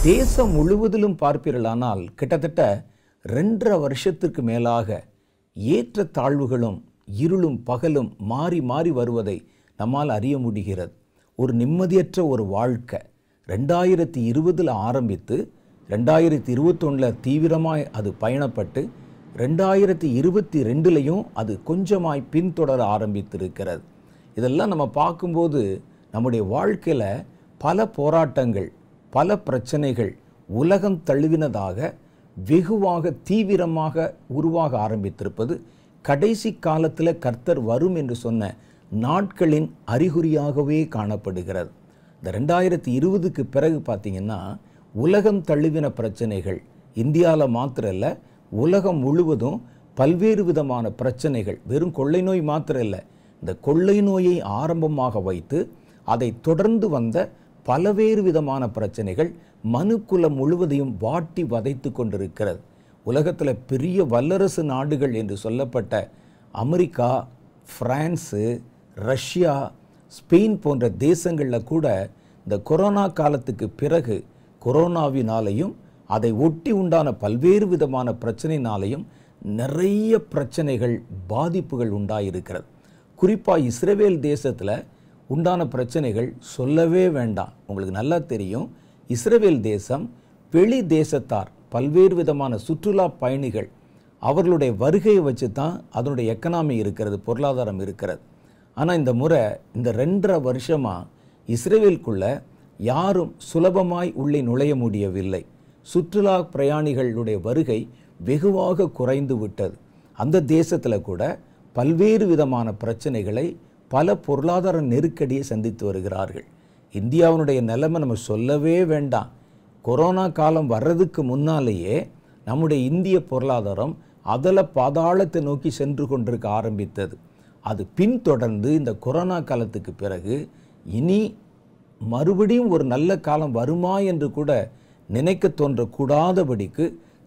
தேசம் முழுவதிலும் பார்ப்பீர்களானால் கிட்டத்தட்ட ரெண்டரை வருஷத்துக்கு மேலாக ஏற்ற தாழ்வுகளும் இருளும் பகலும் மாறி மாறி வருவதை நம்மால் அறிய முடிகிறது ஒரு நிம்மதியற்ற ஒரு வாழ்க்கை ரெண்டாயிரத்தி இருபதில் ஆரம்பித்து ரெண்டாயிரத்தி இருபத்தொன்னில் தீவிரமாய் அது பயணப்பட்டு ரெண்டாயிரத்தி இருபத்தி ரெண்டுலேயும் அது கொஞ்சமாய் பின்தொடர ஆரம்பித்திருக்கிறது இதெல்லாம் நம்ம பார்க்கும்போது நம்முடைய வாழ்க்கையில் பல போராட்டங்கள் பல பிரச்சனைகள் உலகம் தழுவினதாக வெகுவாக தீவிரமாக உருவாக ஆரம்பித்திருப்பது கடைசி காலத்தில் கர்த்தர் வரும் என்று சொன்ன நாட்களின் அறிகுறியாகவே காணப்படுகிறது இந்த ரெண்டாயிரத்தி இருபதுக்கு பிறகு பார்த்தீங்கன்னா உலகம் தழுவின பிரச்சனைகள் இந்தியாவில் மாத்திரம் இல்லை உலகம் முழுவதும் பல்வேறு விதமான பிரச்சனைகள் வெறும் கொள்ளை நோய் மாத்திரம் இல்லை இந்த கொள்ளை நோயை ஆரம்பமாக வைத்து அதை தொடர்ந்து வந்த பலவேறு விதமான பிரச்சனைகள் மனுக்குலம் முழுவதையும் வாட்டி வதைத்து கொண்டிருக்கிறது உலகத்தில் பெரிய வல்லரசு நாடுகள் என்று சொல்லப்பட்ட அமெரிக்கா பிரான்ஸு ரஷ்யா ஸ்பெயின் போன்ற தேசங்களில் கூட இந்த கொரோனா காலத்துக்கு பிறகு கொரோனாவினாலையும் அதை ஒட்டி உண்டான பல்வேறு விதமான பிரச்சனைனாலையும் நிறைய பிரச்சனைகள் பாதிப்புகள் உண்டாயிருக்கிறது குறிப்பாக இஸ்ரேவேல் தேசத்தில் உண்டான பிரச்சனைகள் சொல்லவே வேண்டாம் உங்களுக்கு நல்லா தெரியும் இஸ்ரேவேல் தேசம் வெளி தேசத்தார் பல்வேறு விதமான சுற்றுலா பயணிகள் அவர்களுடைய வருகையை வச்சு தான் அதனுடைய எக்கனாமி இருக்கிறது பொருளாதாரம் இருக்கிறது ஆனால் இந்த முறை இந்த ரெண்டரை வருஷமாக இஸ்ரேவேலுக்குள்ள யாரும் சுலபமாய் உள்ளே நுழைய முடியவில்லை சுற்றுலா பிரயாணிகளுடைய வருகை வெகுவாக குறைந்து விட்டது அந்த தேசத்தில் கூட பல்வேறு விதமான பிரச்சனைகளை பல பொருளாதார நெருக்கடியை சந்தித்து வருகிறார்கள் இந்தியாவினுடைய நிலைமை நம்ம சொல்லவே வேண்டாம் கொரோனா காலம் வர்றதுக்கு முன்னாலேயே நம்முடைய இந்திய பொருளாதாரம் அதல பாதாளத்தை நோக்கி சென்று கொண்டிருக்க ஆரம்பித்தது அது பின்தொடர்ந்து இந்த கொரோனா காலத்துக்கு பிறகு இனி மறுபடியும் ஒரு நல்ல காலம் வருமா என்று கூட நினைக்க தோன்றக்கூடாதபடிக்கு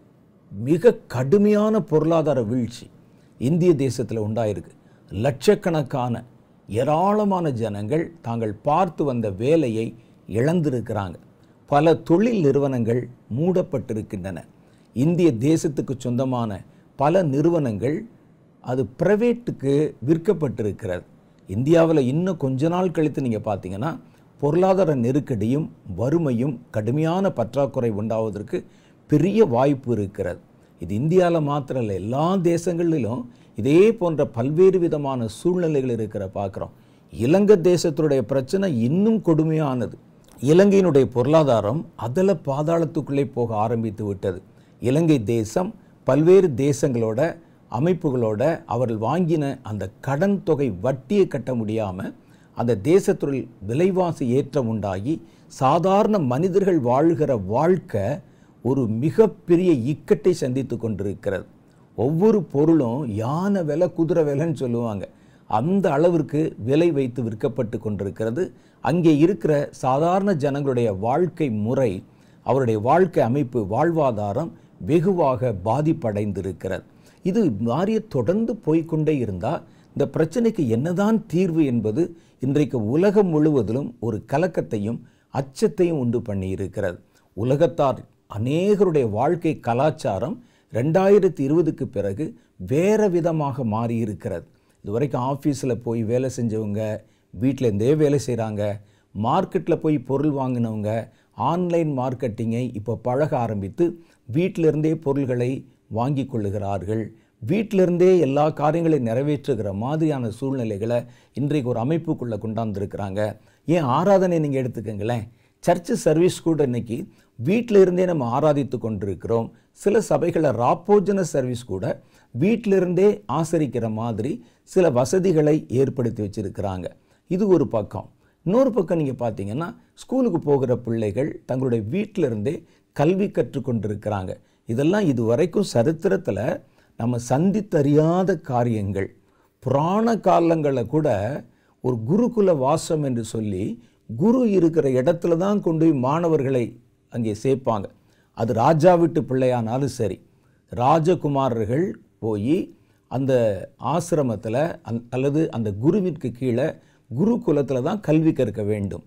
மிக கடுமையான பொருளாதார வீழ்ச்சி இந்திய தேசத்தில் உண்டாயிருக்கு லட்சக்கணக்கான ஏராளமான ஜனங்கள் தாங்கள் பார்த்து வந்த வேலையை இழந்திருக்கிறாங்க பல தொழில் நிறுவனங்கள் மூடப்பட்டிருக்கின்றன இந்திய தேசத்துக்கு சொந்தமான பல நிறுவனங்கள் அது பிரைவேட்டுக்கு விற்கப்பட்டிருக்கிறது இந்தியாவில் இன்னும் கொஞ்ச நாள் கழித்து நீங்கள் பார்த்தீங்கன்னா பொருளாதார நெருக்கடியும் வறுமையும் கடுமையான பற்றாக்குறை உண்டாவதற்கு பெரிய வாய்ப்பு இருக்கிறது இது இந்தியாவில் மாத்திரம் இல்லை எல்லா தேசங்களிலும் இதே போன்ற பல்வேறு விதமான சூழ்நிலைகள் இருக்கிற பார்க்குறோம் இலங்கை தேசத்துடைய பிரச்சனை இன்னும் கொடுமையானது இலங்கையினுடைய பொருளாதாரம் அதில் பாதாளத்துக்குள்ளே போக ஆரம்பித்து விட்டது இலங்கை தேசம் பல்வேறு தேசங்களோட அமைப்புகளோட அவர்கள் வாங்கின அந்த கடன் தொகை வட்டியை கட்ட முடியாமல் அந்த தேசத்துறை விலைவாசி ஏற்றம் உண்டாகி சாதாரண மனிதர்கள் வாழ்கிற வாழ்க்கை ஒரு மிகப்பெரிய இக்கட்டை சந்தித்து கொண்டிருக்கிறது ஒவ்வொரு பொருளும் யானை விலை குதிரை விலைன்னு சொல்லுவாங்க அந்த அளவிற்கு விலை வைத்து விற்கப்பட்டு கொண்டிருக்கிறது அங்கே இருக்கிற சாதாரண ஜனங்களுடைய வாழ்க்கை முறை அவருடைய வாழ்க்கை அமைப்பு வாழ்வாதாரம் வெகுவாக பாதிப்படைந்திருக்கிறது இது மாறிய தொடர்ந்து போய்க்கொண்டே இருந்தால் இந்த பிரச்சனைக்கு என்னதான் தீர்வு என்பது இன்றைக்கு உலகம் முழுவதிலும் ஒரு கலக்கத்தையும் அச்சத்தையும் உண்டு பண்ணியிருக்கிறது உலகத்தார் அநேகருடைய வாழ்க்கை கலாச்சாரம் ரெண்டாயிரத்தி இருபதுக்கு பிறகு வேற விதமாக மாறியிருக்கிறது இதுவரைக்கும் ஆஃபீஸில் போய் வேலை செஞ்சவங்க வீட்டிலேருந்தே வேலை செய்கிறாங்க மார்க்கெட்டில் போய் பொருள் வாங்கினவங்க ஆன்லைன் மார்க்கெட்டிங்கை இப்போ பழக ஆரம்பித்து வீட்டிலிருந்தே பொருள்களை வாங்கி கொள்ளுகிறார்கள் வீட்டிலிருந்தே எல்லா காரியங்களையும் நிறைவேற்றுகிற மாதிரியான சூழ்நிலைகளை இன்றைக்கு ஒரு அமைப்புக்குள்ளே கொண்டாந்துருக்கிறாங்க ஏன் ஆராதனை நீங்கள் எடுத்துக்கங்களேன் சர்ச்சு சர்வீஸ் கூட இன்னைக்கு வீட்டில் இருந்தே நம்ம ஆராதித்து கொண்டிருக்கிறோம் சில சபைகளில் ராப்போஜன சர்வீஸ் கூட வீட்டிலிருந்தே ஆசரிக்கிற மாதிரி சில வசதிகளை ஏற்படுத்தி வச்சிருக்கிறாங்க இது ஒரு பக்கம் இன்னொரு பக்கம் நீங்கள் பார்த்தீங்கன்னா ஸ்கூலுக்கு போகிற பிள்ளைகள் தங்களுடைய வீட்டிலிருந்தே கல்வி கற்றுக்கொண்டிருக்கிறாங்க இதெல்லாம் இது வரைக்கும் சரித்திரத்தில் நம்ம சந்தித்தறியாத காரியங்கள் புராண காலங்களில் கூட ஒரு குருகுல வாசம் என்று சொல்லி குரு இருக்கிற இடத்துல தான் கொண்டு போய் மாணவர்களை அங்கே சேர்ப்பாங்க அது ராஜா வீட்டு பிள்ளையானாலும் சரி ராஜகுமாரர்கள் போய் அந்த ஆசிரமத்தில் அந் அல்லது அந்த குருவிற்கு கீழே குருகுலத்தில் தான் கல்வி கற்க வேண்டும்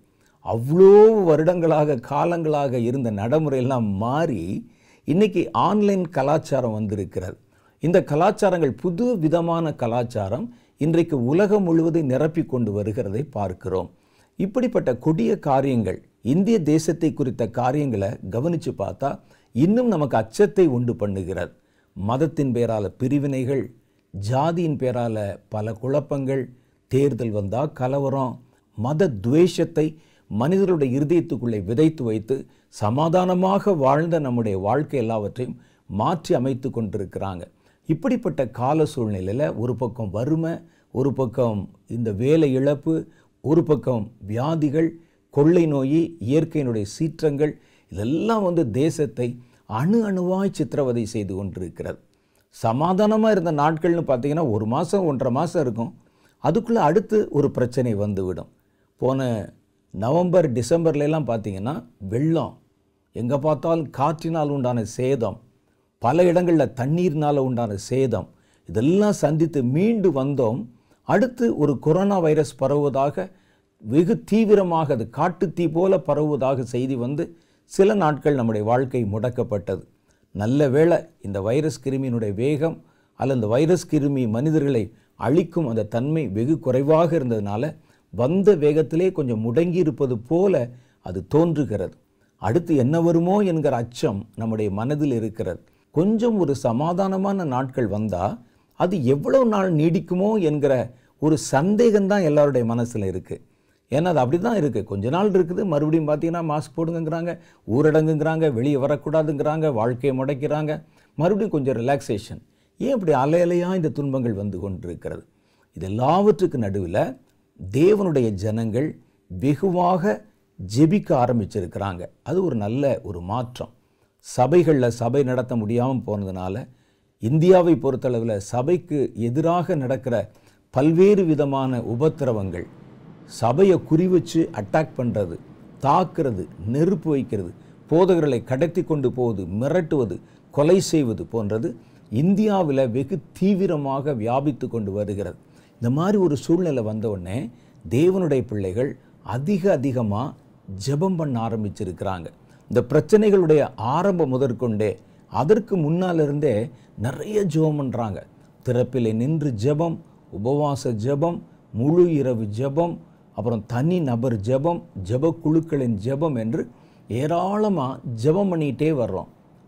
அவ்வளோ வருடங்களாக காலங்களாக இருந்த நடைமுறையெல்லாம் மாறி இன்னைக்கு ஆன்லைன் கலாச்சாரம் வந்திருக்கிறது இந்த கலாச்சாரங்கள் புது விதமான கலாச்சாரம் இன்றைக்கு உலகம் முழுவதும் நிரப்பி கொண்டு வருகிறதை பார்க்கிறோம் இப்படிப்பட்ட கொடிய காரியங்கள் இந்திய தேசத்தை குறித்த காரியங்களை கவனித்து பார்த்தா இன்னும் நமக்கு அச்சத்தை உண்டு பண்ணுகிறது மதத்தின் பேரால பிரிவினைகள் ஜாதியின் பேரால பல குழப்பங்கள் தேர்தல் வந்தால் கலவரம் மத துவேஷத்தை மனிதர்களுடைய இருதயத்துக்குள்ளே விதைத்து வைத்து சமாதானமாக வாழ்ந்த நம்முடைய வாழ்க்கை எல்லாவற்றையும் மாற்றி அமைத்து கொண்டிருக்கிறாங்க இப்படிப்பட்ட கால சூழ்நிலையில் ஒரு பக்கம் வறுமை ஒரு பக்கம் இந்த வேலை இழப்பு ஒரு பக்கம் வியாதிகள் கொள்ளை நோய் இயற்கையினுடைய சீற்றங்கள் இதெல்லாம் வந்து தேசத்தை அணு அணுவாய் சித்திரவதை செய்து கொண்டிருக்கிறது சமாதானமாக இருந்த நாட்கள்னு பார்த்தீங்கன்னா ஒரு மாதம் ஒன்றரை மாதம் இருக்கும் அதுக்குள்ளே அடுத்து ஒரு பிரச்சனை வந்துவிடும் போன நவம்பர் டிசம்பர்லலாம் பார்த்தீங்கன்னா வெள்ளம் எங்கே பார்த்தாலும் காற்றினால் உண்டான சேதம் பல இடங்களில் தண்ணீர்னால் உண்டான சேதம் இதெல்லாம் சந்தித்து மீண்டு வந்தோம் அடுத்து ஒரு கொரோனா வைரஸ் பரவுவதாக வெகு தீவிரமாக அது காட்டுத்தீ போல பரவுவதாக செய்தி வந்து சில நாட்கள் நம்முடைய வாழ்க்கை முடக்கப்பட்டது நல்ல வேளை இந்த வைரஸ் கிருமியினுடைய வேகம் அல்ல இந்த வைரஸ் கிருமி மனிதர்களை அழிக்கும் அந்த தன்மை வெகு குறைவாக இருந்ததுனால வந்த வேகத்திலே கொஞ்சம் முடங்கி இருப்பது போல அது தோன்றுகிறது அடுத்து என்ன வருமோ என்கிற அச்சம் நம்முடைய மனதில் இருக்கிறது கொஞ்சம் ஒரு சமாதானமான நாட்கள் வந்தால் அது எவ்வளவு நாள் நீடிக்குமோ என்கிற ஒரு சந்தேகம்தான் எல்லாருடைய மனசில் இருக்குது ஏன்னா அது அப்படி தான் இருக்குது கொஞ்ச நாள் இருக்குது மறுபடியும் பார்த்தீங்கன்னா மாஸ்க் போடுங்கிறாங்க ஊரடங்குங்கிறாங்க வெளியே வரக்கூடாதுங்கிறாங்க வாழ்க்கையை முடைக்கிறாங்க மறுபடியும் கொஞ்சம் ரிலாக்ஸேஷன் ஏன் இப்படி அலையலையாக இந்த துன்பங்கள் வந்து கொண்டிருக்கிறது இது எல்லாவற்றுக்கு நடுவில் தேவனுடைய ஜனங்கள் வெகுவாக ஜெபிக்க ஆரம்பிச்சிருக்கிறாங்க அது ஒரு நல்ல ஒரு மாற்றம் சபைகளில் சபை நடத்த முடியாமல் போனதுனால இந்தியாவை பொறுத்தளவில் சபைக்கு எதிராக நடக்கிற பல்வேறு விதமான உபத்திரவங்கள் சபையை குறி வச்சு அட்டாக் பண்ணுறது தாக்குறது நெருப்பு வைக்கிறது போதகர்களை கடத்தி கொண்டு போவது மிரட்டுவது கொலை செய்வது போன்றது இந்தியாவில் வெகு தீவிரமாக வியாபித்து கொண்டு வருகிறது இந்த மாதிரி ஒரு சூழ்நிலை வந்த உடனே தேவனுடைய பிள்ளைகள் அதிக அதிகமாக ஜெபம் பண்ண ஆரம்பிச்சிருக்கிறாங்க இந்த பிரச்சனைகளுடைய ஆரம்பம் முதற்கொண்டே அதற்கு முன்னால் இருந்தே நிறைய ஜெபம் பண்ணுறாங்க திறப்பிலே நின்று ஜெபம் உபவாச ஜெபம் முழு இரவு ஜெபம் அப்புறம் தனி நபர் ஜெபம் ஜெப குழுக்களின் ஜெபம் என்று ஏராளமாக ஜெபம் பண்ணிகிட்டே வர்றோம்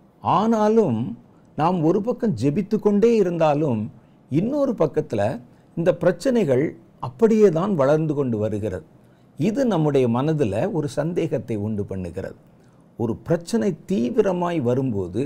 ஆனாலும் நாம் ஒரு பக்கம் ஜெபித்து கொண்டே இருந்தாலும் இன்னொரு பக்கத்தில் இந்த பிரச்சனைகள் அப்படியே தான் வளர்ந்து கொண்டு வருகிறது இது நம்முடைய மனதில் ஒரு சந்தேகத்தை உண்டு பண்ணுகிறது ஒரு பிரச்சனை தீவிரமாய் வரும்போது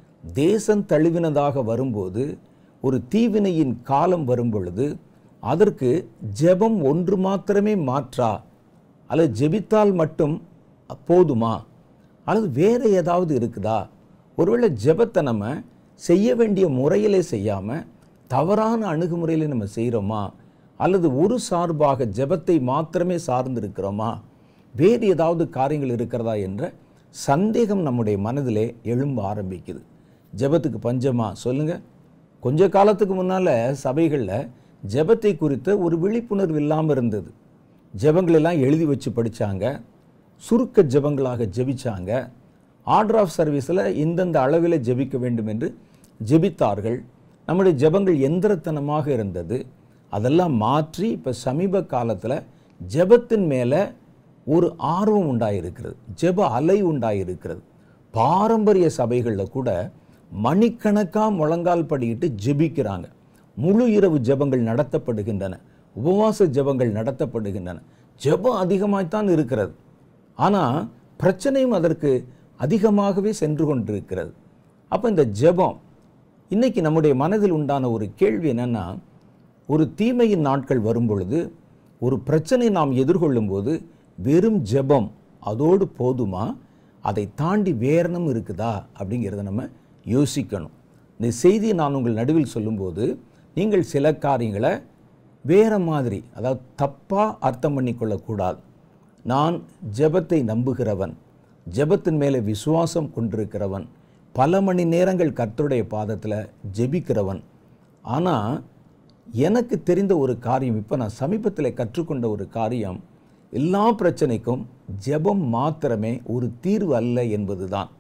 தேசம் தழுவினதாக வரும்போது ஒரு தீவினையின் காலம் வரும் பொழுது அதற்கு ஜெபம் ஒன்று மாத்திரமே மாற்றா அல்லது ஜெபித்தால் மட்டும் போதுமா அல்லது வேறு ஏதாவது இருக்குதா ஒருவேளை ஜெபத்தை நம்ம செய்ய வேண்டிய முறையிலே செய்யாமல் தவறான அணுகுமுறையில் நம்ம செய்கிறோமா அல்லது ஒரு சார்பாக ஜெபத்தை மாத்திரமே சார்ந்திருக்கிறோமா வேறு ஏதாவது காரியங்கள் இருக்கிறதா என்ற சந்தேகம் நம்முடைய மனதிலே எழும்ப ஆரம்பிக்குது ஜெபத்துக்கு பஞ்சமா சொல்லுங்க கொஞ்ச காலத்துக்கு முன்னால் சபைகளில் ஜெபத்தை குறித்த ஒரு விழிப்புணர்வு இல்லாமல் இருந்தது ஜெபங்களெல்லாம் எழுதி வச்சு படித்தாங்க சுருக்க ஜெபங்களாக ஜெபிச்சாங்க ஆர்டர் ஆஃப் சர்வீஸில் இந்தந்த அளவில் ஜெபிக்க வேண்டும் என்று ஜெபித்தார்கள் நம்முடைய ஜெபங்கள் எந்திரத்தனமாக இருந்தது அதெல்லாம் மாற்றி இப்போ சமீப காலத்தில் ஜெபத்தின் மேலே ஒரு ஆர்வம் உண்டாயிருக்கிறது ஜெப அலை உண்டாயிருக்கிறது பாரம்பரிய சபைகளில் கூட மணிக்கணக்காக முழங்கால் படியிட்டு ஜெபிக்கிறாங்க முழு இரவு ஜெபங்கள் நடத்தப்படுகின்றன உபவாச ஜெபங்கள் நடத்தப்படுகின்றன ஜெபம் அதிகமாய்த்தான் இருக்கிறது ஆனால் பிரச்சனையும் அதற்கு அதிகமாகவே சென்று கொண்டிருக்கிறது அப்போ இந்த ஜெபம் இன்னைக்கு நம்முடைய மனதில் உண்டான ஒரு கேள்வி என்னன்னா ஒரு தீமையின் நாட்கள் வரும் பொழுது ஒரு பிரச்சனை நாம் எதிர்கொள்ளும் போது வெறும் ஜெபம் அதோடு போதுமா அதை தாண்டி வேறனும் இருக்குதா அப்படிங்கிறத நம்ம யோசிக்கணும் இந்த செய்தியை நான் உங்கள் நடுவில் சொல்லும்போது நீங்கள் சில காரியங்களை வேற மாதிரி அதாவது தப்பாக அர்த்தம் பண்ணிக்கொள்ளக்கூடாது நான் ஜெபத்தை நம்புகிறவன் ஜெபத்தின் மேலே விசுவாசம் கொண்டிருக்கிறவன் பல மணி நேரங்கள் கர்த்தருடைய பாதத்தில் ஜெபிக்கிறவன் ஆனால் எனக்கு தெரிந்த ஒரு காரியம் இப்போ நான் சமீபத்தில் கற்றுக்கொண்ட ஒரு காரியம் எல்லா பிரச்சனைக்கும் ஜெபம் மாத்திரமே ஒரு தீர்வு அல்ல என்பதுதான்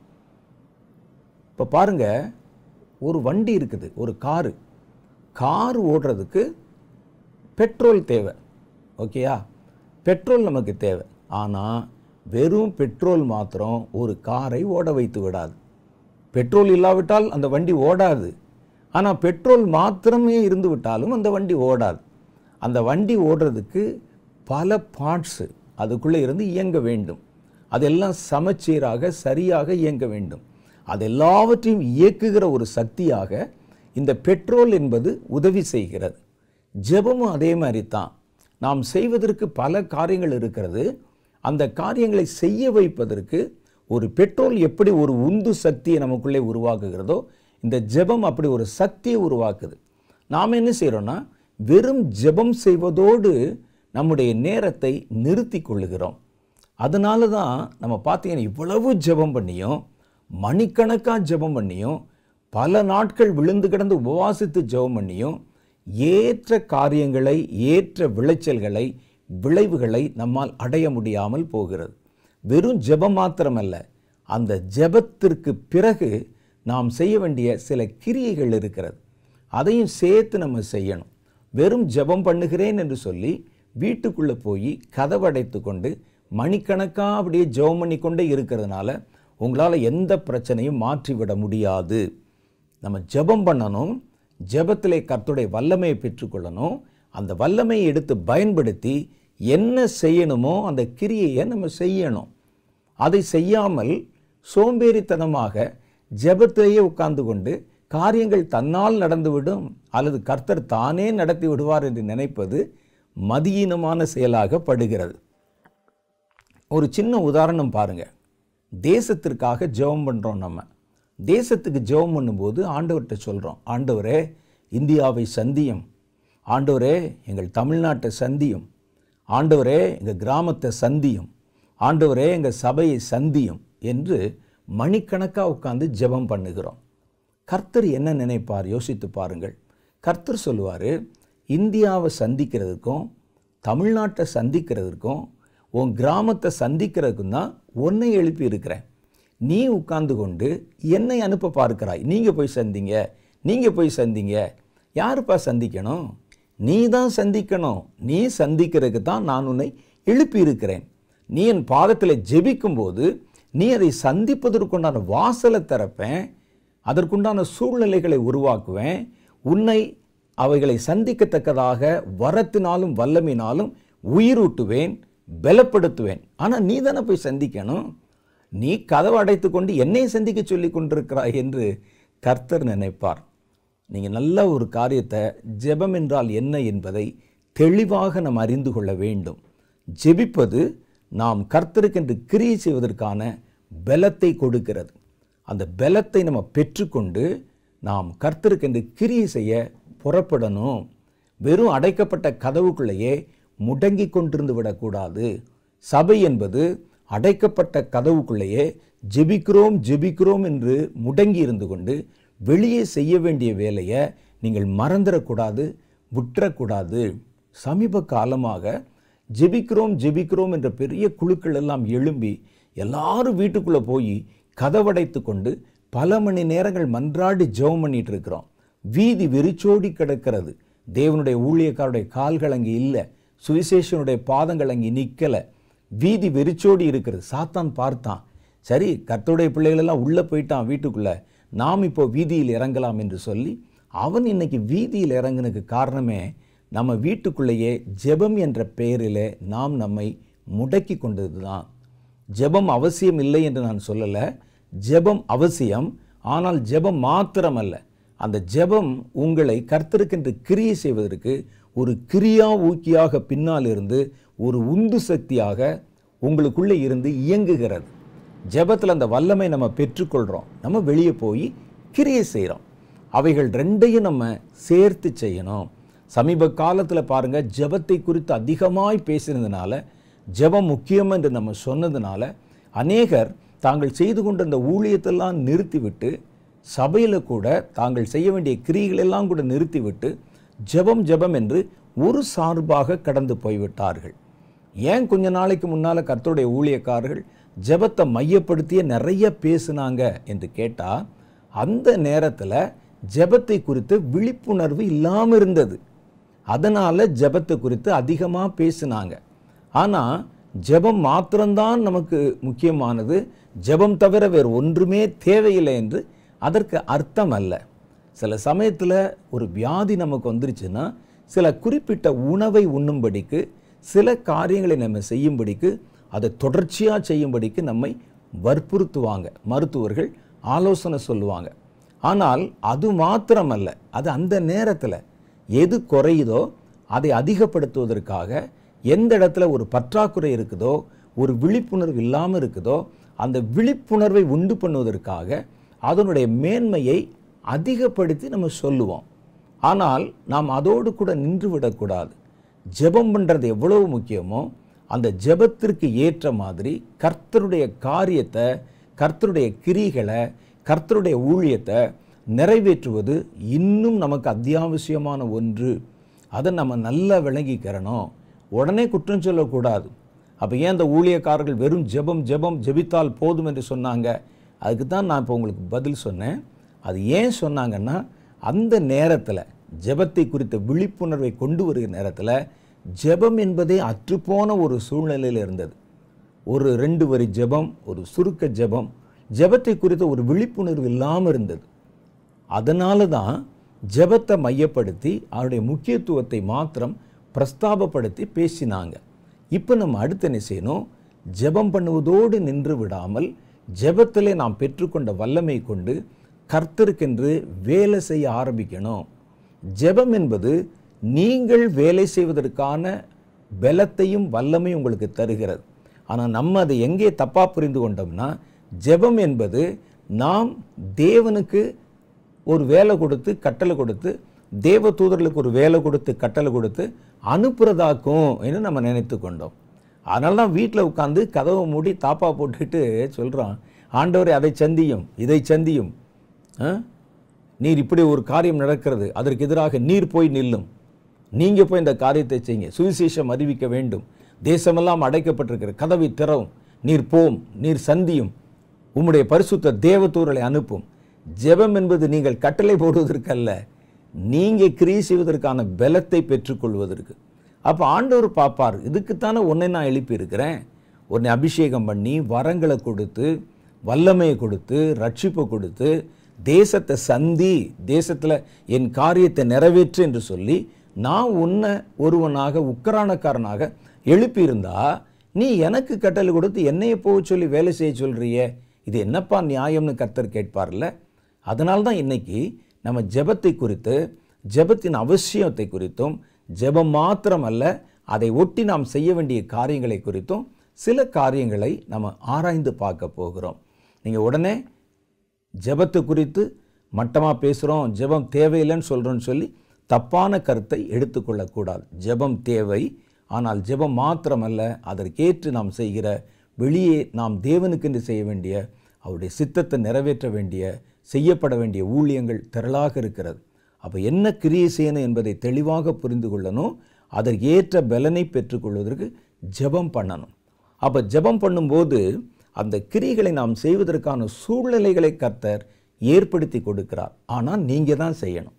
இப்போ பாருங்க ஒரு வண்டி இருக்குது ஒரு காரு கார் ஓடுறதுக்கு பெட்ரோல் தேவை ஓகேயா பெட்ரோல் நமக்கு தேவை ஆனால் வெறும் பெட்ரோல் மாத்திரம் ஒரு காரை ஓட வைத்து விடாது பெட்ரோல் இல்லாவிட்டால் அந்த வண்டி ஓடாது ஆனால் பெட்ரோல் மாத்திரமே இருந்து விட்டாலும் அந்த வண்டி ஓடாது அந்த வண்டி ஓடுறதுக்கு பல பார்ட்ஸு அதுக்குள்ளே இருந்து இயங்க வேண்டும் அதெல்லாம் சமச்சீராக சரியாக இயங்க வேண்டும் அது எல்லாவற்றையும் இயக்குகிற ஒரு சக்தியாக இந்த பெட்ரோல் என்பது உதவி செய்கிறது ஜெபமும் அதே மாதிரி தான் நாம் செய்வதற்கு பல காரியங்கள் இருக்கிறது அந்த காரியங்களை செய்ய வைப்பதற்கு ஒரு பெட்ரோல் எப்படி ஒரு உந்து சக்தியை நமக்குள்ளே உருவாக்குகிறதோ இந்த ஜெபம் அப்படி ஒரு சக்தியை உருவாக்குது நாம் என்ன செய்கிறோம்னா வெறும் ஜெபம் செய்வதோடு நம்முடைய நேரத்தை நிறுத்தி கொள்ளுகிறோம் அதனால தான் நம்ம பார்த்தீங்கன்னா இவ்வளவு ஜெபம் பண்ணியும் மணிக்கணக்காக ஜெபம் பண்ணியும் பல நாட்கள் விழுந்து கிடந்து உபவாசித்து ஜெபம் பண்ணியும் ஏற்ற காரியங்களை ஏற்ற விளைச்சல்களை விளைவுகளை நம்மால் அடைய முடியாமல் போகிறது வெறும் ஜெபம் மாத்திரமல்ல அந்த ஜெபத்திற்கு பிறகு நாம் செய்ய வேண்டிய சில கிரியைகள் இருக்கிறது அதையும் சேர்த்து நம்ம செய்யணும் வெறும் ஜெபம் பண்ணுகிறேன் என்று சொல்லி வீட்டுக்குள்ளே போய் கதவடைத்து கொண்டு மணிக்கணக்காக அப்படியே ஜெபம் பண்ணி கொண்டே இருக்கிறதுனால உங்களால் எந்த பிரச்சனையும் மாற்றிவிட முடியாது நம்ம ஜெபம் பண்ணணும் ஜெபத்திலே கர்த்தருடைய வல்லமையை பெற்றுக்கொள்ளணும் அந்த வல்லமையை எடுத்து பயன்படுத்தி என்ன செய்யணுமோ அந்த கிரியையை நம்ம செய்யணும் அதை செய்யாமல் சோம்பேறித்தனமாக ஜெபத்திலேயே உட்கார்ந்து கொண்டு காரியங்கள் தன்னால் நடந்துவிடும் அல்லது கர்த்தர் தானே நடத்தி விடுவார் என்று நினைப்பது மதியீனமான செயலாக படுகிறது ஒரு சின்ன உதாரணம் பாருங்க தேசத்திற்காக ஜெபம் பண்ணுறோம் நம்ம தேசத்துக்கு ஜெபம் பண்ணும்போது ஆண்டவர்கிட்ட சொல்கிறோம் ஆண்டவரே இந்தியாவை சந்தியும் ஆண்டவரே எங்கள் தமிழ்நாட்டை சந்தியும் ஆண்டவரே எங்கள் கிராமத்தை சந்தியும் ஆண்டவரே எங்கள் சபையை சந்தியும் என்று மணிக்கணக்காக உட்காந்து ஜெபம் பண்ணுகிறோம் கர்த்தர் என்ன நினைப்பார் யோசித்து பாருங்கள் கர்த்தர் சொல்லுவார் இந்தியாவை சந்திக்கிறதுக்கும் தமிழ்நாட்டை சந்திக்கிறதுக்கும் உன் கிராமத்தை சந்திக்கிறதுக்கும் தான் உன்னை எழுப்பி இருக்கிறேன் நீ உட்கார்ந்து கொண்டு என்னை அனுப்ப பார்க்கிறாய் நீங்கள் போய் சந்திங்க நீங்கள் போய் சந்திங்க யாருப்பா சந்திக்கணும் நீ தான் சந்திக்கணும் நீ சந்திக்கிறதுக்கு தான் நான் உன்னை எழுப்பி இருக்கிறேன் நீ என் பாதத்தில் ஜெபிக்கும்போது நீ அதை சந்திப்பதற்குண்டான வாசலை திறப்பேன் அதற்குண்டான சூழ்நிலைகளை உருவாக்குவேன் உன்னை அவைகளை சந்திக்கத்தக்கதாக வரத்தினாலும் வல்லமினாலும் உயிரூட்டுவேன் பலப்படுத்துவேன் ஆனால் நீ தானே போய் சந்திக்கணும் நீ கதவை அடைத்து கொண்டு என்னை சந்திக்க சொல்லி கொண்டிருக்கிறாய் என்று கர்த்தர் நினைப்பார் நீங்கள் நல்ல ஒரு காரியத்தை ஜெபம் என்றால் என்ன என்பதை தெளிவாக நாம் அறிந்து கொள்ள வேண்டும் ஜெபிப்பது நாம் கர்த்தருக்கென்று கிரியை செய்வதற்கான பலத்தை கொடுக்கிறது அந்த பலத்தை நம்ம பெற்றுக்கொண்டு நாம் கர்த்தருக்கென்று கிரியை செய்ய புறப்படணும் வெறும் அடைக்கப்பட்ட கதவுக்குள்ளேயே முடங்கி கொண்டிருந்து விடக்கூடாது சபை என்பது அடைக்கப்பட்ட கதவுக்குள்ளேயே ஜெபிக்கிறோம் ஜெபிக்கிறோம் என்று முடங்கி இருந்து கொண்டு வெளியே செய்ய வேண்டிய வேலையை நீங்கள் மறந்துடக்கூடாது விட்டுறக்கூடாது சமீப காலமாக ஜெபிக்கிறோம் ஜெபிக்கிறோம் என்ற பெரிய குழுக்கள் எல்லாம் எழும்பி எல்லாரும் வீட்டுக்குள்ளே போய் கதவடைத்து கொண்டு பல மணி நேரங்கள் மன்றாடி ஜெபம் பண்ணிட்டு இருக்கிறோம் வீதி வெறிச்சோடி கிடக்கிறது தேவனுடைய ஊழியக்காருடைய கால்கள் அங்கே இல்லை சுவிசேஷனுடைய பாதங்கள் அங்கே நிற்கலை வீதி வெறிச்சோடி இருக்கிறது சாத்தான் பார்த்தான் சரி கர்த்தருடைய பிள்ளைகள் எல்லாம் உள்ளே போயிட்டான் வீட்டுக்குள்ளே நாம் இப்போ வீதியில் இறங்கலாம் என்று சொல்லி அவன் இன்னைக்கு வீதியில் இறங்குனதுக்கு காரணமே நம்ம வீட்டுக்குள்ளேயே ஜெபம் என்ற பெயரிலே நாம் நம்மை முடக்கி கொண்டது தான் ஜெபம் அவசியம் இல்லை என்று நான் சொல்லலை ஜெபம் அவசியம் ஆனால் ஜெபம் மாத்திரமல்ல அந்த ஜெபம் உங்களை கர்த்தருக்கென்று கிரியை செய்வதற்கு ஒரு கிரியா ஊக்கியாக பின்னால் இருந்து ஒரு உந்து சக்தியாக உங்களுக்குள்ளே இருந்து இயங்குகிறது ஜெபத்தில் அந்த வல்லமை நம்ம பெற்றுக்கொள்கிறோம் நம்ம வெளியே போய் கிரியை செய்கிறோம் அவைகள் ரெண்டையும் நம்ம சேர்த்து செய்யணும் சமீப காலத்தில் பாருங்கள் ஜெபத்தை குறித்து அதிகமாய் பேசினதுனால ஜெபம் முக்கியம் என்று நம்ம சொன்னதுனால அநேகர் தாங்கள் செய்து கொண்ட அந்த ஊழியத்தெல்லாம் நிறுத்திவிட்டு சபையில் கூட தாங்கள் செய்ய வேண்டிய கிரியைகளெல்லாம் கூட நிறுத்திவிட்டு ஜெபம் ஜெபம் என்று ஒரு சார்பாக கடந்து போய்விட்டார்கள் ஏன் கொஞ்ச நாளைக்கு முன்னால் கர்த்தருடைய ஊழியக்காரர்கள் ஜெபத்தை மையப்படுத்தியே நிறைய பேசுனாங்க என்று கேட்டால் அந்த நேரத்தில் ஜெபத்தை குறித்து விழிப்புணர்வு இல்லாமல் இருந்தது அதனால் ஜெபத்தை குறித்து அதிகமாக பேசினாங்க ஆனால் ஜெபம் மாத்திரம்தான் நமக்கு முக்கியமானது ஜெபம் தவிர வேறு ஒன்றுமே தேவையில்லை என்று அதற்கு அர்த்தம் அல்ல சில சமயத்தில் ஒரு வியாதி நமக்கு வந்துருச்சுன்னா சில குறிப்பிட்ட உணவை உண்ணும்படிக்கு சில காரியங்களை நம்ம செய்யும்படிக்கு அதை தொடர்ச்சியாக செய்யும்படிக்கு நம்மை வற்புறுத்துவாங்க மருத்துவர்கள் ஆலோசனை சொல்லுவாங்க ஆனால் அது மாத்திரமல்ல அது அந்த நேரத்தில் எது குறையுதோ அதை அதிகப்படுத்துவதற்காக எந்த இடத்துல ஒரு பற்றாக்குறை இருக்குதோ ஒரு விழிப்புணர்வு இல்லாமல் இருக்குதோ அந்த விழிப்புணர்வை உண்டு பண்ணுவதற்காக அதனுடைய மேன்மையை அதிகப்படுத்தி நம்ம சொல்லுவோம் ஆனால் நாம் அதோடு கூட நின்று விடக்கூடாது ஜெபம் பண்ணுறது எவ்வளவு முக்கியமோ அந்த ஜெபத்திற்கு ஏற்ற மாதிரி கர்த்தருடைய காரியத்தை கர்த்தருடைய கிரிகளை கர்த்தருடைய ஊழியத்தை நிறைவேற்றுவது இன்னும் நமக்கு அத்தியாவசியமான ஒன்று அதை நம்ம நல்லா விளங்கிக்கிறணும் உடனே குற்றம் சொல்லக்கூடாது அப்போ ஏன் அந்த ஊழியக்காரர்கள் வெறும் ஜெபம் ஜெபம் ஜெபித்தால் போதும் என்று சொன்னாங்க அதுக்கு தான் நான் இப்போ உங்களுக்கு பதில் சொன்னேன் அது ஏன் சொன்னாங்கன்னா அந்த நேரத்தில் ஜெபத்தை குறித்த விழிப்புணர்வை கொண்டு வருகிற நேரத்தில் ஜெபம் என்பதே அற்றுப்போன ஒரு சூழ்நிலையில் இருந்தது ஒரு ரெண்டு வரி ஜெபம் ஒரு சுருக்க ஜெபம் ஜெபத்தை குறித்த ஒரு விழிப்புணர்வு இல்லாமல் இருந்தது அதனால தான் ஜெபத்தை மையப்படுத்தி அவருடைய முக்கியத்துவத்தை மாத்திரம் பிரஸ்தாபப்படுத்தி பேசினாங்க இப்போ நம்ம அடுத்து என்ன செய்யணும் ஜெபம் பண்ணுவதோடு நின்று விடாமல் ஜெபத்திலே நாம் பெற்றுக்கொண்ட வல்லமை கொண்டு கர்த்தருக்கென்று வேலை செய்ய ஆரம்பிக்கணும் ஜெபம் என்பது நீங்கள் வேலை செய்வதற்கான பலத்தையும் வல்லமையும் உங்களுக்கு தருகிறது ஆனால் நம்ம அதை எங்கே தப்பாக புரிந்து கொண்டோம்னா ஜெபம் என்பது நாம் தேவனுக்கு ஒரு வேலை கொடுத்து கட்டளை கொடுத்து தேவ தூதர்களுக்கு ஒரு வேலை கொடுத்து கட்டளை கொடுத்து அனுப்புறதாக்கும் என்று நம்ம நினைத்து கொண்டோம் அதனால தான் வீட்டில் உட்காந்து கதவை மூடி தாப்பா போட்டுட்டு சொல்கிறோம் ஆண்டவரே அதை சந்தியும் இதை சந்தியும் ஆ? நீர் இப்படி ஒரு காரியம் நடக்கிறது அதற்கு எதிராக நீர் போய் நில்லும் நீங்க போய் இந்த காரியத்தை செய்யுங்க சுவிசேஷம் அறிவிக்க வேண்டும் தேசமெல்லாம் அடைக்கப்பட்டிருக்கிற கதவை திறவும் நீர் போம் நீர் சந்தியும் உம்முடைய பரிசுத்த தேவதூரலை அனுப்பும் ஜெபம் என்பது நீங்கள் கட்டளை போடுவதற்கல்ல நீங்க கிரியை செய்வதற்கான பலத்தை பெற்றுக்கொள்வதற்கு அப்போ ஆண்டவர் பார்ப்பார் இதுக்குத்தானே உன்னை நான் எழுப்பி இருக்கிறேன் உன்னை அபிஷேகம் பண்ணி வரங்களை கொடுத்து வல்லமையை கொடுத்து ரட்சிப்பை கொடுத்து தேசத்தை சந்தி தேசத்தில் என் காரியத்தை நிறைவேற்று என்று சொல்லி நான் உன்னை ஒருவனாக உக்கரானக்காரனாக எழுப்பியிருந்தா நீ எனக்கு கட்டளை கொடுத்து என்னைய போக சொல்லி வேலை செய்ய சொல்றியே இது என்னப்பா நியாயம்னு கர்த்தர் கேட்பார்ல அதனால தான் இன்னைக்கு நம்ம ஜெபத்தை குறித்து ஜெபத்தின் அவசியத்தை குறித்தும் ஜெபம் மாத்திரமல்ல அதை ஒட்டி நாம் செய்ய வேண்டிய காரியங்களை குறித்தும் சில காரியங்களை நம்ம ஆராய்ந்து பார்க்க போகிறோம் நீங்கள் உடனே ஜெபத்தை குறித்து மட்டமாக பேசுகிறோம் ஜெபம் தேவையில்லைன்னு சொல்கிறோன்னு சொல்லி தப்பான கருத்தை எடுத்துக்கொள்ளக்கூடாது ஜெபம் தேவை ஆனால் ஜெபம் மாத்திரமல்ல அதற்கேற்று நாம் செய்கிற வெளியே நாம் தேவனுக்கென்று செய்ய வேண்டிய அவருடைய சித்தத்தை நிறைவேற்ற வேண்டிய செய்யப்பட வேண்டிய ஊழியங்கள் திரளாக இருக்கிறது அப்போ என்ன கிரியை செய்யணும் என்பதை தெளிவாக புரிந்து கொள்ளணும் அதற்கு ஏற்ற பலனை பெற்றுக்கொள்வதற்கு ஜெபம் பண்ணணும் அப்போ ஜெபம் பண்ணும்போது அந்த கிரிகளை நாம் செய்வதற்கான சூழ்நிலைகளை கர்த்தர் ஏற்படுத்தி கொடுக்கிறார் ஆனால் நீங்கள் தான் செய்யணும்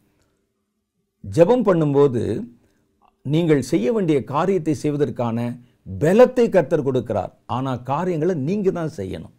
ஜெபம் பண்ணும்போது நீங்கள் செய்ய வேண்டிய காரியத்தை செய்வதற்கான பலத்தை கர்த்தர் கொடுக்கிறார் ஆனால் காரியங்களை நீங்கள் தான் செய்யணும்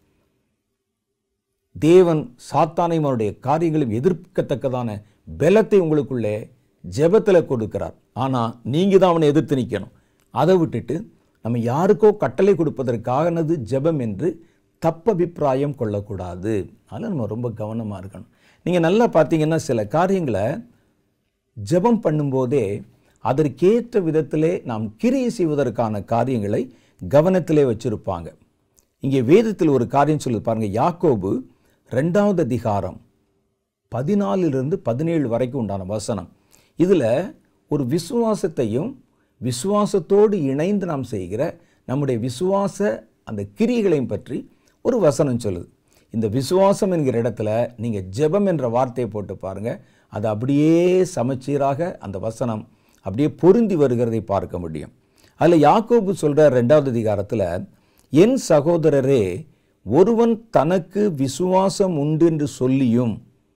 தேவன் சாத்தானையும் அவருடைய காரியங்களையும் எதிர்க்கத்தக்கதான பலத்தை உங்களுக்குள்ளே ஜெபத்தில் கொடுக்கிறார் ஆனால் நீங்கள் தான் அவனை எதிர்த்து நிற்கணும் அதை விட்டுட்டு நம்ம யாருக்கோ கட்டளை கொடுப்பதற்கானது ஜெபம் என்று தப்பபிப்பிராயம் கொள்ளக்கூடாது அதில் நம்ம ரொம்ப கவனமாக இருக்கணும் நீங்கள் நல்லா பார்த்தீங்கன்னா சில காரியங்களை ஜெபம் பண்ணும்போதே அதற்கேற்ற விதத்திலே நாம் கிரியை செய்வதற்கான காரியங்களை கவனத்திலே வச்சிருப்பாங்க இங்கே வேதத்தில் ஒரு காரியம் சொல்லி பாருங்க யாக்கோபு ரெண்டாவது அதிகாரம் பதினாலிலிருந்து பதினேழு வரைக்கும் உண்டான வசனம் இதில் ஒரு விசுவாசத்தையும் விசுவாசத்தோடு இணைந்து நாம் செய்கிற நம்முடைய விசுவாச அந்த கிரியைகளையும் பற்றி ஒரு வசனம் சொல்லுது இந்த விசுவாசம் என்கிற இடத்துல நீங்கள் ஜெபம் என்ற வார்த்தையை போட்டு பாருங்க அது அப்படியே சமச்சீராக அந்த வசனம் அப்படியே பொருந்தி வருகிறதை பார்க்க முடியும் அதில் யாக்கோபு சொல்ற ரெண்டாவது அதிகாரத்தில் என் சகோதரரே ஒருவன் தனக்கு விசுவாசம் உண்டு என்று சொல்லியும்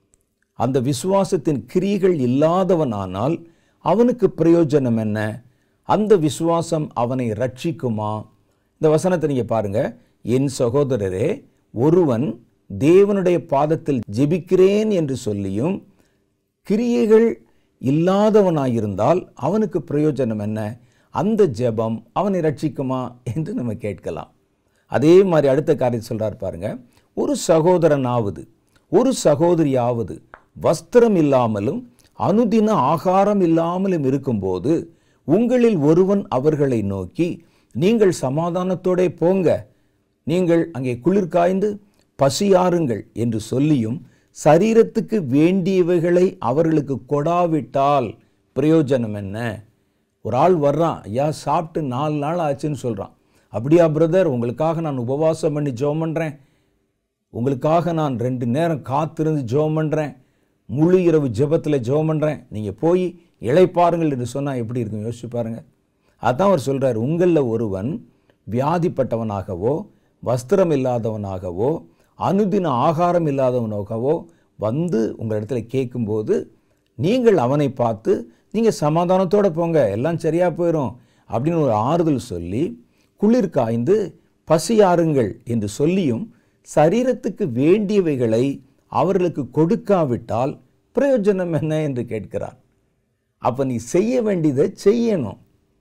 அந்த விசுவாசத்தின் கிரியைகள் இல்லாதவனானால் அவனுக்கு பிரயோஜனம் என்ன அந்த விசுவாசம் அவனை ரட்சிக்குமா இந்த வசனத்தை நீங்க பாருங்க என் சகோதரரே ஒருவன் தேவனுடைய பாதத்தில் ஜெபிக்கிறேன் என்று சொல்லியும் கிரியைகள் இல்லாதவனாயிருந்தால் அவனுக்கு பிரயோஜனம் என்ன அந்த ஜெபம் அவனை ரட்சிக்குமா என்று நம்ம கேட்கலாம் அதே மாதிரி அடுத்த காரியம் சொல்றார் பாருங்க ஒரு சகோதரனாவது ஒரு சகோதரியாவது வஸ்திரம் இல்லாமலும் அனுதின ஆகாரம் இல்லாமலும் இருக்கும்போது உங்களில் ஒருவன் அவர்களை நோக்கி நீங்கள் சமாதானத்தோடே போங்க நீங்கள் அங்கே குளிர் காய்ந்து பசியாருங்கள் என்று சொல்லியும் சரீரத்துக்கு வேண்டியவைகளை அவர்களுக்கு கொடாவிட்டால் பிரயோஜனம் என்ன ஒரு ஆள் வர்றான் ஐயா சாப்பிட்டு நாலு நாள் ஆச்சுன்னு சொல்கிறான் அப்படியா பிரதர் உங்களுக்காக நான் உபவாசம் பண்ணி ஜெபம் பண்ணுறேன் உங்களுக்காக நான் ரெண்டு நேரம் காத்திருந்து ஜெபம் பண்ணுறேன் முழு இரவு ஜெபத்தில் ஜெபம் பண்ணுறேன் நீங்கள் போய் இளைப்பாருங்கள் என்று சொன்னால் எப்படி இருக்கும் யோசிச்சு பாருங்க அதான் அவர் சொல்கிறார் உங்களில் ஒருவன் வியாதிப்பட்டவனாகவோ வஸ்திரம் இல்லாதவனாகவோ அனுதின ஆகாரம் இல்லாதவனாகவோ வந்து உங்களிடத்துல கேட்கும்போது நீங்கள் அவனை பார்த்து நீங்கள் சமாதானத்தோட போங்க எல்லாம் சரியாக போயிடும் அப்படின்னு ஒரு ஆறுதல் சொல்லி குளிர் காய்ந்து பசியாருங்கள் என்று சொல்லியும் சரீரத்துக்கு வேண்டியவைகளை அவர்களுக்கு கொடுக்காவிட்டால் பிரயோஜனம் என்ன என்று கேட்கிறார் அப்போ நீ செய்ய வேண்டியதை செய்யணும்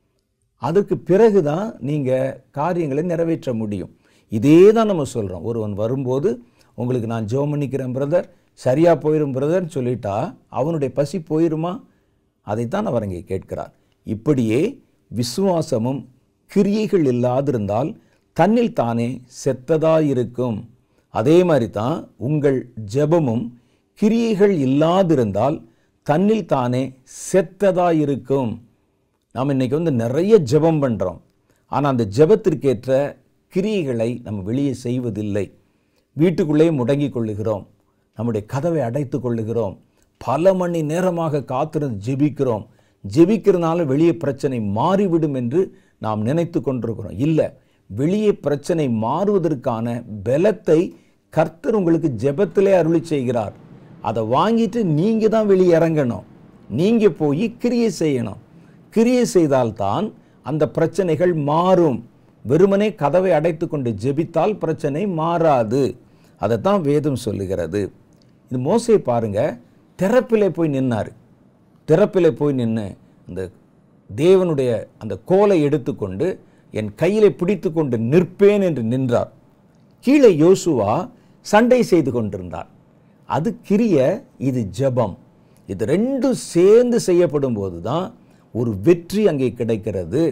அதற்கு பிறகு தான் நீங்கள் காரியங்களை நிறைவேற்ற முடியும் இதே தான் நம்ம சொல்கிறோம் ஒருவன் வரும்போது உங்களுக்கு நான் ஜெபம் பண்ணிக்கிறேன் பிரதர் சரியாக போயிடும் பிரதர்னு சொல்லிட்டா அவனுடைய பசி போயிருமா அதைத்தான் அவர் இங்கே கேட்கிறார் இப்படியே விசுவாசமும் கிரியைகள் இல்லாதிருந்தால் தன்னில் தானே செத்ததாயிருக்கும் அதே மாதிரி தான் உங்கள் ஜெபமும் கிரியைகள் இல்லாதிருந்தால் தன்னில் தானே செத்ததாயிருக்கும் நாம் இன்னைக்கு வந்து நிறைய ஜெபம் பண்ணுறோம் ஆனால் அந்த ஜெபத்திற்கேற்ற கிரியைகளை நம்ம வெளியே செய்வதில்லை வீட்டுக்குள்ளே முடங்கி கொள்ளுகிறோம் நம்முடைய கதவை அடைத்து கொள்ளுகிறோம் பல மணி நேரமாக காத்திருந்து ஜெபிக்கிறோம் ஜெபிக்கிறதுனால வெளியே பிரச்சனை மாறிவிடும் என்று நாம் நினைத்து கொண்டிருக்கிறோம் இல்லை வெளியே பிரச்சனை மாறுவதற்கான பலத்தை கர்த்தர் உங்களுக்கு ஜெபத்திலே அருளி செய்கிறார் அதை வாங்கிட்டு நீங்க தான் வெளியே இறங்கணும் நீங்க போய் கிரியை செய்யணும் கிரியை செய்தால்தான் அந்த பிரச்சனைகள் மாறும் வெறுமனே கதவை அடைத்து கொண்டு ஜெபித்தால் பிரச்சனை மாறாது அதைத்தான் வேதம் சொல்லுகிறது இது மோசே பாருங்க திறப்பிலே போய் நின்னார் திறப்பிலே போய் நின்று அந்த தேவனுடைய அந்த கோலை எடுத்துக்கொண்டு என் கையிலே பிடித்து கொண்டு நிற்பேன் என்று நின்றார் கீழே யோசுவா சண்டை செய்து கொண்டிருந்தார் அது கிரிய இது ஜெபம் இது ரெண்டும் சேர்ந்து செய்யப்படும் போது தான் ஒரு வெற்றி அங்கே கிடைக்கிறது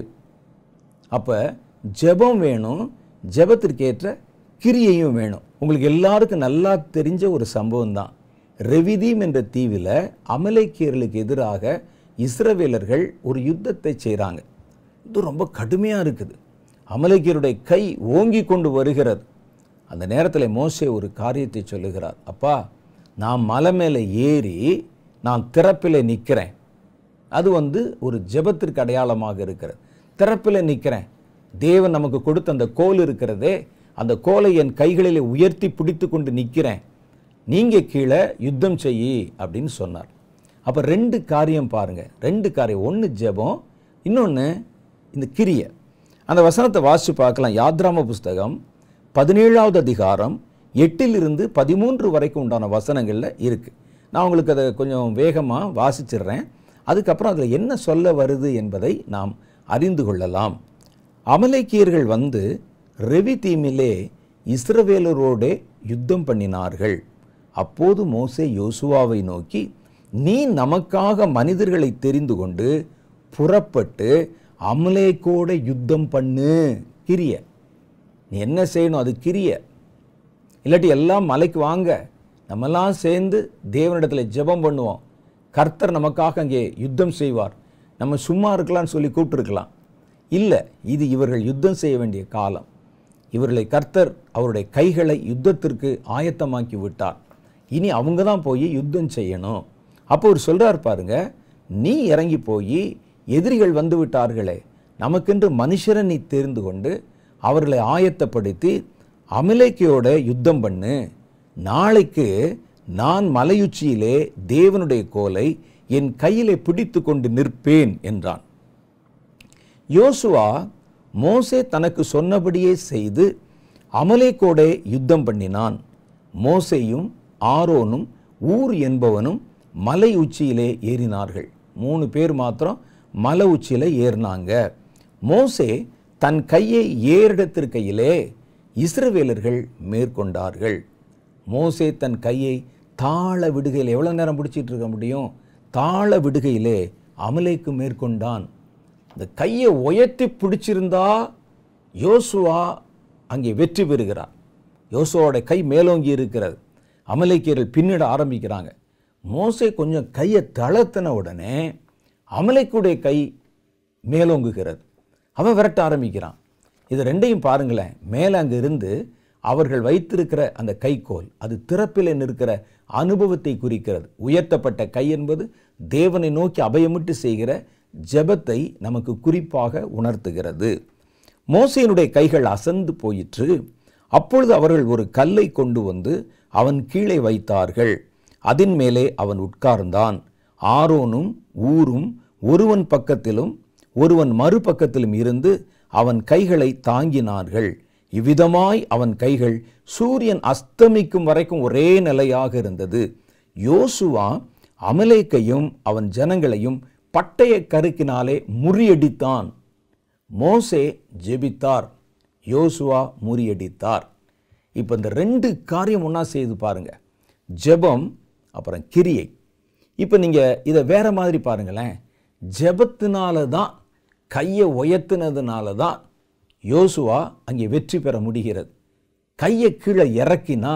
அப்போ ஜெபம் வேணும் ஜெபத்திற்கேற்ற கிரியையும் வேணும் உங்களுக்கு எல்லாருக்கும் நல்லா தெரிஞ்ச ஒரு சம்பவம் தான் ரெவிதீம் என்ற தீவில் அமலேக்கியர்களுக்கு எதிராக இஸ்ரவேலர்கள் ஒரு யுத்தத்தை செய்கிறாங்க இது ரொம்ப கடுமையாக இருக்குது அமலேக்கியருடைய கை ஓங்கி கொண்டு வருகிறது அந்த நேரத்தில் மோசே ஒரு காரியத்தை சொல்லுகிறார் அப்பா நான் மலை மேலே ஏறி நான் திறப்பில் நிற்கிறேன் அது வந்து ஒரு ஜெபத்திற்கு அடையாளமாக இருக்கிறது திறப்பில் நிற்கிறேன் தேவன் நமக்கு கொடுத்த அந்த கோல் இருக்கிறதே அந்த கோலை என் கைகளில் உயர்த்தி பிடித்து கொண்டு நிற்கிறேன் நீங்கள் கீழே யுத்தம் செய்யி அப்படின்னு சொன்னார் அப்போ ரெண்டு காரியம் பாருங்க ரெண்டு காரியம் ஒன்று ஜெபம் இன்னொன்று இந்த கிரிய அந்த வசனத்தை வாசித்து பார்க்கலாம் யாத்ராம புஸ்தகம் பதினேழாவது அதிகாரம் எட்டிலிருந்து பதிமூன்று வரைக்கும் உண்டான வசனங்களில் இருக்குது நான் உங்களுக்கு அதை கொஞ்சம் வேகமாக வாசிச்சிடுறேன் அதுக்கப்புறம் அதில் என்ன சொல்ல வருது என்பதை நாம் அறிந்து கொள்ளலாம் அமலேக்கியர்கள் வந்து ரெவி தீமிலே இஸ்ரவேலரோடே யுத்தம் பண்ணினார்கள் அப்போது மோசே யோசுவாவை நோக்கி நீ நமக்காக மனிதர்களை தெரிந்து கொண்டு புறப்பட்டு அமலேக்கோட யுத்தம் பண்ணு கிரிய நீ என்ன செய்யணும் அது கிரிய இல்லாட்டி எல்லாம் மலைக்கு வாங்க நம்மெல்லாம் சேர்ந்து தேவனிடத்தில் ஜெபம் பண்ணுவோம் கர்த்தர் நமக்காக அங்கே யுத்தம் செய்வார் நம்ம சும்மா இருக்கலாம்னு சொல்லி கூப்பிட்டுருக்கலாம் இல்லை இது இவர்கள் யுத்தம் செய்ய வேண்டிய காலம் இவர்களை கர்த்தர் அவருடைய கைகளை யுத்தத்திற்கு ஆயத்தமாக்கி விட்டார் இனி அவங்க தான் போய் யுத்தம் செய்யணும் அப்போ அவர் சொல்றார் பாருங்க நீ இறங்கி போய் எதிரிகள் வந்து விட்டார்களே நமக்கென்று மனுஷரை நீ தெரிந்து கொண்டு அவர்களை ஆயத்தப்படுத்தி அமலேக்கையோட யுத்தம் பண்ணு நாளைக்கு நான் மலையுச்சியிலே தேவனுடைய கோலை என் கையிலே பிடித்து கொண்டு நிற்பேன் என்றான் யோசுவா மோசே தனக்கு சொன்னபடியே செய்து அமலேக்கோடே யுத்தம் பண்ணினான் மோசேயும் ஆரோனும் ஊர் என்பவனும் மலை உச்சியிலே ஏறினார்கள் மூணு பேர் மாத்திரம் மலை உச்சியில ஏறினாங்க மோசே தன் கையை ஏறெடுத்திருக்கையிலே இஸ்ரவேலர்கள் மேற்கொண்டார்கள் மோசே தன் கையை தாழ விடுகையில் எவ்வளோ நேரம் பிடிச்சிட்டு இருக்க முடியும் தாழ விடுகையிலே அமலேக்கு மேற்கொண்டான் இந்த கையை உயர்த்தி பிடிச்சிருந்தா யோசுவா அங்கே வெற்றி பெறுகிறார் யோசுவாவோட கை மேலோங்கி இருக்கிறது அமலேக்கியர்கள் பின்னிட ஆரம்பிக்கிறாங்க மோசே கொஞ்சம் கையை தளர்த்தின உடனே அமலைக்குடைய கை மேலோங்குகிறது அவன் விரட்ட ஆரம்பிக்கிறான் இது ரெண்டையும் பாருங்களேன் மேலே அங்கே இருந்து அவர்கள் வைத்திருக்கிற அந்த கைக்கோல் அது திறப்பில் நிற்கிற அனுபவத்தை குறிக்கிறது உயர்த்தப்பட்ட கை என்பது தேவனை நோக்கி அபயமிட்டு செய்கிற ஜெபத்தை நமக்கு குறிப்பாக உணர்த்துகிறது மோசையினுடைய கைகள் அசந்து போயிற்று அப்பொழுது அவர்கள் ஒரு கல்லை கொண்டு வந்து அவன் கீழே வைத்தார்கள் அதின் மேலே அவன் உட்கார்ந்தான் ஆரோனும் ஊரும் ஒருவன் பக்கத்திலும் ஒருவன் மறுபக்கத்திலும் இருந்து அவன் கைகளை தாங்கினார்கள் இவ்விதமாய் அவன் கைகள் சூரியன் அஸ்தமிக்கும் வரைக்கும் ஒரே நிலையாக இருந்தது யோசுவா அமலேக்கையும் அவன் ஜனங்களையும் பட்டய கருக்கினாலே முறியடித்தான் மோசே ஜெபித்தார் யோசுவா முறியடித்தார் இப்போ இந்த ரெண்டு காரியம் ஒன்றா செய்து பாருங்க ஜெபம் அப்புறம் கிரியை இப்போ நீங்கள் இதை வேற மாதிரி பாருங்களேன் ஜெபத்தினால தான் கையை உயர்த்தினதுனால தான் யோசுவா அங்கே வெற்றி பெற முடிகிறது கையை கீழே இறக்கினா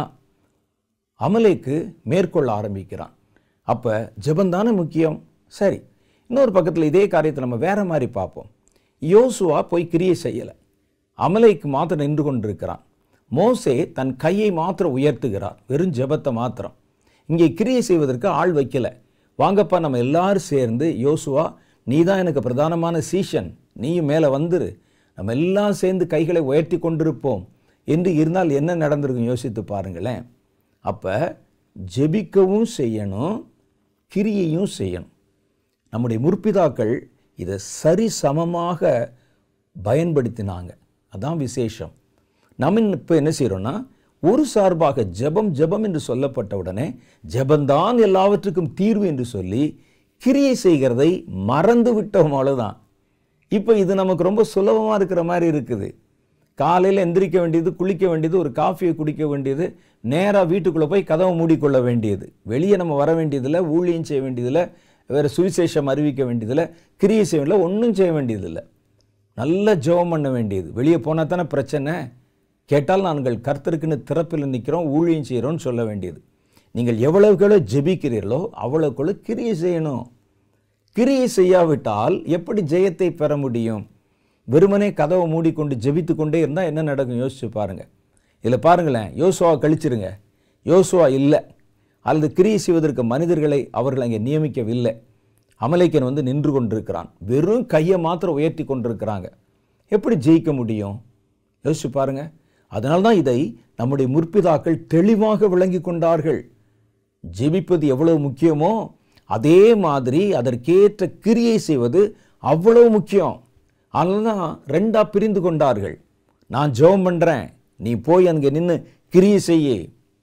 அமலேக்கு மேற்கொள்ள ஆரம்பிக்கிறான் அப்போ ஜெபந்தானே முக்கியம் சரி இன்னொரு பக்கத்தில் இதே காரியத்தை நம்ம வேற மாதிரி பார்ப்போம் யோசுவா போய் கிரியை செய்யலை அமலைக்கு மாத்திரம் நின்று கொண்டிருக்கிறான் மோசே தன் கையை மாத்திரம் உயர்த்துகிறார் வெறும் ஜெபத்தை மாத்திரம் இங்கே கிரியை செய்வதற்கு ஆள் வைக்கல வாங்கப்பா நம்ம எல்லாரும் சேர்ந்து யோசுவா நீ தான் எனக்கு பிரதானமான சீஷன் நீயும் மேலே வந்துரு நம்ம எல்லாம் சேர்ந்து கைகளை உயர்த்தி கொண்டிருப்போம் என்று இருந்தால் என்ன நடந்திருக்கும் யோசித்து பாருங்களேன் அப்போ ஜெபிக்கவும் செய்யணும் கிரியையும் செய்யணும் நம்முடைய முற்பிதாக்கள் இதை சரி சமமாக பயன்படுத்தினாங்க அதான் விசேஷம் நம்ம இப்போ என்ன செய்கிறோம்னா ஒரு சார்பாக ஜெபம் ஜெபம் என்று சொல்லப்பட்ட உடனே ஜெபந்தான் எல்லாவற்றுக்கும் தீர்வு என்று சொல்லி கிரியை செய்கிறதை மறந்து விட்டோம் அவ்வளோதான் இப்போ இது நமக்கு ரொம்ப சுலபமாக இருக்கிற மாதிரி இருக்குது காலையில் எந்திரிக்க வேண்டியது குளிக்க வேண்டியது ஒரு காஃபியை குடிக்க வேண்டியது நேராக வீட்டுக்குள்ளே போய் கதவை மூடிக்கொள்ள வேண்டியது வெளியே நம்ம வர வேண்டியதில்லை ஊழியம் செய்ய வேண்டியதில்லை வேறு சுவிசேஷம் அறிவிக்க வேண்டியதில்லை கிரியை செய்ய வேண்டியதில்லை ஒன்றும் செய்ய வேண்டியதில்லை நல்ல ஜெபம் பண்ண வேண்டியது வெளியே போனால் தானே பிரச்சனை கேட்டால் நாங்கள் கர்த்தருக்குன்னு திறப்பில் நிற்கிறோம் ஊழியம் செய்கிறோம்னு சொல்ல வேண்டியது நீங்கள் எவ்வளவுக்கெவ்வளோ ஜெபிக்கிறீர்களோ அவ்வளவுக்குள்ள கிரியை செய்யணும் கிரியை செய்யாவிட்டால் எப்படி ஜெயத்தை பெற முடியும் வெறுமனே கதவை மூடிக்கொண்டு ஜெபித்து கொண்டே இருந்தால் என்ன நடக்கும் யோசிச்சு பாருங்கள் இதில் பாருங்களேன் யோசுவா கழிச்சிருங்க யோசுவா இல்லை அல்லது கிரியை செய்வதற்கு மனிதர்களை அவர்கள் அங்கே நியமிக்கவில்லை அமலைக்கன் வந்து நின்று கொண்டிருக்கிறான் வெறும் கையை மாத்திரம் உயர்த்தி கொண்டிருக்கிறாங்க எப்படி ஜெயிக்க முடியும் யோசிச்சு பாருங்க அதனால தான் இதை நம்முடைய முற்பிதாக்கள் தெளிவாக விளங்கி கொண்டார்கள் ஜெபிப்பது எவ்வளவு முக்கியமோ அதே மாதிரி அதற்கேற்ற கிரியை செய்வது அவ்வளவு முக்கியம் அதனால தான் ரெண்டா பிரிந்து கொண்டார்கள் நான் ஜெபம் பண்ணுறேன் நீ போய் அங்கே நின்று கிரியை செய்யி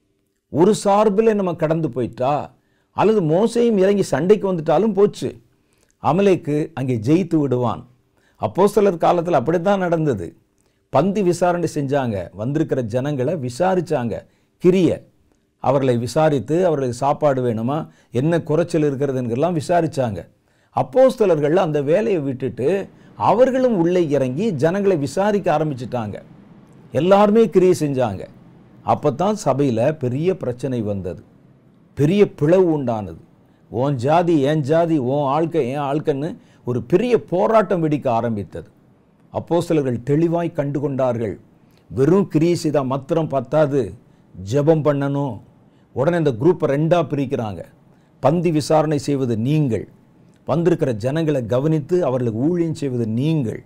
ஒரு சார்பில் நம்ம கடந்து போயிட்டா அல்லது மோசையும் இறங்கி சண்டைக்கு வந்துட்டாலும் போச்சு அமலேக்கு அங்கே ஜெயித்து விடுவான் அப்போஸ்தலர் காலத்தில் அப்படித்தான் நடந்தது பந்தி விசாரணை செஞ்சாங்க வந்திருக்கிற ஜனங்களை விசாரிச்சாங்க கிரிய அவர்களை விசாரித்து அவர்களுக்கு சாப்பாடு வேணுமா என்ன குறைச்சல் இருக்கிறதுங்கெல்லாம் விசாரிச்சாங்க அப்போஸ்தலர்கள் அந்த வேலையை விட்டுட்டு அவர்களும் உள்ளே இறங்கி ஜனங்களை விசாரிக்க ஆரம்பிச்சிட்டாங்க எல்லாருமே கிரியை செஞ்சாங்க அப்போ தான் சபையில் பெரிய பிரச்சனை வந்தது பெரிய பிளவு உண்டானது உன் ஜாதி என் ஜாதி உன் ஆள்க என் ஆள்கன்னு ஒரு பெரிய போராட்டம் வெடிக்க ஆரம்பித்தது அப்போஸ்தலர்கள் தெளிவாய் கண்டு கொண்டார்கள் வெறும் கிரியை செய்தால் மாத்திரம் பத்தாது ஜெபம் பண்ணணும் உடனே இந்த குரூப்பை ரெண்டாக பிரிக்கிறாங்க பந்தி விசாரணை செய்வது நீங்கள் வந்திருக்கிற ஜனங்களை கவனித்து அவர்களுக்கு ஊழியம் செய்வது நீங்கள்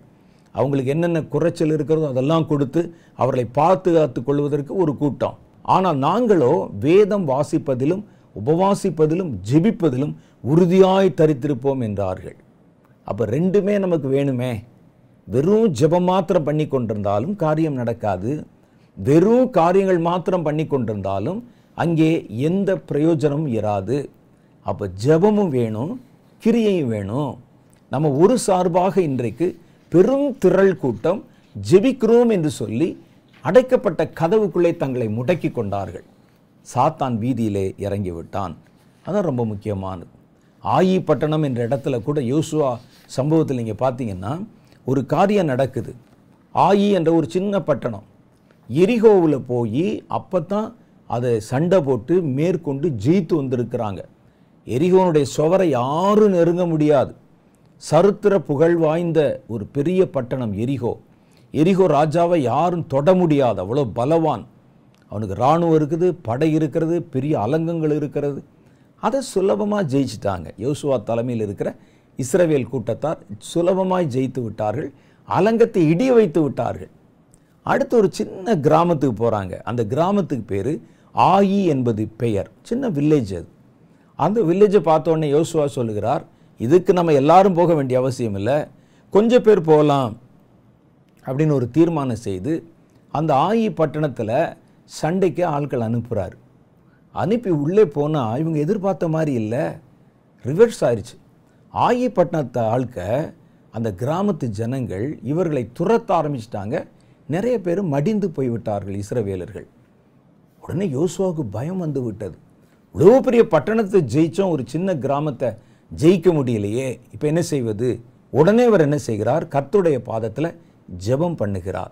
அவங்களுக்கு என்னென்ன குறைச்சல் இருக்கிறதோ அதெல்லாம் கொடுத்து அவர்களை பாதுகாத்து கொள்வதற்கு ஒரு கூட்டம் ஆனால் நாங்களோ வேதம் வாசிப்பதிலும் உபவாசிப்பதிலும் ஜெபிப்பதிலும் உறுதியாய் தரித்திருப்போம் என்றார்கள் அப்போ ரெண்டுமே நமக்கு வேணுமே வெறும் ஜெபம் மாத்திரம் பண்ணி கொண்டிருந்தாலும் காரியம் நடக்காது வெறும் காரியங்கள் மாத்திரம் பண்ணி கொண்டிருந்தாலும் அங்கே எந்த பிரயோஜனமும் இராது அப்போ ஜெபமும் வேணும் கிரியையும் வேணும் நம்ம ஒரு சார்பாக இன்றைக்கு பெரும் திரள் கூட்டம் ஜெபிக்கிறோம் என்று சொல்லி அடைக்கப்பட்ட கதவுக்குள்ளே தங்களை முடக்கி கொண்டார்கள் சாத்தான் வீதியிலே இறங்கி விட்டான் அதான் ரொம்ப முக்கியமானது ஆயி பட்டணம் என்ற இடத்துல கூட யோசுவா சம்பவத்தில் நீங்கள் பார்த்தீங்கன்னா ஒரு காரியம் நடக்குது ஆயி என்ற ஒரு சின்ன பட்டணம் எரிகோவில் போய் அப்போ தான் அதை சண்டை போட்டு மேற்கொண்டு ஜெயித்து வந்திருக்கிறாங்க எரிகோனுடைய சுவரை யாரும் நெருங்க முடியாது சரித்திர புகழ் வாய்ந்த ஒரு பெரிய பட்டணம் எரிகோ எரிகோ ராஜாவை யாரும் தொட முடியாது அவ்வளோ பலவான் அவனுக்கு இராணுவம் இருக்குது படை இருக்கிறது பெரிய அலங்கங்கள் இருக்கிறது அதை சுலபமாக ஜெயிச்சிட்டாங்க யோசுவா தலைமையில் இருக்கிற இஸ்ரவேல் கூட்டத்தார் சுலபமாய் ஜெயித்து விட்டார்கள் அலங்கத்தை இடிய வைத்து விட்டார்கள் அடுத்து ஒரு சின்ன கிராமத்துக்கு போகிறாங்க அந்த கிராமத்துக்கு பேர் ஆயி என்பது பெயர் சின்ன வில்லேஜ் அது அந்த வில்லேஜை பார்த்த உடனே யோசுவா சொல்லுகிறார் இதுக்கு நம்ம எல்லாரும் போக வேண்டிய அவசியம் இல்லை கொஞ்சம் பேர் போகலாம் அப்படின்னு ஒரு தீர்மானம் செய்து அந்த ஆயி பட்டணத்தில் சண்டைக்கு ஆட்கள் அனுப்புகிறார் அனுப்பி உள்ளே போனால் இவங்க எதிர்பார்த்த மாதிரி இல்லை ரிவர்ஸ் ஆயிடுச்சு ஆயி பட்டணத்தை ஆட்க அந்த கிராமத்து ஜனங்கள் இவர்களை துரத்த ஆரம்பிச்சிட்டாங்க நிறைய பேர் மடிந்து போய்விட்டார்கள் இஸ்ரவேலர்கள் உடனே யோசுவாவுக்கு பயம் வந்து விட்டது இவ்வளோ பெரிய பட்டணத்தை ஜெயிச்சோம் ஒரு சின்ன கிராமத்தை ஜெயிக்க முடியலையே இப்போ என்ன செய்வது உடனே அவர் என்ன செய்கிறார் கர்த்தருடைய பாதத்தில் ஜெபம் பண்ணுகிறார்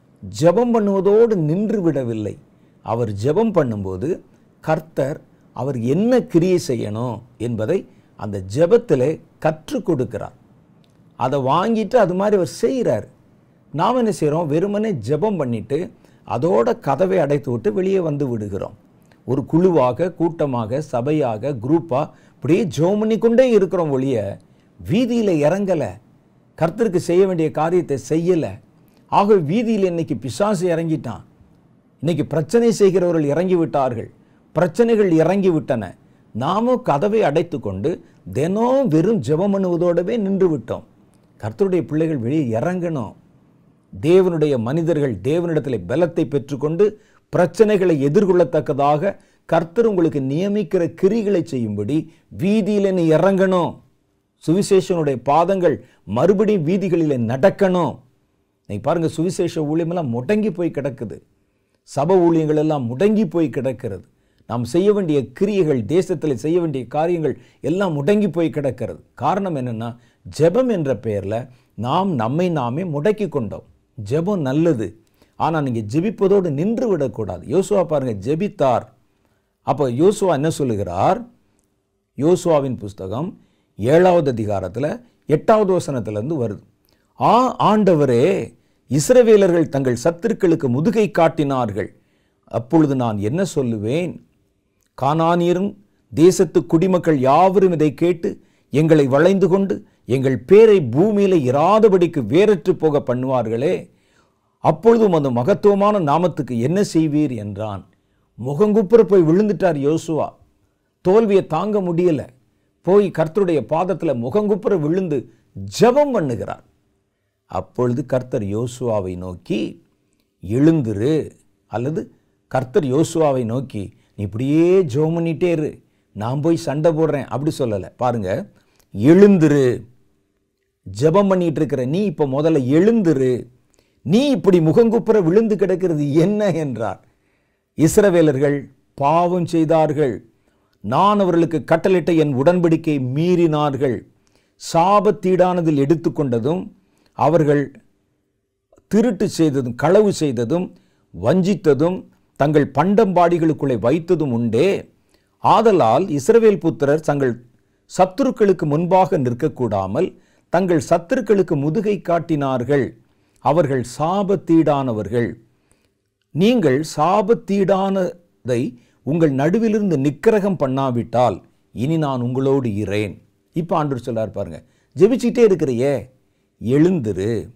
ஜெபம் பண்ணுவதோடு நின்று விடவில்லை அவர் ஜெபம் பண்ணும்போது கர்த்தர் அவர் என்ன கிரியை செய்யணும் என்பதை அந்த ஜெபத்திலே கற்றுக் கொடுக்கிறார் அதை வாங்கிட்டு அது மாதிரி அவர் செய்கிறார் நாம் என்ன செய்கிறோம் வெறுமனே ஜெபம் பண்ணிட்டு அதோட கதவை அடைத்து விட்டு வெளியே வந்து விடுகிறோம் ஒரு குழுவாக கூட்டமாக சபையாக குரூப்பாக இப்படியே ஜெபம் பண்ணி கொண்டே இருக்கிறோம் ஒழிய வீதியில் இறங்கலை கர்த்தருக்கு செய்ய வேண்டிய காரியத்தை செய்யலை ஆக வீதியில் இன்னைக்கு பிசாசு இறங்கிட்டான் இன்னைக்கு பிரச்சனை செய்கிறவர்கள் இறங்கி விட்டார்கள் பிரச்சனைகள் இறங்கி விட்டன நாமும் கதவை அடைத்து கொண்டு தினம் வெறும் ஜெபம் பண்ணுவதோடவே நின்று விட்டோம் கர்த்தருடைய பிள்ளைகள் வெளியே இறங்கணும் தேவனுடைய மனிதர்கள் தேவனிடத்தில் பலத்தை பெற்றுக்கொண்டு பிரச்சனைகளை எதிர்கொள்ளத்தக்கதாக கர்த்தர் உங்களுக்கு நியமிக்கிற கிரிகளை செய்யும்படி வீதியில் நீ இறங்கணும் சுவிசேஷனுடைய பாதங்கள் மறுபடியும் வீதிகளில் நடக்கணும் நீ பாருங்க சுவிசேஷ ஊழியமெல்லாம் முடங்கி போய் கிடக்குது சப ஊழியங்கள் எல்லாம் முடங்கி போய் கிடக்கிறது நாம் செய்ய வேண்டிய கிரியைகள் தேசத்தில் செய்ய வேண்டிய காரியங்கள் எல்லாம் முடங்கி போய் கிடக்கிறது காரணம் என்னன்னா ஜெபம் என்ற பெயரில் நாம் நம்மை நாமே முடக்கி கொண்டோம் ஜெபம் நல்லது ஆனால் நீங்கள் ஜெபிப்பதோடு நின்று விடக்கூடாது யோசுவா பாருங்க ஜெபித்தார் அப்போ யோசுவா என்ன சொல்லுகிறார் யோசுவாவின் புஸ்தகம் ஏழாவது அதிகாரத்தில் எட்டாவது வசனத்திலிருந்து வருது ஆ ஆண்டவரே இஸ்ரவேலர்கள் தங்கள் சத்துருக்களுக்கு முதுகை காட்டினார்கள் அப்பொழுது நான் என்ன சொல்லுவேன் கானானியரும் தேசத்து குடிமக்கள் யாவரும் இதை கேட்டு எங்களை வளைந்து கொண்டு எங்கள் பேரை பூமியில இராதபடிக்கு வேறற்று போக பண்ணுவார்களே அப்பொழுதும் அந்த மகத்துவமான நாமத்துக்கு என்ன செய்வீர் என்றான் முகங்குப்புற போய் விழுந்துட்டார் யோசுவா தோல்வியை தாங்க முடியல போய் கர்த்தருடைய பாதத்தில் முகங்குப்புற விழுந்து ஜெபம் பண்ணுகிறார் அப்பொழுது கர்த்தர் யோசுவாவை நோக்கி எழுந்துரு அல்லது கர்த்தர் யோசுவாவை நோக்கி நீ இப்படியே ஜெபம் பண்ணிட்டே இரு நான் போய் சண்டை போடுறேன் அப்படி சொல்லலை பாருங்க எழுந்துரு ஜெபம் பண்ணிட்டு இருக்கிற நீ இப்போ முதல்ல எழுந்துரு நீ இப்படி முகங்குப்புற விழுந்து கிடக்கிறது என்ன என்றார் இஸ்ரவேலர்கள் பாவம் செய்தார்கள் நான் அவர்களுக்கு கட்டளிட்ட என் உடன்படிக்கை மீறினார்கள் சாபத்தீடானதில் எடுத்துக்கொண்டதும் அவர்கள் திருட்டு செய்ததும் களவு செய்ததும் வஞ்சித்ததும் தங்கள் பண்டம்பாடிகளுக்குள்ளே வைத்ததும் உண்டே ஆதலால் இஸ்ரவேல் புத்திரர் தங்கள் சத்துருக்களுக்கு முன்பாக நிற்கக்கூடாமல் தங்கள் சத்துருக்களுக்கு முதுகை காட்டினார்கள் அவர்கள் சாபத்தீடானவர்கள் நீங்கள் சாபத்தீடானதை உங்கள் நடுவிலிருந்து நிக்கிரகம் பண்ணாவிட்டால் இனி நான் உங்களோடு இரேன் இப்போ ஆண்டவர் சொல்லார் பாருங்க ஜெபிச்சிட்டே இருக்கிறியே எழுந்துரு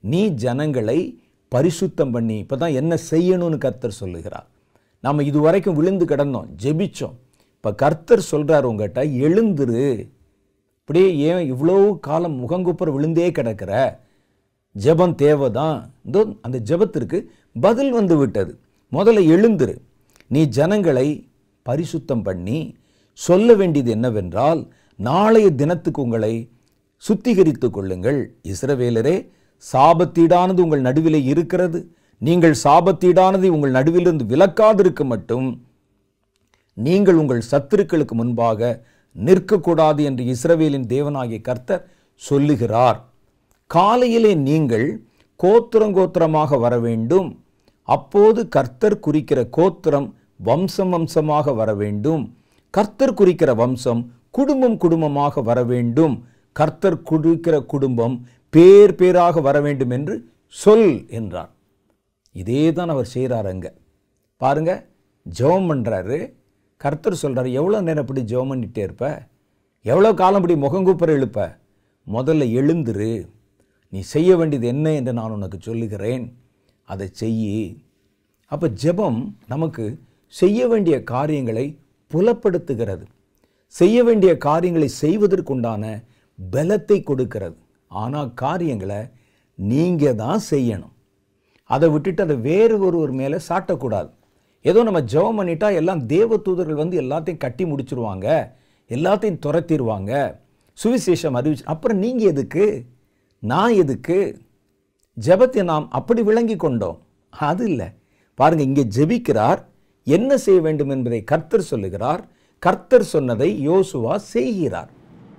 நீ ஜனங்களை பரிசுத்தம் பண்ணி இப்போ தான் என்ன செய்யணும்னு கர்த்தர் சொல்லுகிறார் நம்ம இதுவரைக்கும் விழுந்து கிடந்தோம் ஜெபிச்சோம் இப்போ கர்த்தர் சொல்கிறார் உங்ககிட்ட எழுந்துரு இப்படியே ஏன் இவ்வளோ காலம் முகங்குப்புற விழுந்தே கிடக்கிற ஜெபம் தேவைதான் இதோ அந்த ஜெபத்திற்கு பதில் வந்து விட்டது முதல்ல எழுந்துரு நீ ஜனங்களை பரிசுத்தம் பண்ணி சொல்ல வேண்டியது என்னவென்றால் நாளைய தினத்துக்கு உங்களை சுத்திகரித்துக் கொள்ளுங்கள் இஸ்ரவேலரே சாபத்தீடானது உங்கள் நடுவிலே இருக்கிறது நீங்கள் சாபத்தீடானதை உங்கள் நடுவிலிருந்து விலக்காதிருக்க மட்டும் நீங்கள் உங்கள் சத்துருக்களுக்கு முன்பாக நிற்கக்கூடாது என்று இஸ்ரவேலின் தேவனாகிய கர்த்தர் சொல்லுகிறார் காலையிலே நீங்கள் கோத்திரங்கோத்திரமாக வர வேண்டும் அப்போது கர்த்தர் குறிக்கிற கோத்திரம் வம்சம் வம்சமாக வர வேண்டும் கர்த்தர் குறிக்கிற வம்சம் குடும்பம் குடும்பமாக வர வேண்டும் கர்த்தர் குறிக்கிற குடும்பம் பேர் பேராக வர வேண்டும் என்று சொல் என்றார் இதே தான் அவர் செய்கிறார் அங்க பாருங்க ஜெபம் பண்ணுறாரு கர்த்தர் சொல்கிறார் எவ்வளோ நேரம் இப்படி ஜெபம் பண்ணிட்டே இருப்ப எவ்வளோ காலம் இப்படி முகங்குப்புற எழுப்ப முதல்ல எழுந்துரு நீ செய்ய வேண்டியது என்ன என்று நான் உனக்கு சொல்லுகிறேன் அதை செய்யி அப்போ ஜெபம் நமக்கு செய்ய வேண்டிய காரியங்களை புலப்படுத்துகிறது செய்ய வேண்டிய காரியங்களை செய்வதற்குண்டான பலத்தை கொடுக்கிறது ஆனால் காரியங்களை நீங்கள் தான் செய்யணும் அதை விட்டுட்டு அதை வேறு ஒருவர் மேலே சாட்டக்கூடாது ஏதோ நம்ம ஜெபம் பண்ணிட்டா எல்லாம் தேவ தூதர்கள் வந்து எல்லாத்தையும் கட்டி முடிச்சிருவாங்க எல்லாத்தையும் துரத்திடுவாங்க சுவிசேஷம் அறிவிச்சு அப்புறம் நீங்கள் எதுக்கு நான் எதுக்கு ஜெபத்தை நாம் அப்படி விளங்கி கொண்டோம் அது இல்லை பாருங்க இங்கே ஜெபிக்கிறார் என்ன செய்ய வேண்டும் என்பதை கர்த்தர் சொல்லுகிறார் கர்த்தர் சொன்னதை யோசுவா செய்கிறார்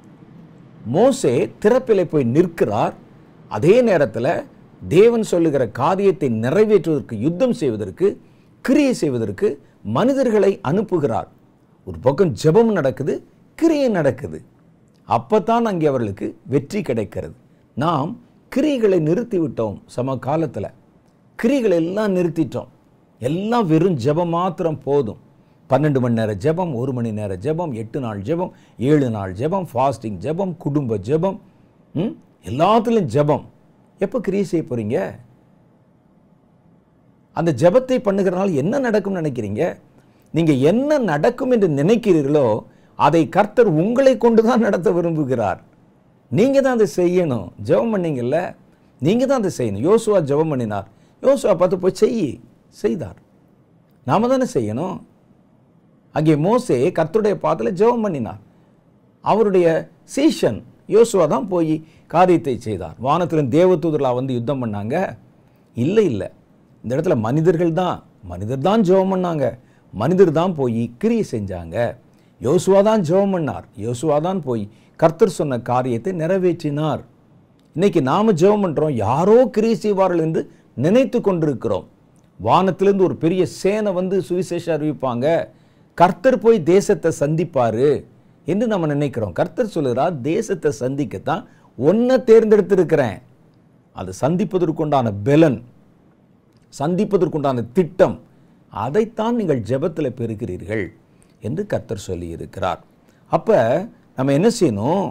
மோசே திறப்பிலே போய் நிற்கிறார் அதே நேரத்தில் தேவன் சொல்லுகிற காரியத்தை நிறைவேற்றுவதற்கு யுத்தம் செய்வதற்கு கிரியை செய்வதற்கு மனிதர்களை அனுப்புகிறார் ஒரு பக்கம் ஜெபம் நடக்குது கிரியை நடக்குது அப்பத்தான் அங்கே அவர்களுக்கு வெற்றி கிடைக்கிறது நாம் கிரிகளை நிறுத்தி விட்டோம் சம காலத்தில் கிரிகளை எல்லாம் நிறுத்திட்டோம் எல்லாம் வெறும் ஜெபம் மாத்திரம் போதும் பன்னெண்டு மணி நேரம் ஜெபம் ஒரு மணி நேரம் ஜெபம் எட்டு நாள் ஜெபம் ஏழு நாள் ஜெபம் ஃபாஸ்டிங் ஜெபம் குடும்ப ஜெபம் ம் எல்லாத்துலேயும் ஜெபம் எப்போ கிரியை செய்ய போகிறீங்க அந்த ஜெபத்தை பண்ணுகிறனால என்ன நடக்கும்னு நினைக்கிறீங்க நீங்கள் என்ன நடக்கும் என்று நினைக்கிறீர்களோ அதை கர்த்தர் உங்களை கொண்டு தான் நடத்த விரும்புகிறார் நீங்கள் தான் அதை செய்யணும் ஜெபம் பண்ணீங்கல்ல நீங்கள் தான் அதை செய்யணும் யோசுவா ஜெபம் பண்ணினார் யோசுவா பார்த்து போய் செய் செய்தார் நாம தானே செய்யணும் அங்கே மோசே கர்த்தருடைய பாதத்தில் ஜெபம் பண்ணினார் அவருடைய சீஷன் யோசுவா தான் போய் காரியத்தை செய்தார் வானத்தில் தேவதூதர்களாக வந்து யுத்தம் பண்ணாங்க இல்லை இல்லை இந்த இடத்துல மனிதர்கள் தான் மனிதர் தான் ஜெபம் பண்ணாங்க மனிதர் தான் போய் கிரியை செஞ்சாங்க யோசுவா தான் ஜெபம் பண்ணார் யோசுவா தான் போய் கர்த்தர் சொன்ன காரியத்தை நிறைவேற்றினார் இன்னைக்கு நாம ஜெபம் பண்றோம் யாரோ கிரியை செய்வார்கள் என்று நினைத்து கொண்டிருக்கிறோம் வானத்திலிருந்து ஒரு பெரிய சேனை வந்து சுவிசேஷம் அறிவிப்பாங்க கர்த்தர் போய் தேசத்தை சந்திப்பாரு என்று நம்ம நினைக்கிறோம் கர்த்தர் சொல்லுகிறார் தேசத்தை சந்திக்கத்தான் ஒன்றை தேர்ந்தெடுத்திருக்கிறேன் அதை சந்திப்பதற்குண்டான பெலன் சந்திப்பதற்குண்டான திட்டம் அதைத்தான் நீங்கள் ஜெபத்தில் பெறுகிறீர்கள் என்று கர்த்தர் சொல்லியிருக்கிறார் அப்போ நம்ம என்ன செய்யணும்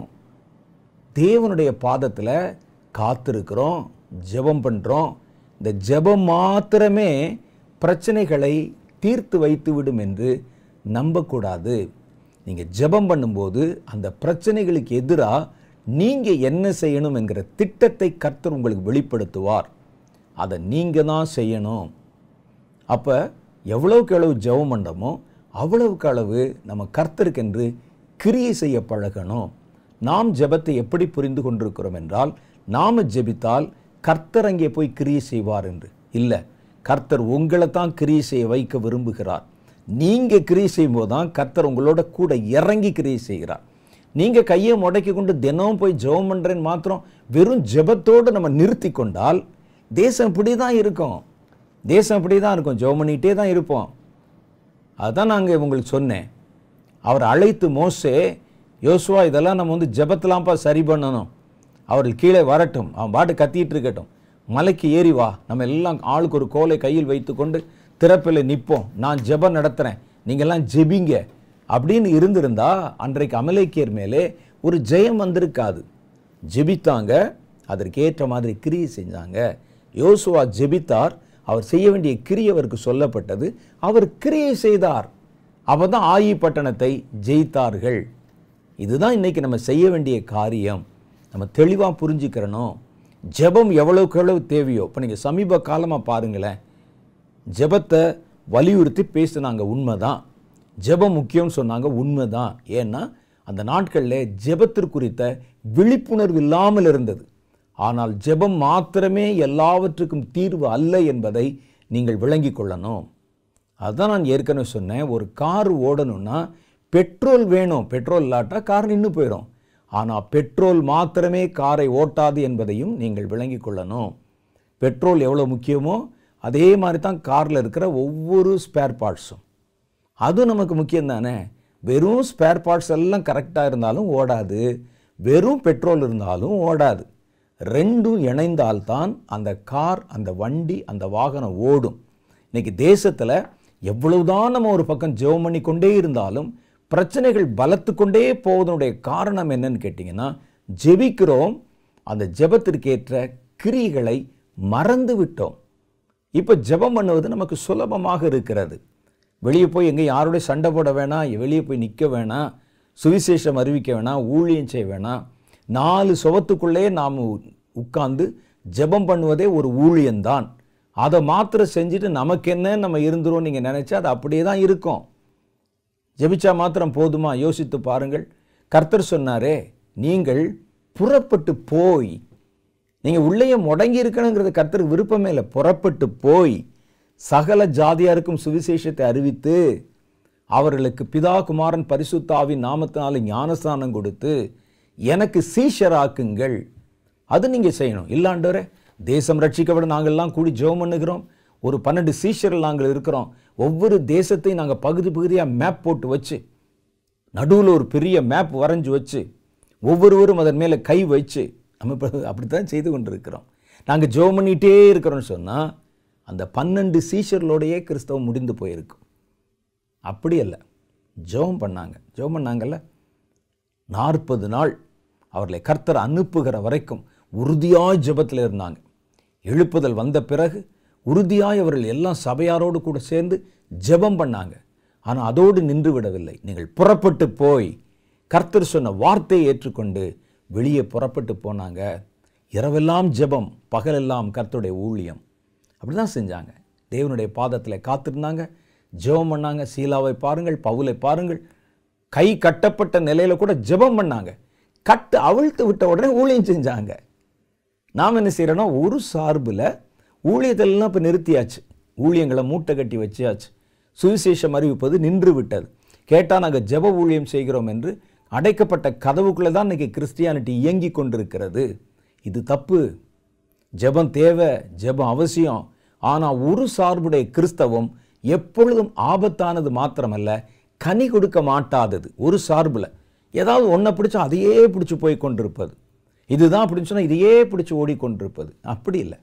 தேவனுடைய பாதத்தில் காத்திருக்கிறோம் ஜெபம் பண்ணுறோம் இந்த ஜெபம் மாத்திரமே பிரச்சனைகளை தீர்த்து வைத்து விடும் என்று நம்பக்கூடாது நீங்கள் ஜெபம் பண்ணும்போது அந்த பிரச்சனைகளுக்கு எதிராக நீங்கள் என்ன செய்யணும் என்கிற திட்டத்தை கர்த்தர் உங்களுக்கு வெளிப்படுத்துவார் அதை நீங்கள் தான் செய்யணும் அப்போ எவ்வளவுக்கு எவ்வளவு ஜெபம் பண்ணுறோமோ அவ்வளவுக்கு அளவு நம்ம கர்த்தருக்கென்று கிரியை செய்ய பழகணும் நாம் ஜெபத்தை எப்படி புரிந்து கொண்டிருக்கிறோம் என்றால் நாம் ஜெபித்தால் கர்த்தர் அங்கே போய் கிரியை செய்வார் என்று இல்லை கர்த்தர் உங்களை தான் கிரியை செய்ய வைக்க விரும்புகிறார் நீங்கள் கிரியை செய்யும்போது தான் கர்த்தர் உங்களோட கூட இறங்கி கிரியை செய்கிறார் நீங்கள் கையை முடக்கி கொண்டு தினமும் போய் ஜெபம் பண்ணுறேன்னு மாத்திரம் வெறும் ஜெபத்தோடு நம்ம நிறுத்தி கொண்டால் தேசம் இப்படி தான் இருக்கும் தேசம் இப்படி தான் இருக்கும் ஜெபம் பண்ணிகிட்டே தான் இருப்போம் அதுதான் நாங்கள் உங்களுக்கு சொன்னேன் அவர் அழைத்து மோசே யோசுவா இதெல்லாம் நம்ம வந்து ஜெபத்தலாம்ப்பா சரி பண்ணணும் அவர்கள் கீழே வரட்டும் அவன் பாட்டு கத்திட்டு இருக்கட்டும் மலைக்கு ஏறி வா நம்ம எல்லாம் ஆளுக்கு ஒரு கோலை கையில் வைத்துக்கொண்டு திறப்பில் நிற்போம் நான் ஜெபம் நடத்துகிறேன் நீங்கள்லாம் ஜெபிங்க அப்படின்னு இருந்திருந்தா அன்றைக்கு அமலேக்கியர் மேலே ஒரு ஜெயம் வந்திருக்காது ஜெபித்தாங்க அதற்கேற்ற மாதிரி கிரியை செஞ்சாங்க யோசுவா ஜெபித்தார் அவர் செய்ய வேண்டிய கிரியை அவருக்கு சொல்லப்பட்டது அவர் கிரியை செய்தார் அவர் தான் ஆயி பட்டணத்தை ஜெயித்தார்கள் இதுதான் இன்னைக்கு நம்ம செய்ய வேண்டிய காரியம் நம்ம தெளிவாக புரிஞ்சுக்கிறணும் ஜெபம் எவ்வளவுக்கு எவ்வளவு தேவையோ இப்போ நீங்கள் சமீப காலமாக பாருங்களேன் ஜெபத்தை வலியுறுத்தி பேசுனாங்க உண்மைதான் ஜெபம் முக்கியம்னு சொன்னாங்க உண்மைதான் ஏன்னா அந்த நாட்களில் ஜெபத்திற்குறித்த விழிப்புணர்வு இல்லாமல் இருந்தது ஆனால் ஜெபம் மாத்திரமே எல்லாவற்றுக்கும் தீர்வு அல்ல என்பதை நீங்கள் விளங்கிக் கொள்ளணும் அதுதான் நான் ஏற்கனவே சொன்னேன் ஒரு கார் ஓடணும்னா பெட்ரோல் வேணும் பெட்ரோல் இல்லாட்டா கார் நின்று போயிடும் ஆனால் பெட்ரோல் மாத்திரமே காரை ஓட்டாது என்பதையும் நீங்கள் விளங்கிக் கொள்ளணும் பெட்ரோல் எவ்வளோ முக்கியமோ அதே மாதிரி தான் காரில் இருக்கிற ஒவ்வொரு ஸ்பேர் பார்ட்ஸும் அதுவும் நமக்கு முக்கியம் தானே வெறும் ஸ்பேர் பார்ட்ஸ் எல்லாம் கரெக்டாக இருந்தாலும் ஓடாது வெறும் பெட்ரோல் இருந்தாலும் ஓடாது ரெண்டும் இணைந்தால்தான் அந்த கார் அந்த வண்டி அந்த வாகனம் ஓடும் இன்னைக்கு தேசத்தில் எவ்வளவுதான் நம்ம ஒரு பக்கம் ஜெபம் பண்ணி கொண்டே இருந்தாலும் பிரச்சனைகள் பலத்து கொண்டே போவதனுடைய காரணம் என்னன்னு கேட்டிங்கன்னா ஜெபிக்கிறோம் அந்த ஜெபத்திற்கேற்ற கிரிகளை மறந்து விட்டோம் இப்போ ஜெபம் பண்ணுவது நமக்கு சுலபமாக இருக்கிறது வெளியே போய் எங்கே யாரோடய சண்டை போட வேணாம் வெளியே போய் நிற்க வேணாம் சுவிசேஷம் அறிவிக்க வேணாம் ஊழியம் செய்ய வேணாம் நாலு சுவத்துக்குள்ளே நாம் உட்கார்ந்து ஜெபம் பண்ணுவதே ஒரு ஊழியம்தான் அதை மாத்திரம் செஞ்சுட்டு நமக்கு என்ன நம்ம இருந்துரும் நீங்கள் நினச்சா அது அப்படியே தான் இருக்கும் ஜெபிச்சா மாத்திரம் போதுமா யோசித்து பாருங்கள் கர்த்தர் சொன்னாரே நீங்கள் புறப்பட்டு போய் நீங்கள் உள்ளேயே முடங்கி இருக்கணுங்கிறது கர்த்தருக்கு விருப்பமே இல்லை புறப்பட்டு போய் சகல ஜாதியாருக்கும் சுவிசேஷத்தை அறிவித்து அவர்களுக்கு பிதா குமாரன் பரிசுத்தாவின் நாமத்தினால ஞானஸ்தானம் கொடுத்து எனக்கு சீஷராக்குங்கள் அது நீங்கள் செய்யணும் இல்லாண்டவரே தேசம் ரட்சிக்கப்பட நாங்கள்லாம் கூடி ஜெபம் பண்ணுகிறோம் ஒரு பன்னெண்டு சீஷர்கள் நாங்கள் இருக்கிறோம் ஒவ்வொரு தேசத்தையும் நாங்கள் பகுதி பகுதியாக மேப் போட்டு வச்சு நடுவில் ஒரு பெரிய மேப் வரைஞ்சி வச்சு ஒவ்வொருவரும் அதன் மேலே கை வச்சு நம்ம இப்போ அப்படித்தான் செய்து கொண்டிருக்கிறோம் நாங்கள் ஜெபம் பண்ணிகிட்டே இருக்கிறோம்னு சொன்னால் அந்த பன்னெண்டு சீஷர்களோடையே கிறிஸ்தவம் முடிந்து போயிருக்கும் அப்படி அல்ல ஜெபம் பண்ணாங்க ஜெபம் பண்ணாங்கல்ல நாற்பது நாள் அவர்களை கர்த்தர் அனுப்புகிற வரைக்கும் உறுதியாய் ஜெபத்தில் இருந்தாங்க எழுப்புதல் வந்த பிறகு உறுதியாய் அவர்கள் எல்லாம் சபையாரோடு கூட சேர்ந்து ஜெபம் பண்ணாங்க ஆனால் அதோடு நின்று விடவில்லை நீங்கள் புறப்பட்டு போய் கர்த்தர் சொன்ன வார்த்தையை ஏற்றுக்கொண்டு வெளியே புறப்பட்டு போனாங்க இரவெல்லாம் ஜெபம் பகலெல்லாம் கர்த்தருடைய ஊழியம் அப்படி தான் செஞ்சாங்க தேவனுடைய பாதத்தில் காத்திருந்தாங்க ஜெபம் பண்ணாங்க சீலாவை பாருங்கள் பவுலை பாருங்கள் கை கட்டப்பட்ட நிலையில் கூட ஜெபம் பண்ணாங்க கட்டு அவிழ்த்து விட்ட உடனே ஊழியம் செஞ்சாங்க நாம் என்ன செய்கிறோன்னா ஒரு சார்பில் ஊழியத்தெல்லாம் இப்போ நிறுத்தியாச்சு ஊழியங்களை மூட்டை கட்டி வச்சியாச்சு சுவிசேஷம் அறிவிப்பது நின்று விட்டது கேட்டால் நாங்கள் ஜெப ஊழியம் செய்கிறோம் என்று அடைக்கப்பட்ட கதவுக்குள்ளே தான் இன்றைக்கி கிறிஸ்டியானிட்டி இயங்கி கொண்டிருக்கிறது இது தப்பு ஜெபம் தேவை ஜெபம் அவசியம் ஆனால் ஒரு சார்புடைய கிறிஸ்தவம் எப்பொழுதும் ஆபத்தானது மாத்திரமல்ல கனி கொடுக்க மாட்டாதது ஒரு சார்பில் ஏதாவது ஒன்றை பிடிச்சா அதையே பிடிச்சி போய் கொண்டிருப்பது இதுதான் அப்படின்னு சொன்னால் இதையே பிடிச்சி ஓடிக்கொண்டிருப்பது அப்படி இல்லை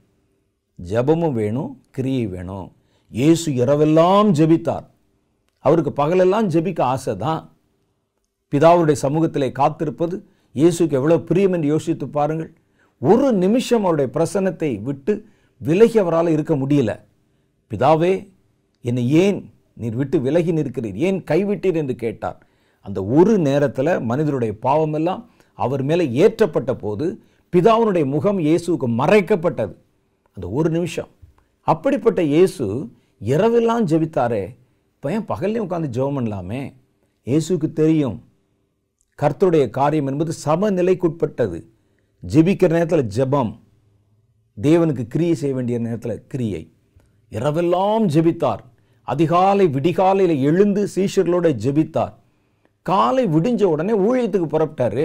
ஜெபமும் வேணும் கிரியை வேணும் இயேசு இரவெல்லாம் ஜெபித்தார் அவருக்கு பகலெல்லாம் ஜெபிக்க ஆசை தான் பிதாவுடைய சமூகத்திலே காத்திருப்பது இயேசுக்கு எவ்வளோ பிரியம் என்று யோசித்து பாருங்கள் ஒரு நிமிஷம் அவருடைய பிரசன்னத்தை விட்டு விலகி அவரால் இருக்க முடியல பிதாவே என்னை ஏன் நீர் விட்டு விலகி நிற்கிறீர் ஏன் கைவிட்டீர் என்று கேட்டார் அந்த ஒரு நேரத்தில் மனிதருடைய பாவமெல்லாம் அவர் மேலே ஏற்றப்பட்ட போது பிதாவினுடைய முகம் இயேசுவுக்கு மறைக்கப்பட்டது அந்த ஒரு நிமிஷம் அப்படிப்பட்ட இயேசு இரவெல்லாம் ஜெபித்தாரே பையன் பகல்லையும் உட்காந்து ஜெபம் பண்ணலாமே இயேசுக்கு தெரியும் கர்த்தருடைய காரியம் என்பது சமநிலைக்குட்பட்டது ஜெபிக்கிற நேரத்தில் ஜெபம் தேவனுக்கு கிரியை செய்ய வேண்டிய நேரத்தில் கிரியை இரவெல்லாம் ஜெபித்தார் அதிகாலை விடிகாலையில் எழுந்து சீஷர்களோட ஜெபித்தார் காலை விடிஞ்ச உடனே ஊழியத்துக்கு புறப்பட்டாரு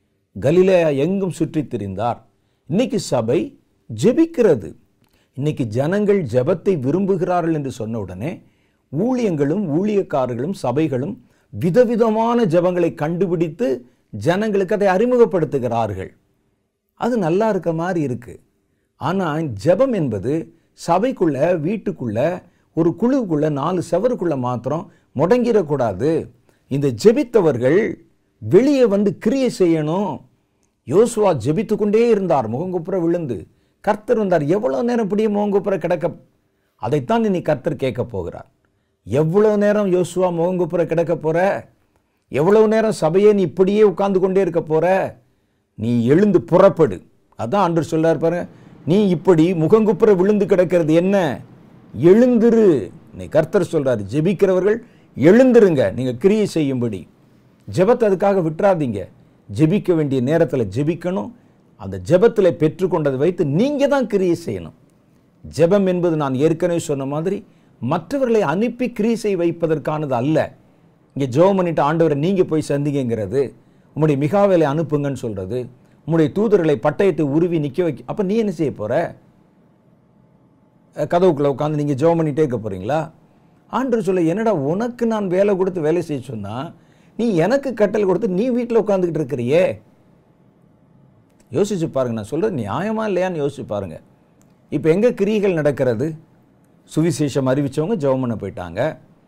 கலிலேயா எங்கும் சுற்றித் திரிந்தார் இன்னைக்கு சபை ஜெபிக்கிறது இன்னைக்கு ஜனங்கள் ஜெபத்தை விரும்புகிறார்கள் என்று சொன்ன உடனே ஊழியங்களும் ஊழியக்காரர்களும் சபைகளும் விதவிதமான ஜெபங்களை கண்டுபிடித்து ஜனங்களுக்கு அதை அறிமுகப்படுத்துகிறார்கள் அது நல்லா இருக்க மாதிரி இருக்கு ஆனால் ஜெபம் என்பது சபைக்குள்ள வீட்டுக்குள்ள ஒரு குழுவுக்குள்ள நாலு செவருக்குள்ள மாத்திரம் முடங்கிடக்கூடாது இந்த ஜெபித்தவர்கள் வெளியே வந்து கிரியை செய்யணும் யோசுவா ஜெபித்து கொண்டே இருந்தார் முகங்குப்புற விழுந்து கர்த்தர் வந்தார் எவ்வளோ நேரம் இப்படியே முகங்குப்புற கிடக்க அதைத்தான் இனி கர்த்தர் கேட்க போகிறார் எவ்வளோ நேரம் யோசுவா முகங்குப்புற கிடக்க போற எவ்வளவு நேரம் சபையை நீ இப்படியே உட்கார்ந்து கொண்டே இருக்க போற நீ எழுந்து புறப்படு அதான் ஆண்டு சொல்றார் பாருங்க நீ இப்படி முகங்குப்புற விழுந்து கிடக்கிறது என்ன எழுந்திரு நீ கர்த்தர் சொல்றாரு ஜெபிக்கிறவர்கள் எழுந்திருங்க நீங்க கிரியை செய்யும்படி ஜெபத்தை அதுக்காக விட்டுறாதீங்க ஜெபிக்க வேண்டிய நேரத்தில் ஜெபிக்கணும் அந்த ஜெபத்தில் பெற்றுக்கொண்டதை வைத்து நீங்க தான் கிரியை செய்யணும் ஜெபம் என்பது நான் ஏற்கனவே சொன்ன மாதிரி மற்றவர்களை அனுப்பி கிரீசை வைப்பதற்கானது அல்ல இங்கே ஜெபம் பண்ணிட்டு ஆண்டவரை நீங்க போய் சந்திங்கங்கிறது உம்முடைய மிகாவேலை அனுப்புங்கன்னு சொல்றது உம்முடைய தூதர்களை பட்டயத்தை உருவி நிற்க வைக்க அப்போ நீ என்ன செய்ய போற அஹ் கதவுக்குள்ள உட்காந்து நீங்கள் ஜெபம் பண்ணிட்டே இருக்க போறீங்களா ஆண்டவர் சொல்ல என்னடா உனக்கு நான் வேலை கொடுத்து வேலை செய்ய சொன்னா நீ எனக்கு கட்டளை கொடுத்து நீ வீட்டில் உட்காந்துக்கிட்டு இருக்கிறியே யோசிச்சு பாருங்க நான் சொல்றது நியாயமா இல்லையான்னு யோசிச்சு பாருங்க இப்போ எங்க கிரியைகள் நடக்கிறது சுவிசேஷம் அறிவிச்சவங்க ஜெபம் பண்ண போயிட்டாங்க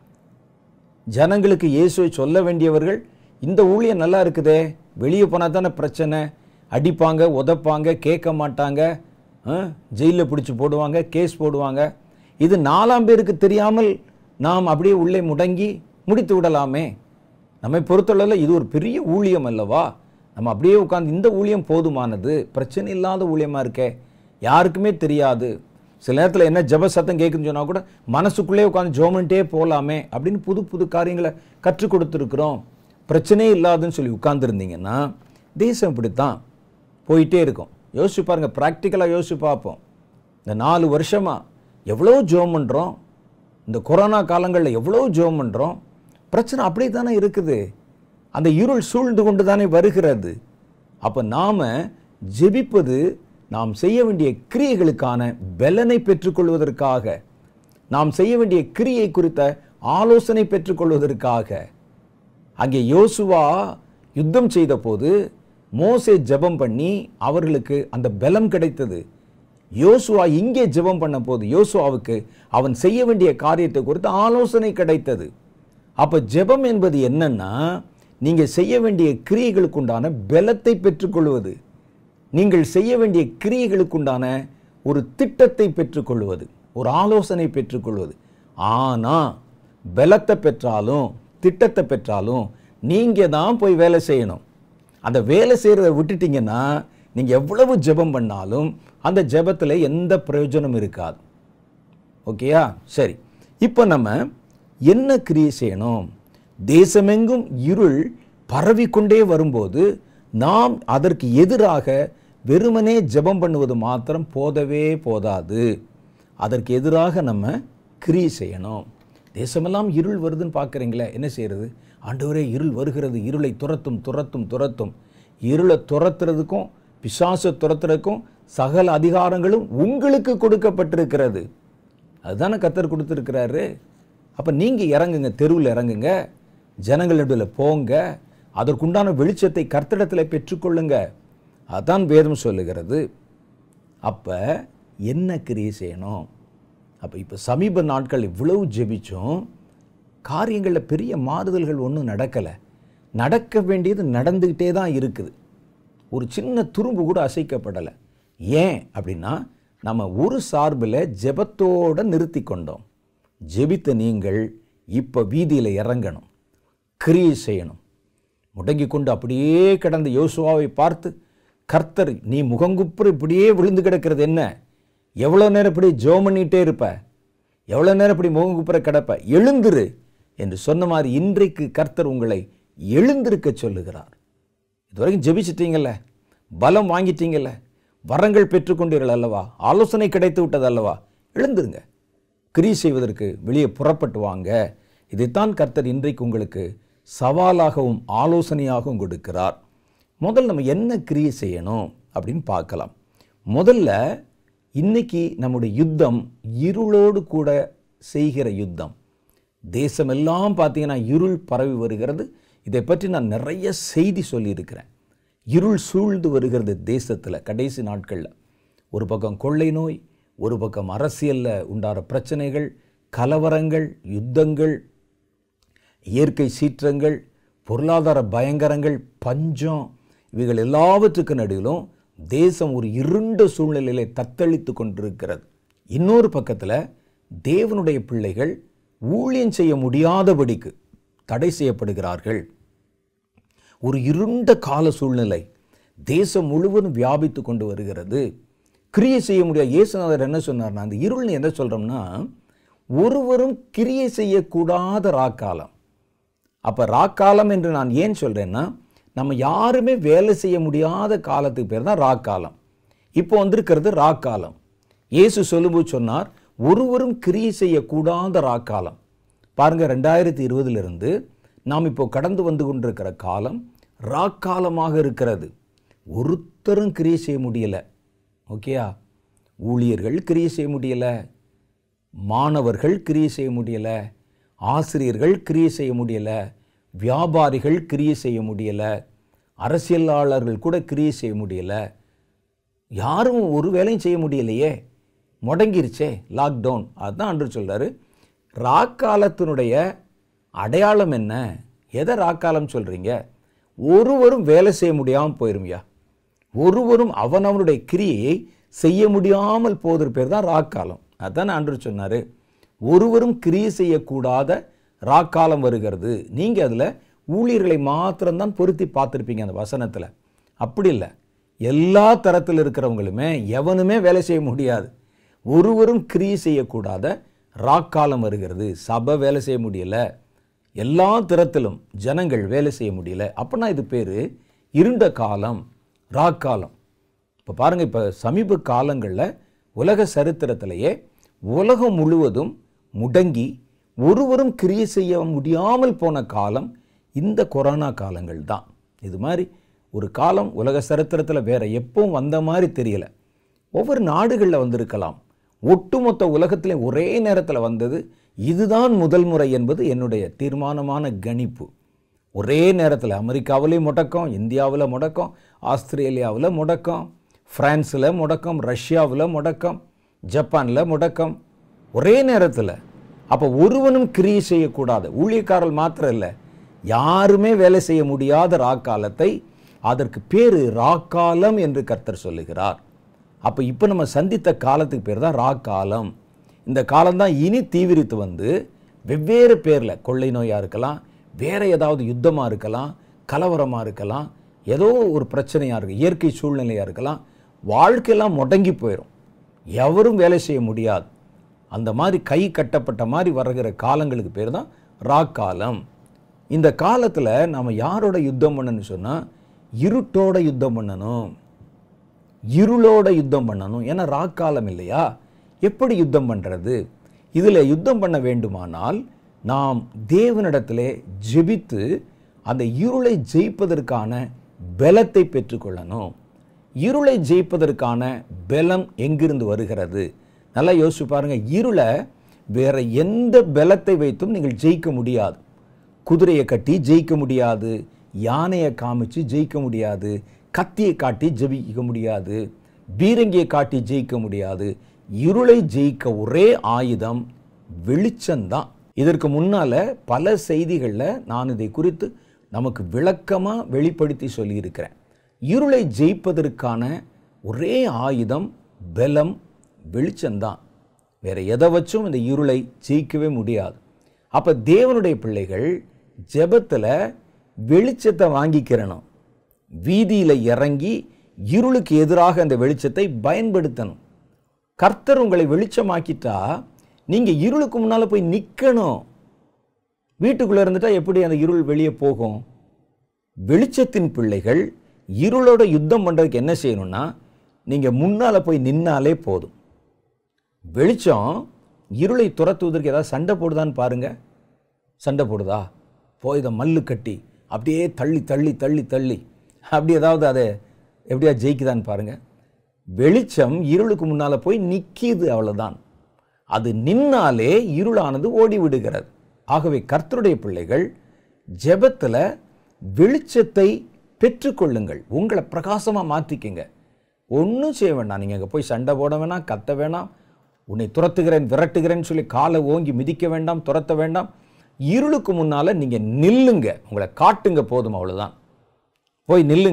ஜனங்களுக்கு இயேசுவை சொல்ல வேண்டியவர்கள் இந்த ஊழியம் நல்லா இருக்குதே வெளியே போனால் தானே பிரச்சனை அடிப்பாங்க உதைப்பாங்க கேட்க மாட்டாங்க ஜெயிலில் பிடிச்சி போடுவாங்க கேஸ் போடுவாங்க இது நாலாம் பேருக்கு தெரியாமல் நாம் அப்படியே உள்ளே முடங்கி முடித்து விடலாமே நம்மை பொறுத்தளவில் இது ஒரு பெரிய ஊழியம் அல்லவா நம்ம அப்படியே உட்காந்து இந்த ஊழியம் போதுமானது பிரச்சனை இல்லாத ஊழியமாக இருக்கே யாருக்குமே தெரியாது சில நேரத்தில் என்ன ஜெப சத்தம் கேட்குன்னு சொன்னால் கூட மனசுக்குள்ளே உட்காந்து ஜோமன்ட்டே போகலாமே அப்படின்னு புது புது காரியங்களை கற்றுக் கொடுத்துருக்குறோம் பிரச்சனையே இல்லாதுன்னு சொல்லி உட்கார்ந்துருந்தீங்கன்னா தேசம் இப்படித்தான் போயிட்டே இருக்கும் யோசிச்சு பாருங்க ப்ராக்டிக்கலாக யோசிச்சு பார்ப்போம் இந்த நாலு வருஷமா எவ்வளோ ஜோம் பண்ணுறோம் இந்த கொரோனா காலங்களில் எவ்வளோ ஜோம் பண்ணுறோம் பிரச்சனை அப்படியே தானே இருக்குது அந்த இருள் சூழ்ந்து கொண்டு தானே வருகிறது அப்போ நாம் ஜெபிப்பது நாம் செய்ய வேண்டிய கிரியைகளுக்கான பலனை பெற்றுக்கொள்வதற்காக நாம் செய்ய வேண்டிய கிரியை குறித்த ஆலோசனை பெற்றுக்கொள்வதற்காக அங்கே யோசுவா யுத்தம் செய்த போது மோசே ஜெபம் பண்ணி அவர்களுக்கு அந்த பலம் கிடைத்தது யோசுவா இங்கே ஜெபம் பண்ண போது யோசுவாவுக்கு அவன் செய்ய வேண்டிய காரியத்தை குறித்து ஆலோசனை கிடைத்தது அப்ப ஜெபம் என்பது என்னன்னா நீங்க செய்ய வேண்டிய கிரியைகளுக்குண்டான பலத்தை பெற்றுக்கொள்வது நீங்கள் செய்ய வேண்டிய கிரியைகளுக்குண்டான ஒரு திட்டத்தை பெற்றுக்கொள்வது ஒரு ஆலோசனை பெற்றுக்கொள்வது ஆனா பலத்தை பெற்றாலும் திட்டத்தை பெற்றாலும் நீங்க தான் போய் வேலை செய்யணும் அந்த வேலை செய்கிறத விட்டுட்டீங்கன்னா நீங்க எவ்வளவு ஜெபம் பண்ணாலும் அந்த ஜெபத்துல எந்த பிரயோஜனம் இருக்காது ஓகேயா சரி இப்போ நம்ம என்ன கிரியை செய்யணும் தேசமெங்கும் இருள் பரவிக்கொண்டே வரும்போது நாம் அதற்கு எதிராக வெறுமனே ஜெபம் பண்ணுவது மாத்திரம் போதவே போதாது அதற்கு எதிராக நம்ம கிரியை செய்யணும் தேசமெல்லாம் இருள் வருதுன்னு பார்க்குறீங்களே என்ன செய்யறது ஆண்டவரே இருள் வருகிறது இருளை துரத்தும் துரத்தும் துரத்தும் இருளை துரத்துறதுக்கும் பிசாசை துரத்துறதுக்கும் சகல அதிகாரங்களும் உங்களுக்கு கொடுக்கப்பட்டிருக்கிறது அதுதானே கத்தர் கொடுத்துருக்கிறாரு அப்போ நீங்கள் இறங்குங்க தெருவில் இறங்குங்க ஜனங்கள் நடுவில் போங்க அதற்குண்டான வெளிச்சத்தை கர்த்தரிடத்தில் பெற்றுக்கொள்ளுங்க அதான் வேதம் சொல்லுகிறது அப்போ என்ன கிரியை செய்யணும் அப்போ இப்போ சமீப நாட்கள் இவ்வளவு ஜெபிச்சோம் காரியங்களில் பெரிய மாறுதல்கள் ஒன்றும் நடக்கலை நடக்க வேண்டியது நடந்துக்கிட்டே தான் இருக்குது ஒரு சின்ன துரும்பு கூட அசைக்கப்படலை ஏன் அப்படின்னா நம்ம ஒரு சார்பில் ஜெபத்தோடு நிறுத்தி கொண்டோம் ஜெபித்த நீங்கள் இப்போ வீதியில் இறங்கணும் கிரியை செய்யணும் முடங்கி கொண்டு அப்படியே கிடந்த யோசுவாவை பார்த்து கர்த்தர் நீ முகங்குப்புற இப்படியே விழுந்து கிடக்கிறது என்ன எவ்வளோ நேரம் இப்படி ஜோம் பண்ணிட்டே இருப்ப எவ்வளோ நேரம் இப்படி முகங்குப்புற கிடப்ப எழுந்திரு என்று சொன்ன மாதிரி இன்றைக்கு கர்த்தர் உங்களை எழுந்திருக்க சொல்லுகிறார் இதுவரைக்கும் ஜெபிச்சிட்டீங்கல்ல பலம் வாங்கிட்டீங்கல்ல வரங்கள் பெற்றுக்கொண்டீர்கள் அல்லவா ஆலோசனை கிடைத்து விட்டது அல்லவா எழுந்துருங்க கிரி செய்வதற்கு வெளியே புறப்பட்டு வாங்க இதைத்தான் கர்த்தர் இன்றைக்கு உங்களுக்கு சவாலாகவும் ஆலோசனையாகவும் கொடுக்கிறார் முதல்ல நம்ம என்ன கிரியை செய்யணும் அப்படின்னு பார்க்கலாம் முதல்ல இன்னைக்கு நம்முடைய யுத்தம் இருளோடு கூட செய்கிற யுத்தம் தேசமெல்லாம் பார்த்தீங்கன்னா இருள் பரவி வருகிறது இதை பற்றி நான் நிறைய செய்தி சொல்லியிருக்கிறேன் இருள் சூழ்ந்து வருகிறது தேசத்தில் கடைசி நாட்களில் ஒரு பக்கம் கொள்ளை நோய் ஒரு பக்கம் அரசியலில் உண்டான பிரச்சனைகள் கலவரங்கள் யுத்தங்கள் இயற்கை சீற்றங்கள் பொருளாதார பயங்கரங்கள் பஞ்சம் இவைகள் எல்லாவற்றுக்கு நடுவிலும் தேசம் ஒரு இருண்ட சூழ்நிலையிலே தத்தளித்து கொண்டிருக்கிறது இன்னொரு பக்கத்தில் தேவனுடைய பிள்ளைகள் ஊழியம் செய்ய முடியாதபடிக்கு தடை செய்யப்படுகிறார்கள் ஒரு இருண்ட கால சூழ்நிலை தேசம் முழுவதும் வியாபித்து கொண்டு வருகிறது கிரியை செய்ய முடியாது இயேசுநாதர் என்ன சொன்னார்னா அந்த இருள்னு என்ன சொல்கிறோம்னா ஒருவரும் கிரியை செய்யக்கூடாத ராக்காலம் அப்போ ராக்காலம் என்று நான் ஏன் சொல்கிறேன்னா நம்ம யாருமே வேலை செய்ய முடியாத காலத்துக்கு பேர் தான் ராக்காலம் இப்போ வந்திருக்கிறது ராக்காலம் இயேசு சொல்லும்போது சொன்னார் ஒருவரும் கிரியை செய்யக்கூடாத ராக்காலம் பாருங்க ரெண்டாயிரத்தி இருபதிலிருந்து நாம் இப்போ கடந்து வந்து கொண்டிருக்கிற காலம் ராக்காலமாக இருக்கிறது ஒருத்தரும் கிரியை செய்ய முடியல ஓகேயா ஊழியர்கள் கிரியை செய்ய முடியல மாணவர்கள் கிரியை செய்ய முடியல ஆசிரியர்கள் கிரியை செய்ய முடியல வியாபாரிகள் கிரியை செய்ய முடியல அரசியலாளர்கள் கூட கிரியை செய்ய முடியல யாரும் ஒரு வேலையும் செய்ய முடியலையே முடங்கிருச்சே லாக்டவுன் அதுதான் அன்று சொல்றாரு ராக்காலத்தினுடைய அடையாளம் என்ன எதை ராக்காலம் சொல்றீங்க ஒருவரும் வேலை செய்ய முடியாமல் போயிரும்யா ஒருவரும் அவனவனுடைய கிரியை செய்ய முடியாமல் போவதற்கு பேர் தான் ராக்காலம் அதான் ஆண்டு சொன்னார் ஒருவரும் கிரியை செய்யக்கூடாத ராக்காலம் வருகிறது நீங்கள் அதில் ஊழியர்களை மாத்திரம்தான் பொருத்தி பார்த்துருப்பீங்க அந்த வசனத்தில் அப்படி இல்லை எல்லா தரத்தில் இருக்கிறவங்களுமே எவனுமே வேலை செய்ய முடியாது ஒருவரும் கிரியை செய்யக்கூடாத ராக்காலம் வருகிறது சபை வேலை செய்ய முடியல எல்லா தரத்திலும் ஜனங்கள் வேலை செய்ய முடியல அப்போனா இது பேர் இருண்ட காலம் ராக்காலம் இப்போ பாருங்கள் இப்போ சமீப காலங்களில் உலக சரித்திரத்திலேயே உலகம் முழுவதும் முடங்கி ஒருவரும் கிரியை செய்ய முடியாமல் போன காலம் இந்த கொரோனா காலங்கள் தான் இது மாதிரி ஒரு காலம் உலக சரித்திரத்தில் வேற எப்பவும் வந்த மாதிரி தெரியல ஒவ்வொரு நாடுகளில் வந்திருக்கலாம் ஒட்டுமொத்த உலகத்திலே ஒரே நேரத்தில் வந்தது இதுதான் முதல் முறை என்பது என்னுடைய தீர்மானமான கணிப்பு ஒரே நேரத்தில் அமெரிக்காவிலேயும் முடக்கம் இந்தியாவில் முடக்கம் ஆஸ்திரேலியாவில் முடக்கம் ஃப்ரான்ஸில் முடக்கம் ரஷ்யாவில் முடக்கம் ஜப்பானில் முடக்கம் ஒரே நேரத்தில் அப்போ ஒருவனும் கிரியை செய்யக்கூடாது ஊழியக்காரர்கள் மாத்திரம் இல்லை யாருமே வேலை செய்ய முடியாத ராக்காலத்தை அதற்கு பேர் ராக்காலம் என்று கர்த்தர் சொல்லுகிறார் அப்போ இப்போ நம்ம சந்தித்த காலத்துக்கு பேர் தான் ராக்காலம் இந்த காலம்தான் இனி தீவிரித்து வந்து வெவ்வேறு பேரில் கொள்ளை நோயாக இருக்கலாம் வேற ஏதாவது யுத்தமாக இருக்கலாம் கலவரமாக இருக்கலாம் ஏதோ ஒரு பிரச்சனையாக இருக்கு இயற்கை சூழ்நிலையாக இருக்கலாம் வாழ்க்கையெல்லாம் முடங்கி போயிடும் எவரும் வேலை செய்ய முடியாது அந்த மாதிரி கை கட்டப்பட்ட மாதிரி வருகிற காலங்களுக்கு பேர் தான் ராக்காலம் இந்த காலத்தில் நாம் யாரோட யுத்தம் பண்ணணும்னு சொன்னால் இருட்டோட யுத்தம் பண்ணணும் இருளோட யுத்தம் பண்ணணும் ஏன்னா ராக்காலம் இல்லையா எப்படி யுத்தம் பண்ணுறது இதில் யுத்தம் பண்ண வேண்டுமானால் நாம் தேவனிடத்திலே ஜெபித்து அந்த இருளை ஜெயிப்பதற்கான பலத்தை பெற்றுக்கொள்ளணும் இருளை ஜெயிப்பதற்கான பலம் எங்கிருந்து வருகிறது நல்லா யோசிச்சு பாருங்க இருளை வேற எந்த பலத்தை வைத்தும் நீங்கள் ஜெயிக்க முடியாது குதிரையை கட்டி ஜெயிக்க முடியாது யானையை காமிச்சு ஜெயிக்க முடியாது கத்தியை காட்டி ஜெயிக்க முடியாது பீரங்கியை காட்டி ஜெயிக்க முடியாது இருளை ஜெயிக்க ஒரே ஆயுதம் வெளிச்சம்தான் இதற்கு முன்னால பல செய்திகளில் நான் இதை குறித்து நமக்கு விளக்கமாக வெளிப்படுத்தி சொல்லியிருக்கிறேன் இருளை ஜெயிப்பதற்கான ஒரே ஆயுதம் பலம் வெளிச்சம்தான் வேற எதை வச்சும் இந்த இருளை ஜெயிக்கவே முடியாது அப்போ தேவனுடைய பிள்ளைகள் ஜெபத்தில் வெளிச்சத்தை வாங்கிக்கிறணும் வீதியில் இறங்கி இருளுக்கு எதிராக அந்த வெளிச்சத்தை பயன்படுத்தணும் கர்த்தர் உங்களை வெளிச்சமாக்கிட்டா நீங்கள் இருளுக்கு முன்னால் போய் நிற்கணும் வீட்டுக்குள்ளே இருந்துட்டா எப்படி அந்த இருள் வெளியே போகும் வெளிச்சத்தின் பிள்ளைகள் இருளோட யுத்தம் பண்ணுறதுக்கு என்ன செய்யணும்னா நீங்கள் முன்னால் போய் நின்னாலே போதும் வெளிச்சம் இருளை துரத்துவதற்கு ஏதாவது சண்டை போடுதான்னு பாருங்க சண்டை போடுதா போய் இதை மல்லு கட்டி அப்படியே தள்ளி தள்ளி தள்ளி தள்ளி அப்படி ஏதாவது அதை எப்படியா ஜெயிக்குதான்னு பாருங்க வெளிச்சம் இருளுக்கு முன்னால் போய் நிற்கிது அவ்வளவுதான் அது நின்னாலே இருளானது ஓடி விடுகிறது ஆகவே கர்த்தருடைய பிள்ளைகள் ஜெபத்தில் வெளிச்சத்தை பெற்றுக்கொள்ளுங்கள் உங்களை பிரகாசமாக மாற்றிக்கங்க ஒன்றும் செய்ய வேண்டாம் நீங்கள் அங்கே போய் சண்டை போட வேணாம் கத்த வேணாம் உன்னை துரத்துகிறேன் விரட்டுகிறேன்னு சொல்லி காலை ஓங்கி மிதிக்க வேண்டாம் துரத்த வேண்டாம் இருளுக்கு முன்னால் நீங்கள் நில்லுங்க உங்களை காட்டுங்க போதும் அவ்வளவுதான் போய் நில்லுங்க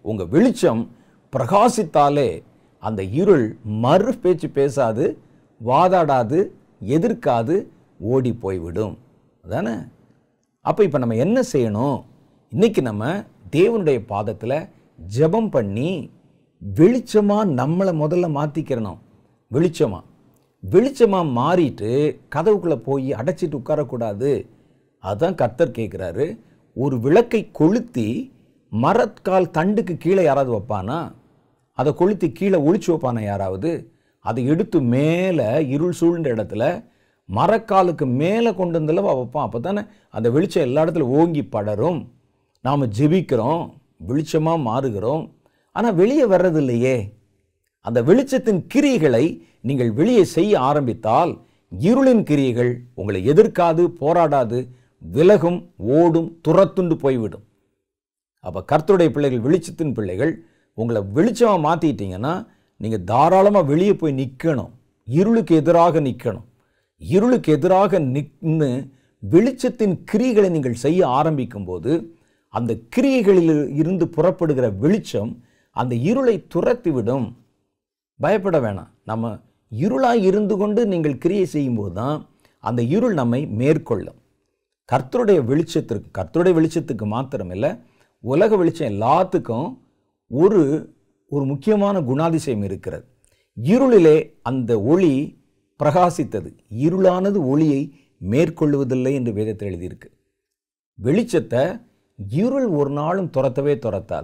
உங்கள் வெளிச்சம் பிரகாசித்தாலே அந்த இருள் மறு பேச்சு பேசாது வாதாடாது எதிர்க்காது ஓடி போய்விடும் அதானே அப்போ இப்போ நம்ம என்ன செய்யணும் இன்னைக்கு நம்ம தேவனுடைய பாதத்தில் ஜெபம் பண்ணி வெளிச்சமாக நம்மளை முதல்ல மாற்றிக்கிறணும் வெளிச்சமாக வெளிச்சமாக மாறிட்டு கதவுக்குள்ளே போய் அடைச்சிட்டு உட்காரக்கூடாது அதான் கர்த்தர் கேட்குறாரு ஒரு விளக்கை கொளுத்தி மரக்கால் தண்டுக்கு கீழே யாராவது வைப்பானா அதை கொளுத்தி கீழே ஒளிச்சு வைப்பானா யாராவது அதை எடுத்து மேலே இருள் சூழ்ந்த இடத்துல மரக்காலுக்கு மேலே கொண்டு வந்தளவு வைப்பான் அப்போ தானே அந்த வெளிச்சம் எல்லா இடத்துல ஓங்கி படரும் நாம் ஜெபிக்கிறோம் வெளிச்சமாக மாறுகிறோம் ஆனால் வெளியே வர்றது இல்லையே அந்த வெளிச்சத்தின் கிரியைகளை நீங்கள் வெளியே செய்ய ஆரம்பித்தால் இருளின் கிரியைகள் உங்களை எதிர்க்காது போராடாது விலகும் ஓடும் துரத்துண்டு போய்விடும் அப்போ கர்த்தருடைய பிள்ளைகள் வெளிச்சத்தின் பிள்ளைகள் உங்களை வெளிச்சமாக மாற்றிட்டீங்கன்னா நீங்கள் தாராளமாக வெளியே போய் நிற்கணும் இருளுக்கு எதிராக நிற்கணும் இருளுக்கு எதிராக நின்று வெளிச்சத்தின் கிரியைகளை நீங்கள் செய்ய ஆரம்பிக்கும் போது அந்த கிரியைகளில் இருந்து புறப்படுகிற வெளிச்சம் அந்த இருளை துரத்திவிடும் பயப்பட வேணாம் நம்ம இருளாய் இருந்து கொண்டு நீங்கள் கிரியை செய்யும்போது தான் அந்த இருள் நம்மை மேற்கொள்ளும் கர்த்தருடைய வெளிச்சத்திற்கு கர்த்தருடைய வெளிச்சத்துக்கு மாத்திரமில்லை உலக வெளிச்சம் எல்லாத்துக்கும் ஒரு ஒரு முக்கியமான குணாதிசயம் இருக்கிறது இருளிலே அந்த ஒளி பிரகாசித்தது இருளானது ஒளியை மேற்கொள்வதில்லை என்று வேதத்தில் எழுதியிருக்கு வெளிச்சத்தை இருள் ஒரு நாளும் துரத்தவே துரத்தாது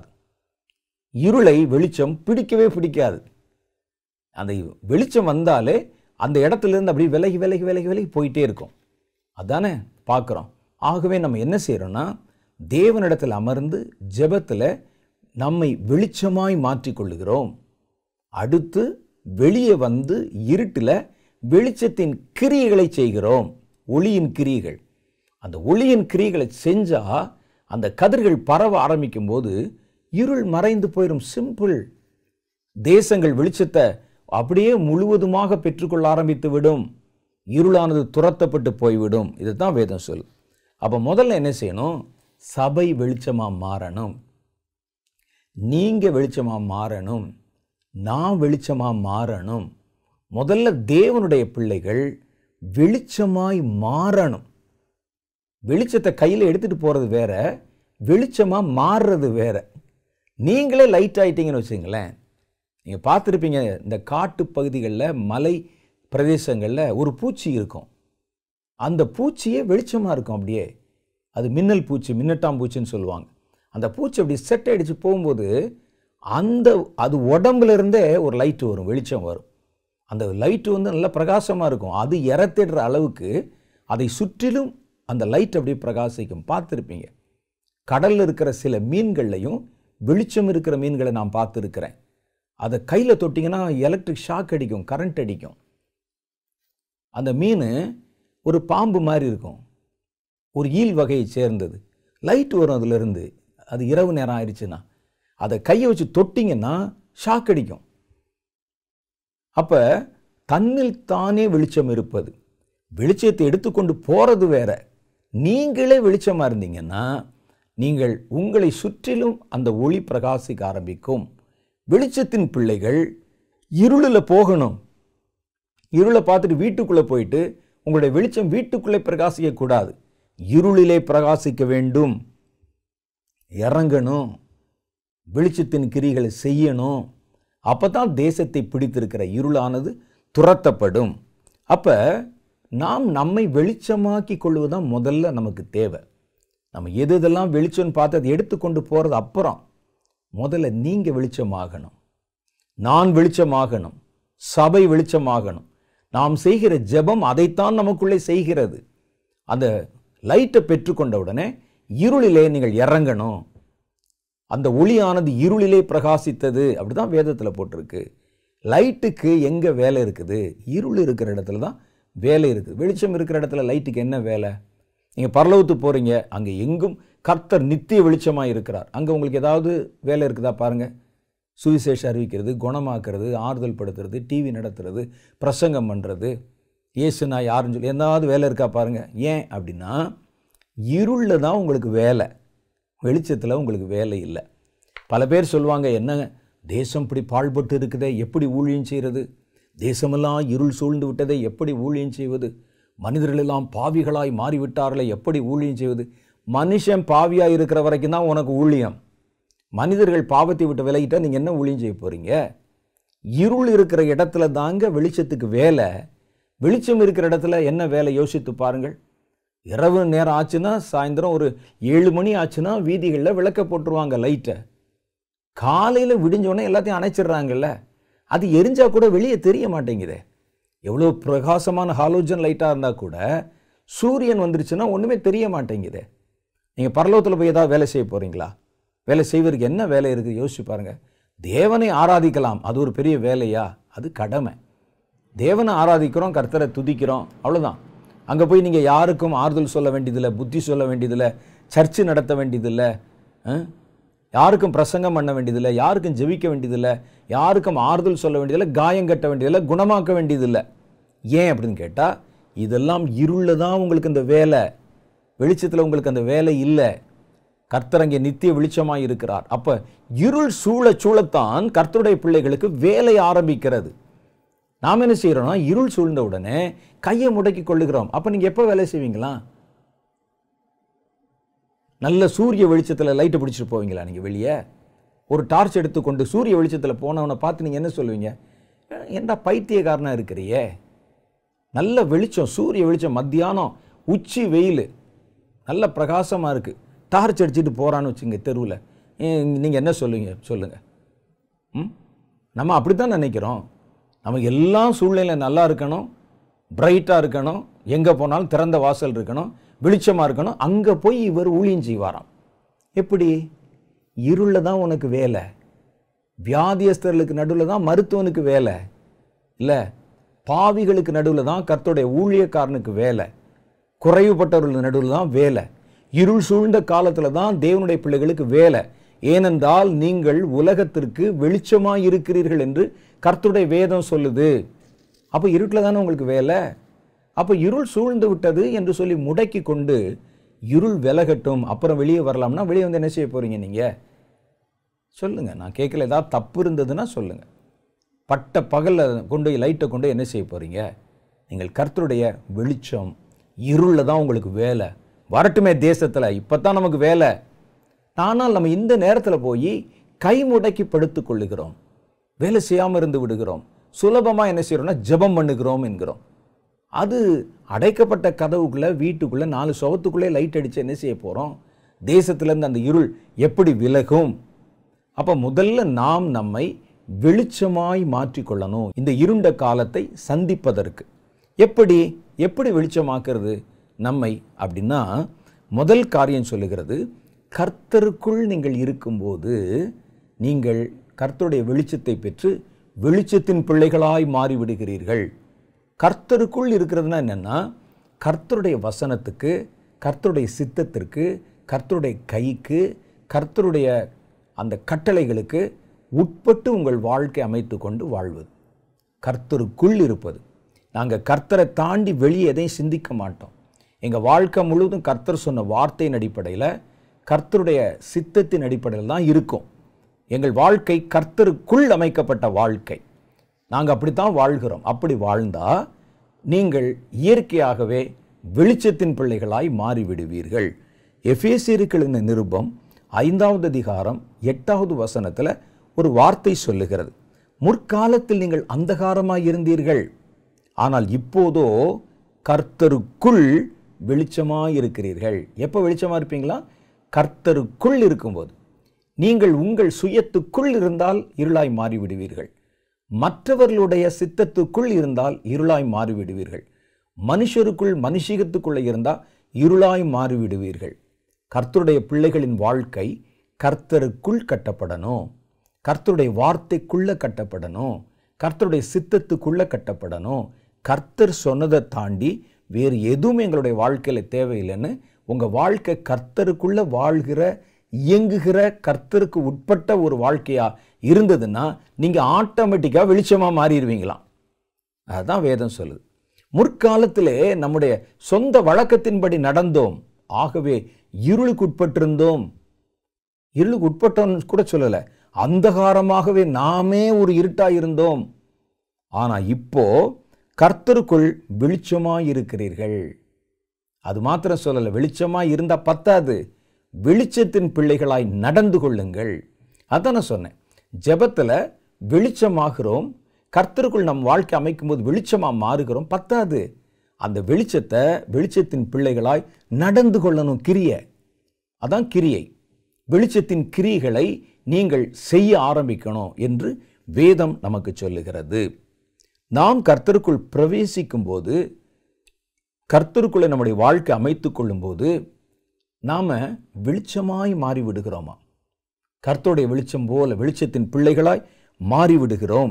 இருளை வெளிச்சம் பிடிக்கவே பிடிக்காது அந்த வெளிச்சம் வந்தாலே அந்த இடத்துலேருந்து அப்படியே விலகி விலகி விலகி விலகி போயிட்டே இருக்கும் அதானே பார்க்குறோம் ஆகவே நம்ம என்ன செய்கிறோன்னா தேவனிடத்தில் அமர்ந்து ஜெபத்தில் நம்மை வெளிச்சமாய் மாற்றிக்கொள்ளுகிறோம் அடுத்து வெளியே வந்து இருட்டில் வெளிச்சத்தின் கிரியைகளை செய்கிறோம் ஒளியின் கிரியைகள் அந்த ஒளியின் கிரியைகளை செஞ்சால் அந்த கதிர்கள் பரவ ஆரம்பிக்கும் போது இருள் மறைந்து போயிடும் சிம்பிள் தேசங்கள் வெளிச்சத்தை அப்படியே முழுவதுமாக பெற்றுக்கொள்ள ஆரம்பித்து விடும் இருளானது துரத்தப்பட்டு போய்விடும் இதுதான் வேதம் சொல் அப்போ முதல்ல என்ன செய்யணும் சபை வெளிச்சமாக மாறணும் நீங்கள் வெளிச்சமாக மாறணும் நான் வெளிச்சமாக மாறணும் முதல்ல தேவனுடைய பிள்ளைகள் வெளிச்சமாய் மாறணும் வெளிச்சத்தை கையில் எடுத்துகிட்டு போகிறது வேற வெளிச்சமாக மாறுறது வேற நீங்களே லைட் ஆயிட்டீங்கன்னு வச்சுங்களேன் நீங்கள் பார்த்துருப்பீங்க இந்த காட்டு பகுதிகளில் மலை பிரதேசங்களில் ஒரு பூச்சி இருக்கும் அந்த பூச்சியே வெளிச்சமாக இருக்கும் அப்படியே அது மின்னல் பூச்சி மின்னட்டாம் பூச்சின்னு சொல்லுவாங்க அந்த பூச்சி அப்படி செட் அடித்து போகும்போது அந்த அது உடம்புல இருந்தே ஒரு லைட்டு வரும் வெளிச்சம் வரும் அந்த லைட்டு வந்து நல்லா பிரகாசமாக இருக்கும் அது இறத்திடுற அளவுக்கு அதை சுற்றிலும் அந்த லைட் அப்படியே பிரகாசிக்கும் பார்த்துருப்பீங்க கடலில் இருக்கிற சில மீன்கள்லையும் வெளிச்சம் இருக்கிற மீன்களை நான் பார்த்துருக்கிறேன் அதை கையில் தொட்டிங்கன்னா எலக்ட்ரிக் ஷாக் அடிக்கும் கரண்ட் அடிக்கும் அந்த மீன் ஒரு பாம்பு மாதிரி இருக்கும் ஒரு ஈல் வகையை சேர்ந்தது லைட் வரும் அதிலிருந்து அது இரவு நேரம் ஆயிடுச்சுன்னா அதை கையை வச்சு தொட்டிங்கன்னா ஷாக் அடிக்கும் அப்போ தன்னில் தானே வெளிச்சம் இருப்பது வெளிச்சத்தை எடுத்துக்கொண்டு போகிறது வேற நீங்களே வெளிச்சமாக இருந்தீங்கன்னா நீங்கள் உங்களை சுற்றிலும் அந்த ஒளி பிரகாசிக்க ஆரம்பிக்கும் வெளிச்சத்தின் பிள்ளைகள் இருளில் போகணும் இருளை பார்த்துட்டு வீட்டுக்குள்ளே போயிட்டு உங்களுடைய வெளிச்சம் வீட்டுக்குள்ளே பிரகாசிக்கக்கூடாது இருளிலே பிரகாசிக்க வேண்டும் இறங்கணும் வெளிச்சத்தின் கிரிகளை செய்யணும் அப்போ தான் தேசத்தை பிடித்திருக்கிற இருளானது துரத்தப்படும் அப்போ நாம் நம்மை வெளிச்சமாக்கி கொள்வதுதான் முதல்ல நமக்கு தேவை நம்ம எது எதெல்லாம் வெளிச்சம்னு பார்த்து அதை எடுத்துக்கொண்டு போகிறது அப்புறம் முதல்ல நீங்கள் வெளிச்சமாகணும் நான் வெளிச்சமாகணும் சபை வெளிச்சமாகணும் நாம் செய்கிற ஜெபம் அதைத்தான் நமக்குள்ளே செய்கிறது அந்த லைட்டை பெற்றுக்கொண்ட உடனே இருளிலே நீங்கள் இறங்கணும் அந்த ஒளியானது இருளிலே பிரகாசித்தது அப்படிதான் வேதத்தில் போட்டிருக்கு லைட்டுக்கு எங்கே வேலை இருக்குது இருள் இருக்கிற இடத்துல தான் வேலை இருக்குது வெளிச்சம் இருக்கிற இடத்துல லைட்டுக்கு என்ன வேலை நீங்கள் பரலவத்து போகிறீங்க அங்கே எங்கும் கர்த்தர் நித்திய வெளிச்சமாக இருக்கிறார் அங்கே உங்களுக்கு ஏதாவது வேலை இருக்குதா பாருங்கள் சுவிசேஷம் அறிவிக்கிறது குணமாக்குறது ஆறுதல் படுத்துறது டிவி நடத்துறது பிரசங்கம் பண்ணுறது ஏசுனா யாருன்னு சொல்லி எதாவது வேலை இருக்கா பாருங்கள் ஏன் அப்படின்னா இருளில் தான் உங்களுக்கு வேலை வெளிச்சத்தில் உங்களுக்கு வேலை இல்லை பல பேர் சொல்லுவாங்க என்ன தேசம் இப்படி பாழ்பட்டு இருக்குதே எப்படி ஊழியம் செய்கிறது தேசமெல்லாம் இருள் சூழ்ந்து விட்டதை எப்படி ஊழியம் செய்வது மனிதர்களெல்லாம் பாவிகளாய் மாறிவிட்டார்களே எப்படி ஊழியம் செய்வது மனுஷன் பாவியாக இருக்கிற வரைக்கும் தான் உனக்கு ஊழியம் மனிதர்கள் பாவத்தை விட்டு விலகிட்டா நீங்கள் என்ன ஊழியம் செய்ய போகிறீங்க இருள் இருக்கிற இடத்துல தாங்க வெளிச்சத்துக்கு வேலை வெளிச்சம் இருக்கிற இடத்துல என்ன வேலை யோசித்து பாருங்கள் இரவு நேரம் ஆச்சுன்னா சாயந்தரம் ஒரு ஏழு மணி ஆச்சுன்னா வீதிகளில் விளக்க போட்டுருவாங்க லைட்டை காலையில் விடிஞ்சோடனே எல்லாத்தையும் அணைச்சிடுறாங்கல்ல அது எரிஞ்சா கூட வெளியே தெரிய மாட்டேங்குதே எவ்வளோ பிரகாசமான ஹாலோஜன் லைட்டாக இருந்தால் கூட சூரியன் வந்துருச்சுன்னா ஒன்றுமே தெரிய மாட்டேங்குதே நீங்கள் பரலோகத்தில் போய் ஏதாவது வேலை செய்ய போகிறீங்களா வேலை செய்வதற்கு என்ன வேலை இருக்குது யோசிச்சு பாருங்கள் தேவனை ஆராதிக்கலாம் அது ஒரு பெரிய வேலையா அது கடமை தேவனை ஆராதிக்கிறோம் கர்த்தரை துதிக்கிறோம் அவ்வளோதான் அங்கே போய் நீங்கள் யாருக்கும் ஆறுதல் சொல்ல வேண்டியதில்லை புத்தி சொல்ல வேண்டியதில்லை சர்ச்சு நடத்த வேண்டியதில்லை ஆ? யாருக்கும் பிரசங்கம் பண்ண வேண்டியதில்லை யாருக்கும் ஜெபிக்க வேண்டியதில்லை யாருக்கும் ஆறுதல் சொல்ல வேண்டியதில்லை காயம் கட்ட வேண்டியதில்லை குணமாக்க வேண்டியதில்லை ஏன் அப்படின்னு கேட்டால் இதெல்லாம் இருளில் தான் உங்களுக்கு இந்த வேலை வெளிச்சத்தில் உங்களுக்கு அந்த வேலை இல்லை கர்த்தர் அங்கே நித்திய வெளிச்சமாக இருக்கிறார் அப்போ இருள் சூழ சூழத்தான் கர்த்தருடைய பிள்ளைகளுக்கு வேலை ஆரம்பிக்கிறது நாம் என்ன செய்கிறோம்னா இருள் சூழ்ந்த உடனே கையை முடக்கி கொள்ளுகிறோம் அப்போ நீங்கள் எப்போ வேலை செய்வீங்களா நல்ல சூரிய வெளிச்சத்தில் லைட்டை பிடிச்சிட்டு போவீங்களா நீங்கள் வெளியே ஒரு டார்ச் எடுத்துக்கொண்டு சூரிய வெளிச்சத்தில் போனவனை பார்த்து நீங்கள் என்ன சொல்லுவீங்க என்ன பைத்தியக்காரனா இருக்கிறியே நல்ல வெளிச்சம் சூரிய வெளிச்சம் மத்தியானம் உச்சி வெயில் நல்ல பிரகாசமாக இருக்குது டார்ச் அடிச்சுட்டு போகிறான்னு வச்சுங்க தெருவில் நீங்கள் என்ன சொல்லுவீங்க சொல்லுங்கள் ம் நம்ம அப்படி தான் நினைக்கிறோம் நமக்கு எல்லா சூழ்நிலையும் நல்லா இருக்கணும் பிரைட்டாக இருக்கணும் எங்கே போனாலும் திறந்த வாசல் இருக்கணும் வெளிச்சமாக இருக்கணும் அங்கே போய் இவர் ஊழியம் செய்வாராம் எப்படி இருளில் தான் உனக்கு வேலை வியாதியஸ்தர்களுக்கு நடுவில் தான் மருத்துவனுக்கு வேலை இல்லை பாவிகளுக்கு நடுவில் தான் கர்த்தருடைய ஊழியக்காரனுக்கு வேலை குறைவுபட்டவர்கள் நடுவில் தான் வேலை இருள் சூழ்ந்த காலத்தில் தான் தேவனுடைய பிள்ளைகளுக்கு வேலை ஏனென்றால் நீங்கள் உலகத்திற்கு வெளிச்சமாக இருக்கிறீர்கள் என்று கர்த்தருடைய வேதம் சொல்லுது அப்போ இருட்டில் தானே உங்களுக்கு வேலை அப்போ இருள் சூழ்ந்து விட்டது என்று சொல்லி முடக்கி கொண்டு இருள் விலகட்டும் அப்புறம் வெளியே வரலாம்னா வெளியே வந்து என்ன செய்ய போகிறீங்க நீங்கள் சொல்லுங்க நான் கேட்கல ஏதாவது தப்பு இருந்ததுன்னா சொல்லுங்க பட்ட பகலில் கொண்டு போய் லைட்டை கொண்டு போய் என்ன செய்ய போறீங்க நீங்கள் கர்த்தருடைய வெளிச்சம் இருளில் தான் உங்களுக்கு வேலை வரட்டுமே தேசத்தில் இப்போ தான் நமக்கு வேலை ஆனால் நம்ம இந்த நேரத்தில் போய் கை முடக்கி படுத்துக் கொள்ளுகிறோம் வேலை செய்யாமல் இருந்து விடுகிறோம் சுலபமாக என்ன செய்கிறோம்னா ஜெபம் பண்ணுகிறோம் என்கிறோம் அது அடைக்கப்பட்ட கதவுக்குள்ளே வீட்டுக்குள்ளே நாலு சுவத்துக்குள்ளே லைட் அடித்து என்ன செய்ய போகிறோம் தேசத்துலேருந்து அந்த இருள் எப்படி விலகும் அப்போ முதல்ல நாம் நம்மை வெளிச்சமாய் மாற்றிக்கொள்ளணும் இந்த இருண்ட காலத்தை சந்திப்பதற்கு எப்படி எப்படி வெளிச்சமாக்குறது நம்மை அப்படின்னா முதல் காரியம் சொல்லுகிறது கர்த்தருக்குள் நீங்கள் இருக்கும்போது நீங்கள் கர்த்தருடைய வெளிச்சத்தை பெற்று வெளிச்சத்தின் பிள்ளைகளாய் மாறிவிடுகிறீர்கள் கர்த்தருக்குள் இருக்கிறதுனா என்னென்னா கர்த்தருடைய வசனத்துக்கு கர்த்தருடைய சித்தத்திற்கு கர்த்தருடைய கைக்கு கர்த்தருடைய அந்த கட்டளைகளுக்கு உட்பட்டு உங்கள் வாழ்க்கை அமைத்து கொண்டு வாழ்வது கர்த்தருக்குள் இருப்பது நாங்கள் கர்த்தரை தாண்டி வெளியே எதையும் சிந்திக்க மாட்டோம் எங்கள் வாழ்க்கை முழுவதும் கர்த்தர் சொன்ன வார்த்தையின் அடிப்படையில் கர்த்தருடைய சித்தத்தின் அடிப்படையில் தான் இருக்கும் எங்கள் வாழ்க்கை கர்த்தருக்குள் அமைக்கப்பட்ட வாழ்க்கை நாங்கள் அப்படித்தான் வாழ்கிறோம் அப்படி வாழ்ந்தா நீங்கள் இயற்கையாகவே வெளிச்சத்தின் பிள்ளைகளாய் மாறிவிடுவீர்கள் எஃபேசியருக்களின் நிருபம் ஐந்தாவது அதிகாரம் எட்டாவது வசனத்தில் ஒரு வார்த்தை சொல்லுகிறது முற்காலத்தில் நீங்கள் அந்தகாரமாய் இருந்தீர்கள் ஆனால் இப்போதோ கர்த்தருக்குள் வெளிச்சமாய் இருக்கிறீர்கள் எப்போ வெளிச்சமாக இருப்பீங்களா கர்த்தருக்குள் இருக்கும்போது நீங்கள் உங்கள் சுயத்துக்குள் இருந்தால் இருளாய் மாறிவிடுவீர்கள் மற்றவர்களுடைய சித்தத்துக்குள் இருந்தால் இருளாய் மாறிவிடுவீர்கள் மனுஷருக்குள் மனுஷிகத்துக்குள்ளே இருந்தால் இருளாய் மாறிவிடுவீர்கள் கர்த்தருடைய பிள்ளைகளின் வாழ்க்கை கர்த்தருக்குள் கட்டப்படணும் கர்த்தருடைய வார்த்தைக்குள்ள கட்டப்படணும் கர்த்தருடைய சித்தத்துக்குள்ள கட்டப்படணும் கர்த்தர் சொன்னதை தாண்டி வேறு எதுவும் எங்களுடைய வாழ்க்கையில் தேவையில்லைன்னு உங்கள் வாழ்க்கை கர்த்தருக்குள்ள வாழ்கிற இயங்குகிற கர்த்தருக்கு உட்பட்ட ஒரு வாழ்க்கையா இருந்ததுன்னா நீங்கள் ஆட்டோமேட்டிக்காக வெளிச்சமாக மாறிடுவீங்களாம் அதுதான் வேதம் சொல்லுது முற்காலத்திலே நம்முடைய சொந்த வழக்கத்தின்படி நடந்தோம் ஆகவே இருளுக்கு உட்பட்டிருந்தோம் இருளுக்கு உட்பட்டோன்னு கூட சொல்லலை அந்தகாரமாகவே நாமே ஒரு இருட்டாக இருந்தோம் ஆனால் இப்போ கர்த்தருக்குள் வெளிச்சமாக இருக்கிறீர்கள் அது மாத்திரம் சொல்லலை வெளிச்சமாக இருந்தால் பத்தாது வெளிச்சத்தின் பிள்ளைகளாய் நடந்து கொள்ளுங்கள் அதான் நான் சொன்னேன் ஜெபத்தில் வெளிச்சமாகிறோம் கர்த்தருக்குள் நம் வாழ்க்கை அமைக்கும்போது வெளிச்சமாக மாறுகிறோம் பத்தாது அந்த வெளிச்சத்தை வெளிச்சத்தின் பிள்ளைகளாய் நடந்து கொள்ளணும் கிரியை அதான் கிரியை வெளிச்சத்தின் கிரியைகளை நீங்கள் செய்ய ஆரம்பிக்கணும் என்று வேதம் நமக்கு சொல்லுகிறது நாம் கர்த்தருக்குள் பிரவேசிக்கும் போது கர்த்தருக்குள்ளே நம்முடைய வாழ்க்கை அமைத்து கொள்ளும்போது நாம் வெளிச்சமாய் மாறி விடுகிறோமா கர்த்தருடைய வெளிச்சம் போல வெளிச்சத்தின் பிள்ளைகளாய் மாறிவிடுகிறோம்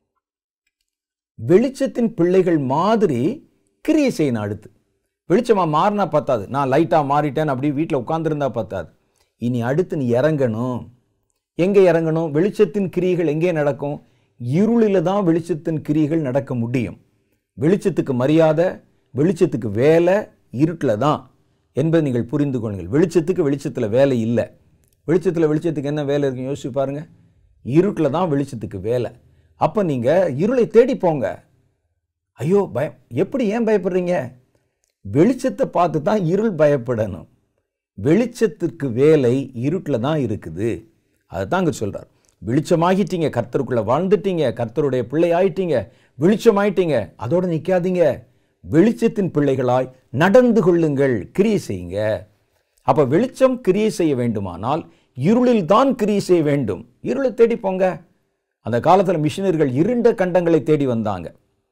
வெளிச்சத்தின் பிள்ளைகள் மாதிரி கிரியை செய்யணும் அடுத்து வெளிச்சமாக மாறினா பத்தாது நான் லைட்டாக மாறிட்டேன் அப்படி வீட்டில் உட்காந்துருந்தா பத்தாது இனி அடுத்து நீ இறங்கணும் எங்கே இறங்கணும் வெளிச்சத்தின் கிரியைகள் எங்கே நடக்கும் இருளில் தான் வெளிச்சத்தின் கிரியைகள் நடக்க முடியும் வெளிச்சத்துக்கு மரியாதை வெளிச்சத்துக்கு வேலை இருட்டில் தான் என்பதை நீங்கள் புரிந்து கொள்ளுங்கள் வெளிச்சத்துக்கு வெளிச்சத்தில் வேலை இல்லை வெளிச்சத்தில் வெளிச்சத்துக்கு என்ன வேலை இருக்குன்னு யோசிச்சு பாருங்க இருட்டில் தான் வெளிச்சத்துக்கு வேலை அப்போ நீங்கள் இருளை தேடி போங்க ஐயோ பயம் எப்படி ஏன் பயப்படுறீங்க வெளிச்சத்தை பார்த்து தான் இருள் பயப்படணும் வெளிச்சத்திற்கு வேலை இருட்டில் தான் இருக்குது அதுதான் அங்கே சொல்கிறார் வெளிச்சமாகிட்டீங்க கர்த்தருக்குள்ளே வாழ்ந்துட்டீங்க கர்த்தருடைய பிள்ளை ஆயிட்டீங்க வெளிச்சமாயிட்டீங்க அதோடு நிற்காதீங்க வெளிச்சத்தின் பிள்ளைகளாய் நடந்து கொள்ளுங்கள் கிரியை செய்யுங்க அப்போ வெளிச்சம் கிரியை செய்ய வேண்டுமானால் இருளில் தான் கிரியை செய்ய வேண்டும் இருளை தேடி போங்க அந்த காலத்தில் மிஷினர்கள் இருண்ட கண்டங்களை தேடி வந்தாங்க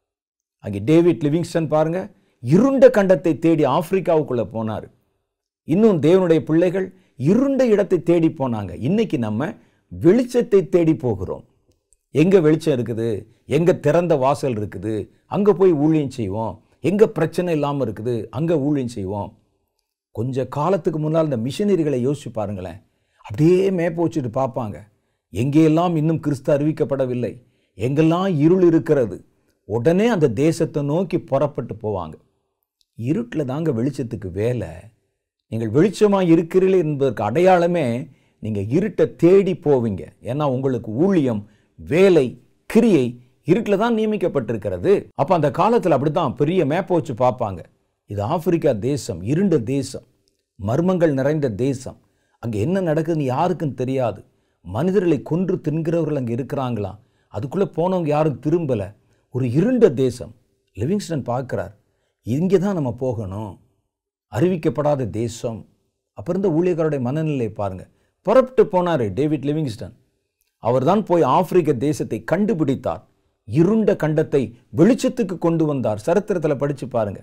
அங்கே டேவிட் லிவிங்ஸ்டன் பாருங்க இருண்ட கண்டத்தை தேடி ஆப்பிரிக்காவுக்குள்ளே போனார் இன்னும் தேவனுடைய பிள்ளைகள் இருண்ட இடத்தை தேடி போனாங்க இன்னைக்கு நம்ம வெளிச்சத்தை தேடி போகிறோம் எங்க வெளிச்சம் இருக்குது எங்க திறந்த வாசல் இருக்குது அங்க போய் ஊழியம் செய்வோம் எங்க பிரச்சனை இல்லாமல் இருக்குது அங்க ஊழியம் செய்வோம் கொஞ்ச காலத்துக்கு முன்னால் இந்த மிஷனரிகளை யோசிச்சு பாருங்களேன் அப்படியே மேப்ப வச்சுட்டு பார்ப்பாங்க எங்கெல்லாம் இன்னும் கிறிஸ்து அறிவிக்கப்படவில்லை எங்கெல்லாம் இருள் இருக்கிறது உடனே அந்த தேசத்தை நோக்கி புறப்பட்டு போவாங்க இருட்டில் தாங்க வெளிச்சத்துக்கு வேலை நீங்கள் வெளிச்சமாக இருக்கிறீர்கள் என்பதற்கு அடையாளமே நீங்கள் இருட்டை தேடி போவீங்க ஏன்னா உங்களுக்கு ஊழியம் வேலை கிரியை இருட்டில் தான் நியமிக்கப்பட்டிருக்கிறது அப்போ அந்த காலத்தில் அப்படி தான் பெரிய மேப்பை வச்சு பார்ப்பாங்க இது ஆப்பிரிக்கா தேசம் இருண்ட தேசம் மர்மங்கள் நிறைந்த தேசம் அங்கே என்ன நடக்குதுன்னு யாருக்கும் தெரியாது மனிதர்களை கொன்று தின்கிறவர்கள் அங்கே இருக்கிறாங்களாம் அதுக்குள்ளே போனவங்க யாரும் திரும்பலை ஒரு இருண்ட தேசம் லிவிங்ஸ்டன் பார்க்குறார் இங்கே தான் நம்ம போகணும் அறிவிக்கப்படாத தேசம் அப்போ இருந்த ஊழியக்காரருடைய மனநிலையை பாருங்க புறப்பட்டு போனார் டேவிட் லிவிங்ஸ்டன் அவர்தான் போய் ஆப்பிரிக்க தேசத்தை கண்டுபிடித்தார் இருண்ட கண்டத்தை வெளிச்சத்துக்கு கொண்டு வந்தார் சரித்திரத்தில் படிச்சு பாருங்க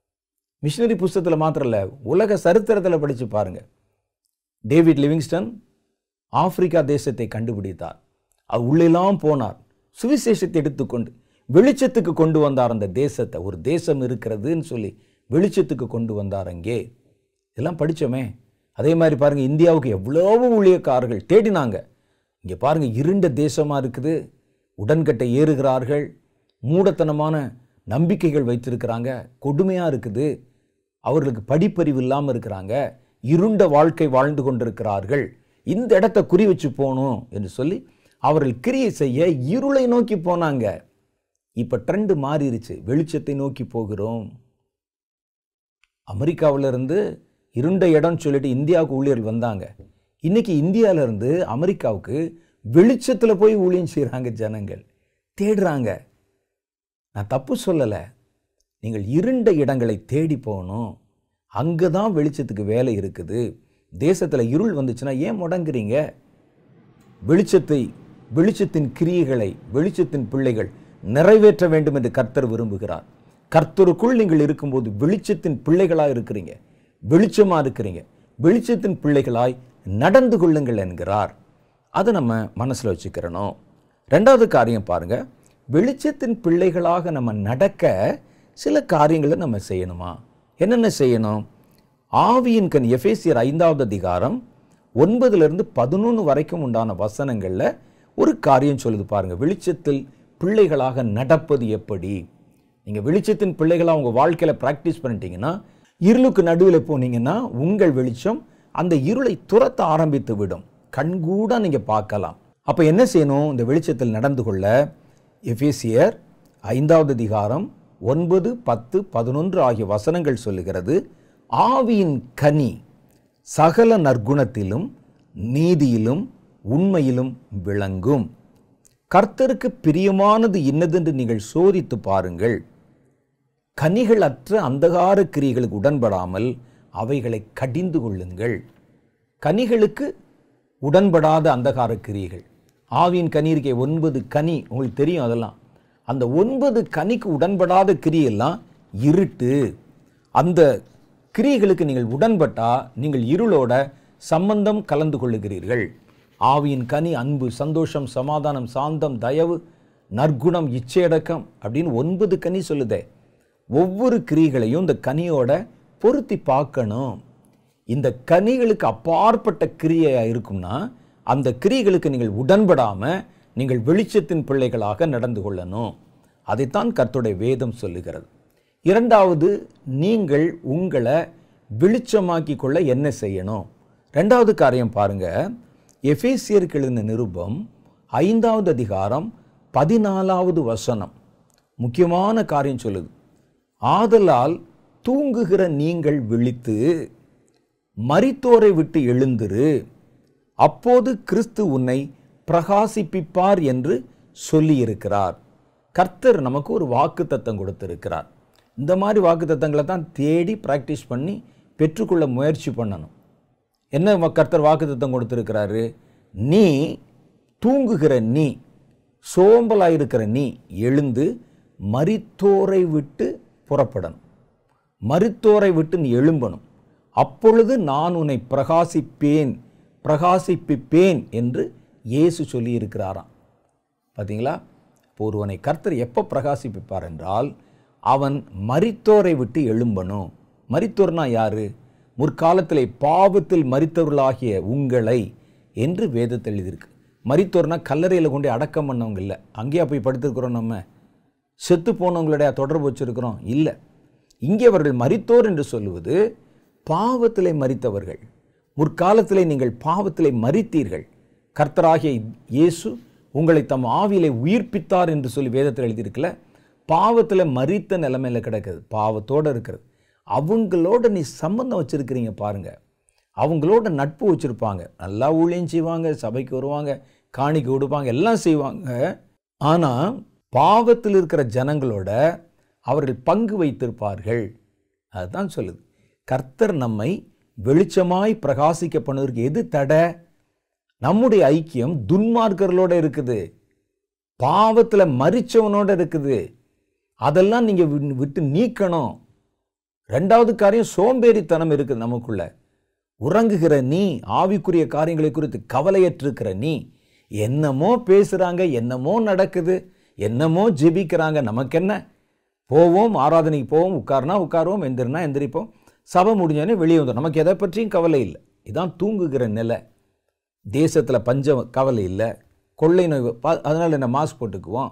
மிஷினரி புஸ்தகத்தில் மாத்திரம் இல்லை உலக சரித்திரத்தில் படிச்சு பாருங்க டேவிட் லிவிங்ஸ்டன் ஆப்பிரிக்கா தேசத்தை கண்டுபிடித்தார் அவர் உள்ளெல்லாம் போனார் சுவிசேஷத்தை எடுத்துக்கொண்டு வெளிச்சத்துக்கு கொண்டு வந்தார் அந்த தேசத்தை ஒரு தேசம் இருக்கிறதுன்னு சொல்லி வெளிச்சத்துக்கு கொண்டு வந்தார் அங்கே இதெல்லாம் படித்தோமே அதே மாதிரி பாருங்கள் இந்தியாவுக்கு எவ்வளவோ ஊழியக்காரர்கள் தேடினாங்க இங்கே பாருங்கள் இருண்ட தேசமாக இருக்குது உடன்கட்டை ஏறுகிறார்கள் மூடத்தனமான நம்பிக்கைகள் வைத்திருக்கிறாங்க கொடுமையாக இருக்குது அவர்களுக்கு படிப்பறிவு இல்லாமல் இருக்கிறாங்க இருண்ட வாழ்க்கை வாழ்ந்து கொண்டிருக்கிறார்கள் இந்த இடத்த குறி வச்சு போகணும் என்று சொல்லி அவர்கள் கிரியை செய்ய இருளை நோக்கி போனாங்க இப்போ ட்ரெண்டு மாறிடுச்சு வெளிச்சத்தை நோக்கி போகிறோம் அமெரிக்காவுல இருந்து இருண்ட இடம்னு சொல்லிட்டு இந்தியாவுக்கு ஊழியர்கள் வந்தாங்க இன்னைக்கு இந்தியால இருந்து அமெரிக்காவுக்கு வெளிச்சத்தில் போய் ஊழியம் செய்கிறாங்க ஜனங்கள் தேடுறாங்க நான் தப்பு சொல்லலை நீங்கள் இருண்ட இடங்களை தேடி போகணும் அங்கே தான் வெளிச்சத்துக்கு வேலை இருக்குது தேசத்தில் இருள் வந்துச்சுன்னா ஏன் முடங்குறீங்க வெளிச்சத்தை வெளிச்சத்தின் கிரியைகளை வெளிச்சத்தின் பிள்ளைகள் நிறைவேற்ற வேண்டும் என்று கர்த்தர் விரும்புகிறார் கர்த்தருக்குள் நீங்கள் இருக்கும்போது வெளிச்சத்தின் பிள்ளைகளாக இருக்கிறீங்க வெளிச்சமாக இருக்கிறீங்க வெளிச்சத்தின் பிள்ளைகளாய் நடந்து கொள்ளுங்கள் என்கிறார் அதை நம்ம மனசில் வச்சுக்கிறணும் ரெண்டாவது காரியம் பாருங்க வெளிச்சத்தின் பிள்ளைகளாக நம்ம நடக்க சில காரியங்களை நம்ம செய்யணுமா என்னென்ன செய்யணும் ஆவியின் கண் எஃபேசியர் ஐந்தாவது அதிகாரம் ஒன்பதுலேருந்து பதினொன்று வரைக்கும் உண்டான வசனங்களில் ஒரு காரியம் சொல்லுது பாருங்க வெளிச்சத்தில் பிள்ளைகளாக நடப்பது எப்படி நீங்கள் வெளிச்சத்தின் பிள்ளைகளாக உங்கள் வாழ்க்கையில் ப்ராக்டிஸ் பண்ணிட்டீங்கன்னா இருளுக்கு நடுவில் போனீங்கன்னா உங்கள் வெளிச்சம் அந்த இருளை துரத்த ஆரம்பித்து விடும் கண்கூட நீங்கள் பார்க்கலாம் அப்போ என்ன செய்யணும் இந்த வெளிச்சத்தில் நடந்து கொள்ள எஃபேசியர் ஐந்தாவது அதிகாரம் ஒன்பது பத்து பதினொன்று ஆகிய வசனங்கள் சொல்லுகிறது ஆவியின் கனி சகல நற்குணத்திலும் நீதியிலும் உண்மையிலும் விளங்கும் கர்த்தருக்கு பிரியமானது இன்னதென்று நீங்கள் சோதித்து பாருங்கள் கனிகள் அற்ற அந்தகார கிரியைகளுக்கு உடன்படாமல் அவைகளை கடிந்து கொள்ளுங்கள் கனிகளுக்கு உடன்படாத அந்தகார கிரியைகள் ஆவியின் கனி இருக்கே ஒன்பது கனி உங்களுக்கு தெரியும் அதெல்லாம் அந்த ஒன்பது கனிக்கு உடன்படாத கிரியெல்லாம் இருட்டு அந்த கிரியைகளுக்கு நீங்கள் உடன்பட்டா நீங்கள் இருளோட சம்பந்தம் கலந்து கொள்ளுகிறீர்கள் ஆவியின் கனி அன்பு சந்தோஷம் சமாதானம் சாந்தம் தயவு நற்குணம் இச்சையடக்கம் அப்படின்னு ஒன்பது கனி சொல்லுதே ஒவ்வொரு கிரிகளையும் இந்த கனியோட பொருத்தி பார்க்கணும் இந்த கனிகளுக்கு அப்பாற்பட்ட கிரியையாக இருக்கும்னா அந்த கிரிகளுக்கு நீங்கள் உடன்படாம நீங்கள் வெளிச்சத்தின் பிள்ளைகளாக நடந்து கொள்ளணும் அதைத்தான் கர்த்தருடைய வேதம் சொல்லுகிறது இரண்டாவது நீங்கள் உங்களை வெளிச்சமாக்கி கொள்ள என்ன செய்யணும் ரெண்டாவது காரியம் பாருங்க எஃபேசியருக்கு எழுதின நிருபம் ஐந்தாவது அதிகாரம் பதினாலாவது வசனம் முக்கியமான காரியம் சொல்லுது ஆதலால் தூங்குகிற நீங்கள் விழித்து மரித்தோரை விட்டு எழுந்திரு அப்போது கிறிஸ்து உன்னை பிரகாசிப்பிப்பார் என்று சொல்லியிருக்கிறார் கர்த்தர் நமக்கு ஒரு வாக்கு தத்தம் கொடுத்திருக்கிறார் இந்த மாதிரி வாக்கு தத்தங்களை தான் தேடி ப்ராக்டிஸ் பண்ணி பெற்றுக்கொள்ள முயற்சி பண்ணணும் என்ன வ- கர்த்தர் வாக்கு தத்தம் கொடுத்திருக்கிறாரு நீ தூங்குகிற நீ சோம்பலாயிருக்கிற நீ எழுந்து மரித்தோரை விட்டு புறப்படணும் மரித்தோரை விட்டு நீ எழும்பணும் அப்பொழுது நான் உன்னை பிரகாசிப்பேன் பிரகாசிப்பிப்பேன் என்று இயேசு சொல்லியிருக்கிறாராம் பார்த்தீங்களா இப்போ ஒருவனை கர்த்தர் எப்போ பிரகாசிப்பிப்பார் என்றால் அவன் மரித்தோரை விட்டு எழும்பணும் மரித்தோர்னா யாரு முற்காலத்திலே பாவத்தில் மரித்தவர்களாகிய உங்களை என்று வேதத்தில் எழுதியிருக்கு மரித்தோர்னா கல்லறையில் கொண்டு அடக்கம் பண்ணவங்க இல்லை அங்கேயா போய் படுத்திருக்கிறோம் நம்ம செத்து போனவங்களுடைய தொடர்பு வச்சிருக்கிறோம் இல்லை இங்கே அவர்கள் மரித்தோர் என்று சொல்லுவது பாவத்திலே மரித்தவர்கள் முற்காலத்திலே நீங்கள் பாவத்திலே மரித்தீர்கள் கர்த்தராகிய இயேசு உங்களை தம் ஆவியிலே உயிர்ப்பித்தார் என்று சொல்லி வேதத்தில் எழுதியிருக்கல பாவத்தில் மரித்த நிலைமையில கிடக்குது பாவத்தோட இருக்கிறது அவங்களோட நீ சம்பந்தம் வச்சிருக்கிறீங்க பாருங்க அவங்களோட நட்பு வச்சிருப்பாங்க நல்லா ஊழியம் செய்வாங்க சபைக்கு வருவாங்க காணிக்கை கொடுப்பாங்க எல்லாம் செய்வாங்க ஆனால் பாவத்தில் இருக்கிற ஜனங்களோட அவர்கள் பங்கு வைத்திருப்பார்கள் அதுதான் சொல்லுது கர்த்தர் நம்மை வெளிச்சமாய் பிரகாசிக்க பண்ணுவதற்கு எது தடை நம்முடைய ஐக்கியம் துன்மார்க்கர்களோட இருக்குது பாவத்தில் மரிச்சவனோட இருக்குது அதெல்லாம் நீங்க வி- விட்டு நீக்கணும் ரெண்டாவது காரியம் சோம்பேறித்தனம் இருக்குது நமக்குள்ள உறங்குகிற நீ ஆவிக்குரிய காரியங்களை குறித்து கவலையற்றிருக்கிற நீ என்னமோ பேசுறாங்க என்னமோ நடக்குது என்னமோ ஜெபிக்கிறாங்க நமக்கு என்ன போவோம் ஆராதனைக்கு போவோம் உட்கார்னா உட்காருவோம் எந்திரினா எந்திரிப்போம் சபை முடிஞ்சோடனே வெளியே வந்தோம் நமக்கு எதை பற்றியும் கவலை இல்லை இதான் தூங்குகிற நிலை தேசத்தில் பஞ்சம் கவலை இல்லை கொள்ளை நோய் ப- அதனால என்ன மாஸ்க் போட்டுக்குவோம்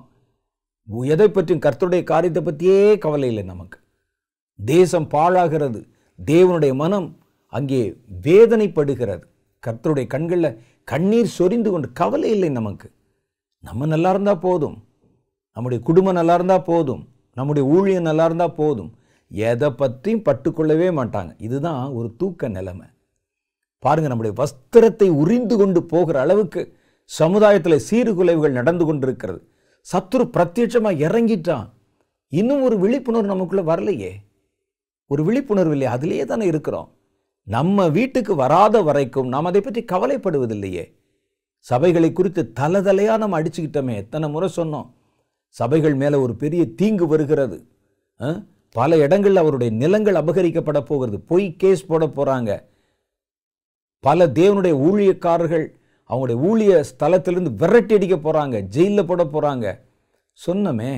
எதை பற்றியும் கர்த்தருடைய காரியத்தை பற்றியே கவலை இல்லை நமக்கு தேசம் பாழாகிறது தேவனுடைய மனம் அங்கே வேதனைப்படுகிறது கர்த்தருடைய கண்களில் கண்ணீர் சொரிந்து கொண்டு கவலை இல்லை நமக்கு நம்ம நல்லா இருந்தால் போதும் நம்முடைய குடும்பம் நல்லா இருந்தால் போதும் நம்முடைய ஊழியம் நல்லா இருந்தால் போதும் எதை பற்றியும் பட்டுக்கொள்ளவே மாட்டாங்க இதுதான் ஒரு தூக்க நிலைமை பாருங்க நம்முடைய வஸ்திரத்தை உரிந்து கொண்டு போகிற அளவுக்கு சமுதாயத்தில் சீர்குலைவுகள் நடந்து கொண்டிருக்கிறது சத்துரு பிரத்யட்சமா இறங்கிட்டான் இன்னும் ஒரு விழிப்புணர்வு நமக்குள்ள வரலையே ஒரு விழிப்புணர்வு இல்லையே அதிலேயே தானே இருக்கிறோம் நம்ம வீட்டுக்கு வராத வரைக்கும் நாம் அதை பற்றி கவலைப்படுவதில்லையே சபைகளை குறித்து தலதலையா நம்ம அடிச்சுக்கிட்டோமே எத்தனை முறை சொன்னோம் சபைகள் மேலே ஒரு பெரிய தீங்கு வருகிறது அஹ்? பல இடங்கள்ல அவருடைய நிலங்கள் அபகரிக்கப்பட போகிறது பொய் கேஸ் போட போறாங்க பல தேவனுடைய ஊழியக்காரர்கள் அவங்களுடைய ஊழிய ஸ்தலத்திலிருந்து விரட்டி அடிக்க போறாங்க ஜெயிலில் போட போறாங்க சொன்னமே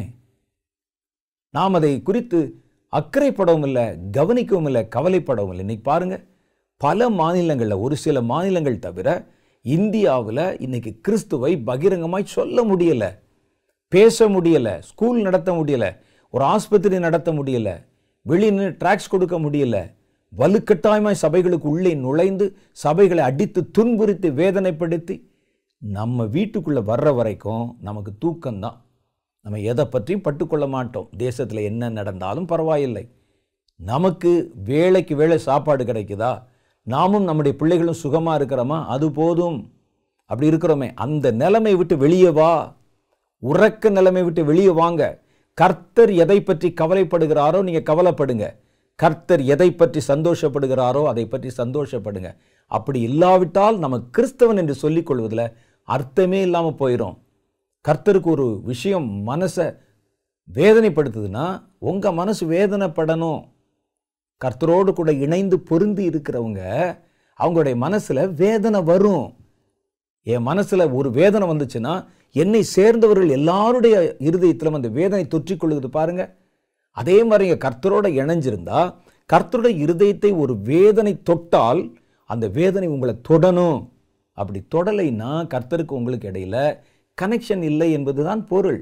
நாம் அதை குறித்து அக்கறைப்படவும் இல்லை கவனிக்கவும் இல்லை கவலைப்படவும் இல்லை இன்னைக்கு பாருங்க பல மாநிலங்களில் ஒரு சில மாநிலங்கள் தவிர இந்தியாவில் இன்னைக்கு கிறிஸ்துவை பகிரங்கமாய் சொல்ல முடியல பேச முடியல ஸ்கூல் நடத்த முடியல ஒரு ஆஸ்பத்திரி நடத்த முடியல வெளியே நின்று ட்ராக்ஸ் கொடுக்க முடியல வலுக்கட்டாயமாய் சபைகளுக்கு உள்ளே நுழைந்து சபைகளை அடித்து துன்புறுத்தி வேதனைப்படுத்தி நம்ம வீட்டுக்குள்ளே வர்ற வரைக்கும் நமக்கு தூக்கம்தான் நம்ம எதை பற்றியும் பட்டுக்கொள்ள மாட்டோம் தேசத்தில் என்ன நடந்தாலும் பரவாயில்லை நமக்கு வேலைக்கு வேலை சாப்பாடு கிடைக்குதா நாமும் நம்முடைய பிள்ளைகளும் சுகமாக இருக்கிறோமா அது போதும் அப்படி இருக்கிறோமே அந்த நிலைமை விட்டு வெளியே வா உறக்க நிலைமை விட்டு வெளியே வாங்க கர்த்தர் எதை பற்றி கவலைப்படுகிறாரோ நீங்கள் கவலைப்படுங்க கர்த்தர் எதை பற்றி சந்தோஷப்படுகிறாரோ அதை பற்றி சந்தோஷப்படுங்க அப்படி இல்லாவிட்டால் நம்ம கிறிஸ்தவன் என்று சொல்லிக் கொள்வதில் அர்த்தமே இல்லாமல் போயிடும் கர்த்தருக்கு ஒரு விஷயம் மனசை வேதனைப்படுத்துதுன்னா உங்கள் மனசு வேதனைப்படணும் கர்த்தரோடு கூட இணைந்து பொருந்தி இருக்கிறவங்க அவங்களுடைய மனசில் வேதனை வரும் என் மனசில் ஒரு வேதனை வந்துச்சுன்னா என்னை சேர்ந்தவர்கள் எல்லாருடைய இருதயத்திலும் அந்த வேதனை தொற்றிக் கொள்ளுது பாருங்க அதே மாதிரி இங்கே கர்த்தரோட இணைஞ்சிருந்தா கர்த்தருடைய இருதயத்தை ஒரு வேதனை தொட்டால் அந்த வேதனை உங்களை தொடணும் அப்படி தொடலைன்னா கர்த்தருக்கு உங்களுக்கு இடையில கனெக்ஷன் இல்லை என்பதுதான் பொருள்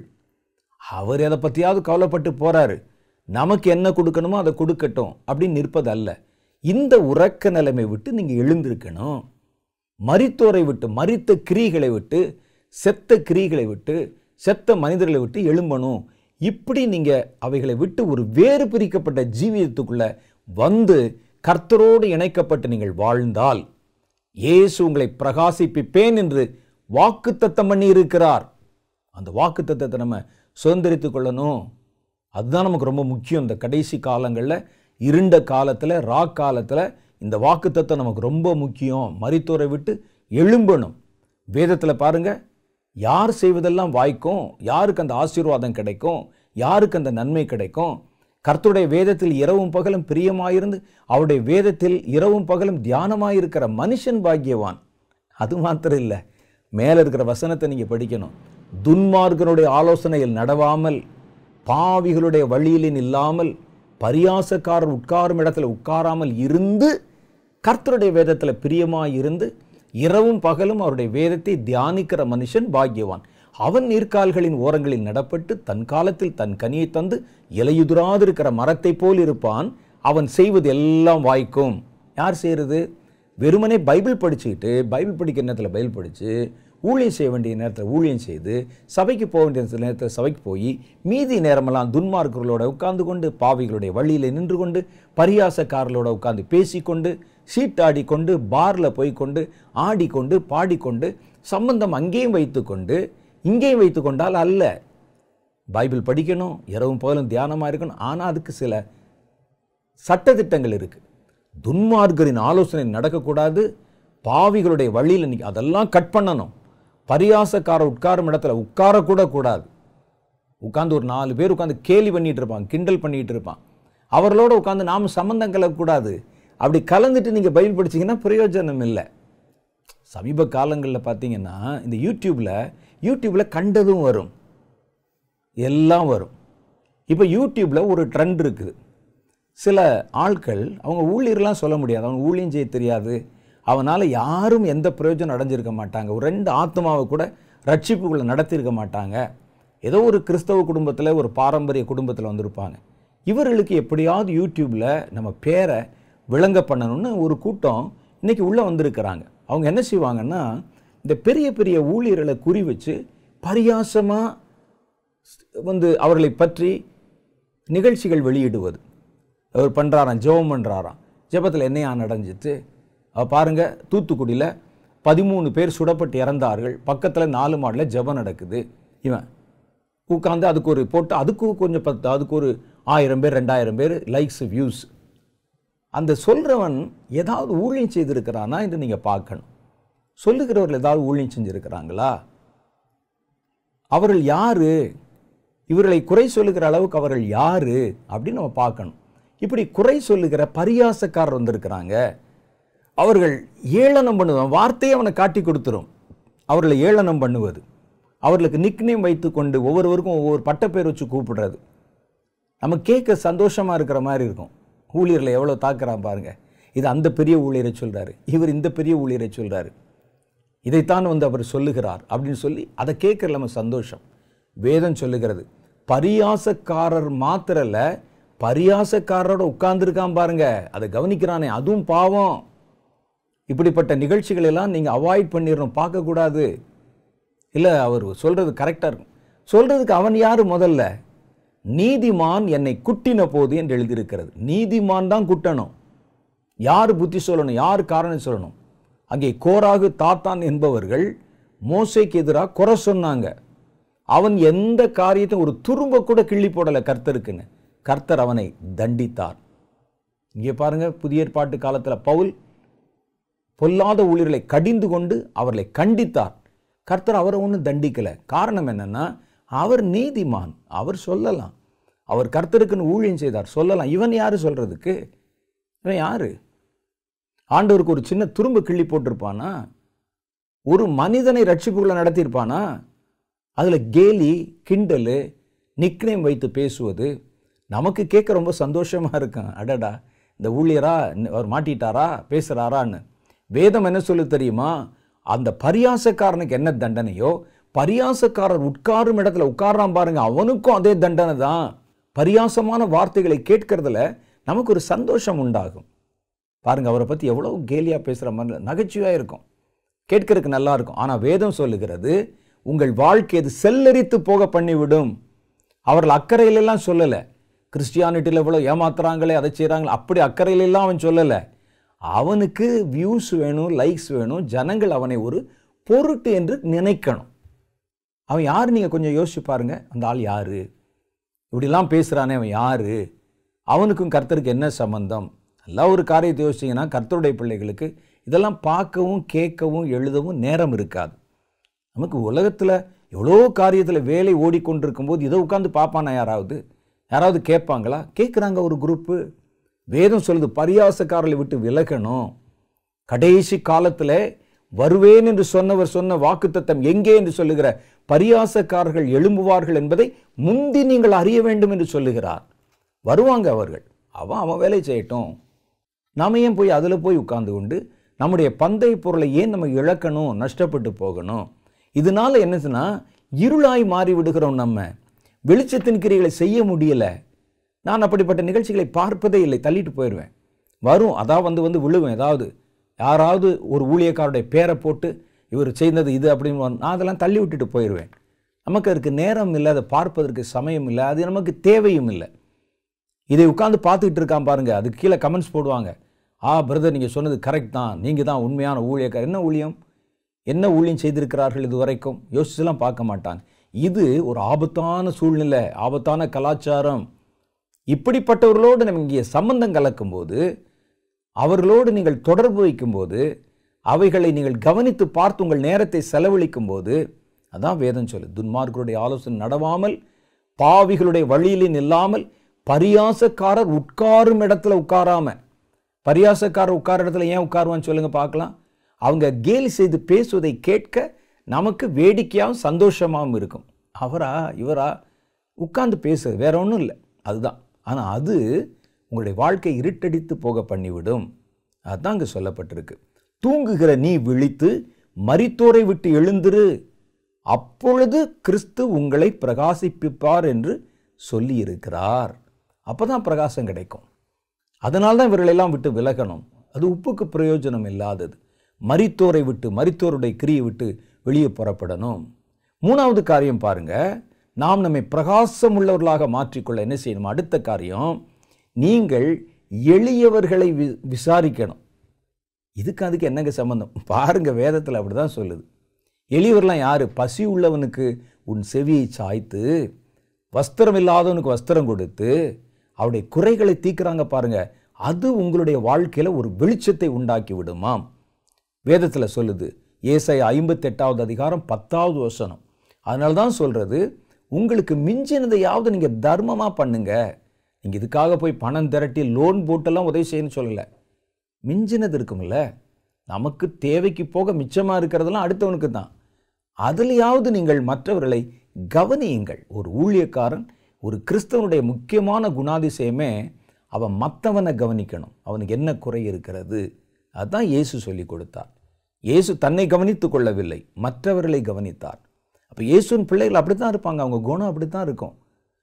அவர் எதை பற்றியாவது கவலைப்பட்டு போறாரு நமக்கு என்ன கொடுக்கணுமோ அதை கொடுக்கட்டும் அப்படின்னு நிற்பது அல்ல இந்த உறக்க நிலைமை விட்டு நீங்கள் எழுந்திருக்கணும் மரித்தோரை விட்டு மரித்த கிரிகளை விட்டு செத்த கிரிகளை விட்டு செத்த மனிதர்களை விட்டு எழும்பணும் இப்படி நீங்க அவைகளை விட்டு ஒரு வேறு பிரிக்கப்பட்ட ஜீவியத்துக்குள்ள வந்து கர்த்தரோடு இணைக்கப்பட்டு நீங்கள் வாழ்ந்தால் இயேசு உங்களை பிரகாசிப்பிப்பேன் என்று வாக்குத்தத்தம் பண்ணி இருக்கிறார் அந்த வாக்குத்தத்தத்தை நம்ம சுதந்திரித்துக் கொள்ளணும் அதுதான் நமக்கு ரொம்ப முக்கியம் இந்த கடைசி காலங்களில் இருண்ட காலத்தில் ரா காலத்தில் இந்த வாக்குத்தத்தம் நமக்கு ரொம்ப முக்கியம் மரித்தோரை விட்டு எழும்பணும் வேதத்தில் பாருங்க யார் செய்வதெல்லாம் வாய்க்கும் யாருக்கு அந்த ஆசீர்வாதம் கிடைக்கும் யாருக்கு அந்த நன்மை கிடைக்கும் கர்த்தருடைய வேதத்தில் இரவும் பகலும் பிரியமாயிருந்து அவருடைய வேதத்தில் இரவும் பகலும் தியானமாயிருக்கிற மனுஷன் பாக்கியவான் அது மாத்திரம் இல்லை மேலே இருக்கிற வசனத்தை நீங்கள் படிக்கணும் துன்மார்கனுடைய ஆலோசனையில் நடவாமல் பாவிகளுடைய வழியிலின் இல்லாமல் பரியாசக்காரர் உட்காரும் இடத்துல உட்காராமல் இருந்து கர்த்தருடைய வேதத்தில் பிரியமாய் இருந்து இரவும் பகலும் அவருடைய வேதத்தை தியானிக்கிற மனுஷன் பாக்கியவான் அவன் நீர்க்கால்களின் ஓரங்களில் நடப்பட்டு தன் காலத்தில் தன் கனியை தந்து இலையுதிராதிருக்கிற மரத்தைப் போல் இருப்பான் அவன் செய்வது எல்லாம் வாய்க்கும் யார் செய்கிறது வெறுமனே பைபிள் படிச்சுக்கிட்டு பைபிள் படிக்கிற நேரத்தில் பைபிள் படித்து ஊழியம் செய்ய வேண்டிய நேரத்தில் ஊழியம் செய்து சபைக்கு போக வேண்டிய நேரத்தில் சபைக்கு போய் மீதி நேரமெல்லாம் துன்மார்க்கர்களோட உட்கார்ந்து கொண்டு பாவிகளுடைய வழியில் நின்று கொண்டு பரியாசக்காரர்களோட உட்கார்ந்து பேசிக்கொண்டு சீட்டாடி கொண்டு பாரில் போய் கொண்டு ஆடிக்கொண்டு பாடிக்கொண்டு சம்பந்தம் அங்கேயும் வைத்துக்கொண்டு இங்கேயும் வைத்து கொண்டால் அல்ல பைபிள் படிக்கணும் இரவும் பகலும் தியானமாக இருக்கணும் ஆனால் அதுக்கு சில சட்டதிட்டங்கள் இருக்குது துன்மார்கரின் ஆலோசனை நடக்கக்கூடாது பாவிகளுடைய வழியில் இன்னைக்கு அதெல்லாம் கட் பண்ணணும் பரியாசக்காரர் உட்காரும் இடத்துல உட்காரக்கூட கூடாது உட்காந்து ஒரு நாலு பேர் உட்காந்து கேலி பண்ணிட்டு இருப்பான் கிண்டல் பண்ணிட்டு இருப்பான் அவர்களோட உட்காந்து நாம் சம்மந்தம் கலக்கக்கூடாது அப்படி கலந்துட்டு நீங்கள் பைபிள் படிச்சீங்கன்னா பிரயோஜனம் இல்லை சமீப காலங்களில் பார்த்தீங்கன்னா இந்த யூடியூப்பில் யூடியூப்பில் கண்டதும் வரும் எல்லாம் வரும் இப்போ யூடியூப்பில் ஒரு ட்ரெண்ட் இருக்குது சில ஆட்கள் அவங்க ஊழியர்லாம் சொல்ல முடியாது அவங்க ஊழியம் செய்ய தெரியாது அவனால் யாரும் எந்த பிரயோஜனம் அடைஞ்சிருக்க மாட்டாங்க ஒரு ரெண்டு ஆத்மாவை கூட ரட்சிப்புக்குள்ளே நடத்தியிருக்க மாட்டாங்க ஏதோ ஒரு கிறிஸ்தவ குடும்பத்தில் ஒரு பாரம்பரிய குடும்பத்தில் வந்திருப்பாங்க இவர்களுக்கு எப்படியாவது யூடியூப்பில் நம்ம பேரை விளங்க பண்ணணும்னு ஒரு கூட்டம் இன்னைக்கு உள்ளே வந்திருக்கிறாங்க அவங்க என்ன செய்வாங்கன்னா இந்த பெரிய பெரிய ஊழியர்களை குறி வச்சு பரியாசமாக வந்து அவர்களை பற்றி நிகழ்ச்சிகள் வெளியிடுவது அவர் பண்ணுறாராம் ஜெபம் பண்ணுறாராம் ஜெபத்தில் என்னையா நடந்துச்சு அவ பாருங்க தூத்துக்குடியில் பதிமூணு பேர் சுடப்பட்டு இறந்தார்கள் பக்கத்தில் நாலு மாடில் ஜெபம் நடக்குது இவன் உட்காந்து அதுக்கு ஒரு போட்டு அதுக்கு கொஞ்சம் பத்து அதுக்கு ஒரு ஆயிரம் பேர் ரெண்டாயிரம் பேர் லைக்ஸ் வியூஸ் அந்த சொல்கிறவன் ஏதாவது ஊழியம் செய்திருக்கிறானா என்று நீங்கள் பார்க்கணும் சொல்லுகிறவர்கள் ஏதாவது ஊழியம் செஞ்சுருக்கிறாங்களா அவர்கள் யாரு இவர்களை குறை சொல்லுகிற அளவுக்கு அவர்கள் யாரு அப்படின்னு நம்ம பார்க்கணும் இப்படி குறை சொல்லுகிற பரியாசக்காரர் வந்திருக்கிறாங்க அவர்கள் ஏளனம் பண்ணுவான் வார்த்தையை அவனை காட்டி கொடுத்துரும் அவர்களை ஏளனம் பண்ணுவது அவர்களுக்கு நிக்னேம் வைத்துக்கொண்டு ஒவ்வொருவருக்கும் ஒவ்வொரு பட்டப்பேர் வச்சு கூப்பிடுறது நம்ம கேட்க சந்தோஷமா இருக்கிற மாதிரி இருக்கும் ஊழியர்களை எவ்வளோ தாக்குறான் பாருங்க இது அந்த பெரிய ஊழியரை சொல்றாரு இவர் இந்த பெரிய ஊழியரை சொல்றாரு இதைத்தான் வந்து அவர் சொல்லுகிறார் அப்படின்னு சொல்லி அதை கேட்கற நம்ம சந்தோஷம் வேதம் சொல்லுகிறது பரியாசக்காரர் மாத்திரல்ல பரியாசக்காரரோட உட்கார்ந்துருக்கான் பாருங்க அதை கவனிக்கிறானே அதுவும் பாவம் இப்படிப்பட்ட நிகழ்ச்சிகள் எல்லாம் நீங்கள் அவாய்ட் பண்ணிடணும் பார்க்கக்கூடாது இல்லை அவர் சொல்கிறது கரெக்டாக இருக்கும் சொல்கிறதுக்கு அவன் யார் முதல்ல நீதிமான் என்னை குட்டின போது என்று எழுதியிருக்கிறது நீதிமான் தான் குட்டணும் யார் புத்தி சொல்லணும் யார் காரணம் சொல்லணும் அங்கே கோராகு தாத்தான் என்பவர்கள் மோசைக்கு எதிராக குறை சொன்னாங்க அவன் எந்த காரியத்தையும் ஒரு துரும்ப கூட கிள்ளி போடலை கர்த்தருக்குன்னு கர்த்தர் அவனை தண்டித்தார் இங்கே பாருங்க புதிய ஏற்பாட்டு காலத்தில் பவுல் பொல்லாத ஊழியர்களை கடிந்து கொண்டு அவர்களை கண்டித்தார் கர்த்தர் அவரை ஒன்றும் தண்டிக்கலை காரணம் என்னன்னா அவர் நீதிமான் அவர் சொல்லலாம் அவர் கர்த்தருக்குன்னு ஊழியம் செய்தார் சொல்லலாம் இவன் யாரு சொல்றதுக்கு இவன் யாரு ஆண்டவருக்கு ஒரு சின்ன துரும்பு கிள்ளி போட்டிருப்பானா ஒரு மனிதனை ரட்சிப்புக்குள்ள நடத்தியிருப்பானா அதில் கேலி கிண்டலு நிக்னேம் வைத்து பேசுவது நமக்கு கேட்க ரொம்ப சந்தோஷமாக இருக்கும் அடடா இந்த ஊழியரா அவர் மாட்டிட்டாரா பேசுகிறாரான்னு வேதம் என்ன சொல்லு தெரியுமா அந்த பரியாசக்காரனுக்கு என்ன தண்டனையோ பரியாசக்காரர் உட்காரும் இடத்துல உட்காரான் பாருங்க அவனுக்கும் அதே தண்டனை தான் பரியாசமான வார்த்தைகளை கேட்கறதுல நமக்கு ஒரு சந்தோஷம் உண்டாகும் பாருங்க அவரை பற்றி எவ்வளோ கேலியாக பேசுகிற மாதிரி நகைச்சுவையாக இருக்கும் கேட்கறதுக்கு நல்லா இருக்கும் ஆனால் வேதம் சொல்லுகிறது உங்கள் வாழ்க்கை அது செல்லரித்து போக பண்ணிவிடும் அவர்கள் அக்கறையிலெல்லாம் சொல்லலை கிறிஸ்டியானிட்டியில் இவ்வளோ ஏமாத்துறாங்களே அதை செய்கிறாங்களே அப்படி அக்கறையிலெல்லாம் அவன் சொல்லலை அவனுக்கு வியூஸ் வேணும் லைக்ஸ் வேணும் ஜனங்கள் அவனை ஒரு பொருட்டு என்று நினைக்கணும் அவன் யார் நீங்கள் கொஞ்சம் யோசிச்சு பாருங்க அந்த ஆள் யாரு இப்படிலாம் பேசுகிறானே அவன் யாரு அவனுக்கும் கர்த்தருக்கு என்ன சம்பந்தம் நல்லா ஒரு காரியத்தை யோசிச்சிங்கன்னா கர்த்தருடைய பிள்ளைகளுக்கு இதெல்லாம் பார்க்கவும் கேட்கவும் எழுதவும் நேரம் இருக்காது நமக்கு உலகத்தில் எவ்வளோ காரியத்தில் வேலை ஓடிக்கொண்டிருக்கும் போது இதை உட்காந்து பார்ப்பானா யாராவது யாராவது கேட்பாங்களா கேட்குறாங்க ஒரு குரூப்பு வேதம் சொல்லுது பரியாசக்காரர்களை விட்டு விலகணும் கடைசி காலத்தில் வருவேன் என்று சொன்னவர் சொன்ன வாக்குத்தத்தம் எங்கே என்று சொல்லுகிற பரியாசக்காரர்கள் எழும்புவார்கள் என்பதை முந்தி நீங்கள் அறிய வேண்டும் என்று சொல்லுகிறார் வருவாங்க அவர்கள் அவன் அவன் வேலை செய்யட்டும் நாம ஏன் போய் அதில் போய் உட்கார்ந்து கொண்டு நம்முடைய பந்தய பொருளை ஏன் நம்ம இழக்கணும் நஷ்டப்பட்டு போகணும் இதனால என்னதுன்னா இருளாய் மாறி விடுகிறோம் நம்ம வெளிச்சத்தின் கிரிகளை செய்ய முடியல நான் அப்படிப்பட்ட நிகழ்ச்சிகளை பார்ப்பதே இல்லை தள்ளிட்டு போயிடுவேன் வரும் அதான் வந்து வந்து விழுவேன் ஏதாவது யாராவது ஒரு ஊழியக்காரருடைய பேரை போட்டு இவர் செய்தது இது அப்படின்னு வந்து- நான் அதெல்லாம் தள்ளி விட்டுட்டு போயிடுவேன் நமக்கு அதுக்கு நேரம் இல்லை அதை பார்ப்பதற்கு சமயம் இல்லை அது நமக்கு தேவையும் இல்லை இதை உட்காந்து பார்த்துக்கிட்டு இருக்கான் பாருங்க அதுக்கு கீழே கமெண்ட்ஸ் போடுவாங்க ஆ பிரதர் நீங்கள் சொன்னது கரெக்ட் தான் நீங்கள் தான் உண்மையான ஊழியக்காரர் என்ன ஊழியம் என்ன ஊழியம் செய்திருக்கிறார்கள் இது வரைக்கும் யோசிச்சுலாம் பார்க்க மாட்டாங்க இது ஒரு ஆபத்தான சூழ்நிலை ஆபத்தான கலாச்சாரம் இப்படிப்பட்டவர்களோடு நம்ம இங்கே சம்பந்தம் கலக்கும்போது அவர்களோடு நீங்கள் தொடர்பு வைக்கும்போது அவைகளை நீங்கள் கவனித்து பார்த்து உங்கள் நேரத்தை செலவழிக்கும் போது அதான் வேதம் சொல்லு துன்மார்க்கருடைய ஆலோசனை நடவாமல் பாவிகளுடைய வழியிலே நில்லாமல் பரியாசக்காரர் உட்காரும் இடத்துல உட்காராம பரியாசக்காரர் உட்கார இடத்துல ஏன் உட்காருவான்னு சொல்லுங்க பார்க்கலாம் அவங்க கேலி செய்து பேசுவதை கேட்க நமக்கு வேடிக்கையாகவும் சந்தோஷமாகவும் இருக்கும் அவரா இவரா உட்கார்ந்து பேசுறது வேற ஒன்றும் இல்லை அதுதான் ஆனால் அது உங்களுடைய வாழ்க்கை இருட்டடித்து போக பண்ணிவிடும் அதுதான் அங்கே சொல்லப்பட்டிருக்கு தூங்குகிற நீ விழித்து மரித்தோரை விட்டு எழுந்திரு அப்பொழுது கிறிஸ்து உங்களை பிரகாசிப்பிப்பார் என்று சொல்லியிருக்கிறார் அப்பதான் பிரகாசம் கிடைக்கும் அதனால தான் இவர்களெல்லாம் விட்டு விலகணும் அது உப்புக்கு பிரயோஜனம் இல்லாதது மரித்தோரை விட்டு மரித்தோருடைய கிரியை விட்டு வெளியே புறப்படணும் மூணாவது காரியம் பாருங்க நாம் நம்மை பிரகாசம் உள்ளவர்களாக மாற்றிக்கொள்ள என்ன செய்யணும் அடுத்த காரியம் நீங்கள் எளியவர்களை வி- விசாரிக்கணும் இதுக்கு அதுக்கு என்னங்க சம்பந்தம் பாருங்க வேதத்தில் அப்படிதான் சொல்லுது எளியவர்லாம் யாரு பசி உள்ளவனுக்கு உன் செவியை சாய்த்து வஸ்திரம் இல்லாதவனுக்கு வஸ்திரம் கொடுத்து அவருடைய குறைகளை தீர்க்குறாங்க பாருங்க அது உங்களுடைய வாழ்க்கையில ஒரு வெளிச்சத்தை உண்டாக்கி விடுமாம் வேதத்தில் சொல்லுது ஏசை ஐம்பத்தெட்டாவது அதிகாரம் பத்தாவது வசனம் அதனால தான் சொல்றது உங்களுக்கு மிஞ்சினதையாவது நீங்க தர்மமா பண்ணுங்க நீங்க இதுக்காக போய் பணம் திரட்டி லோன் போட்டெல்லாம் உதவி செய்யணும்னு சொல்லலை மிஞ்சினது இருக்கும்ல நமக்கு தேவைக்கு போக மிச்சமா இருக்கிறதெல்லாம் அடுத்தவனுக்கு தான் அதுலயாவது நீங்கள் மற்றவர்களை கவனியுங்கள் ஒரு ஊழியக்காரன் ஒரு கிறிஸ்தவனுடைய முக்கியமான குணாதிசயமே அவன் மற்றவனை கவனிக்கணும் அவனுக்கு என்ன குறை இருக்கிறது அதான் இயேசு சொல்லி கொடுத்தார் இயேசு தன்னை கவனித்துக் கொள்ளவில்லை மற்றவர்களை கவனித்தார் அப்போ இயேசுவின் பிள்ளைகள் அப்படி தான் இருப்பாங்க அவங்க குணம் அப்படி தான் இருக்கும்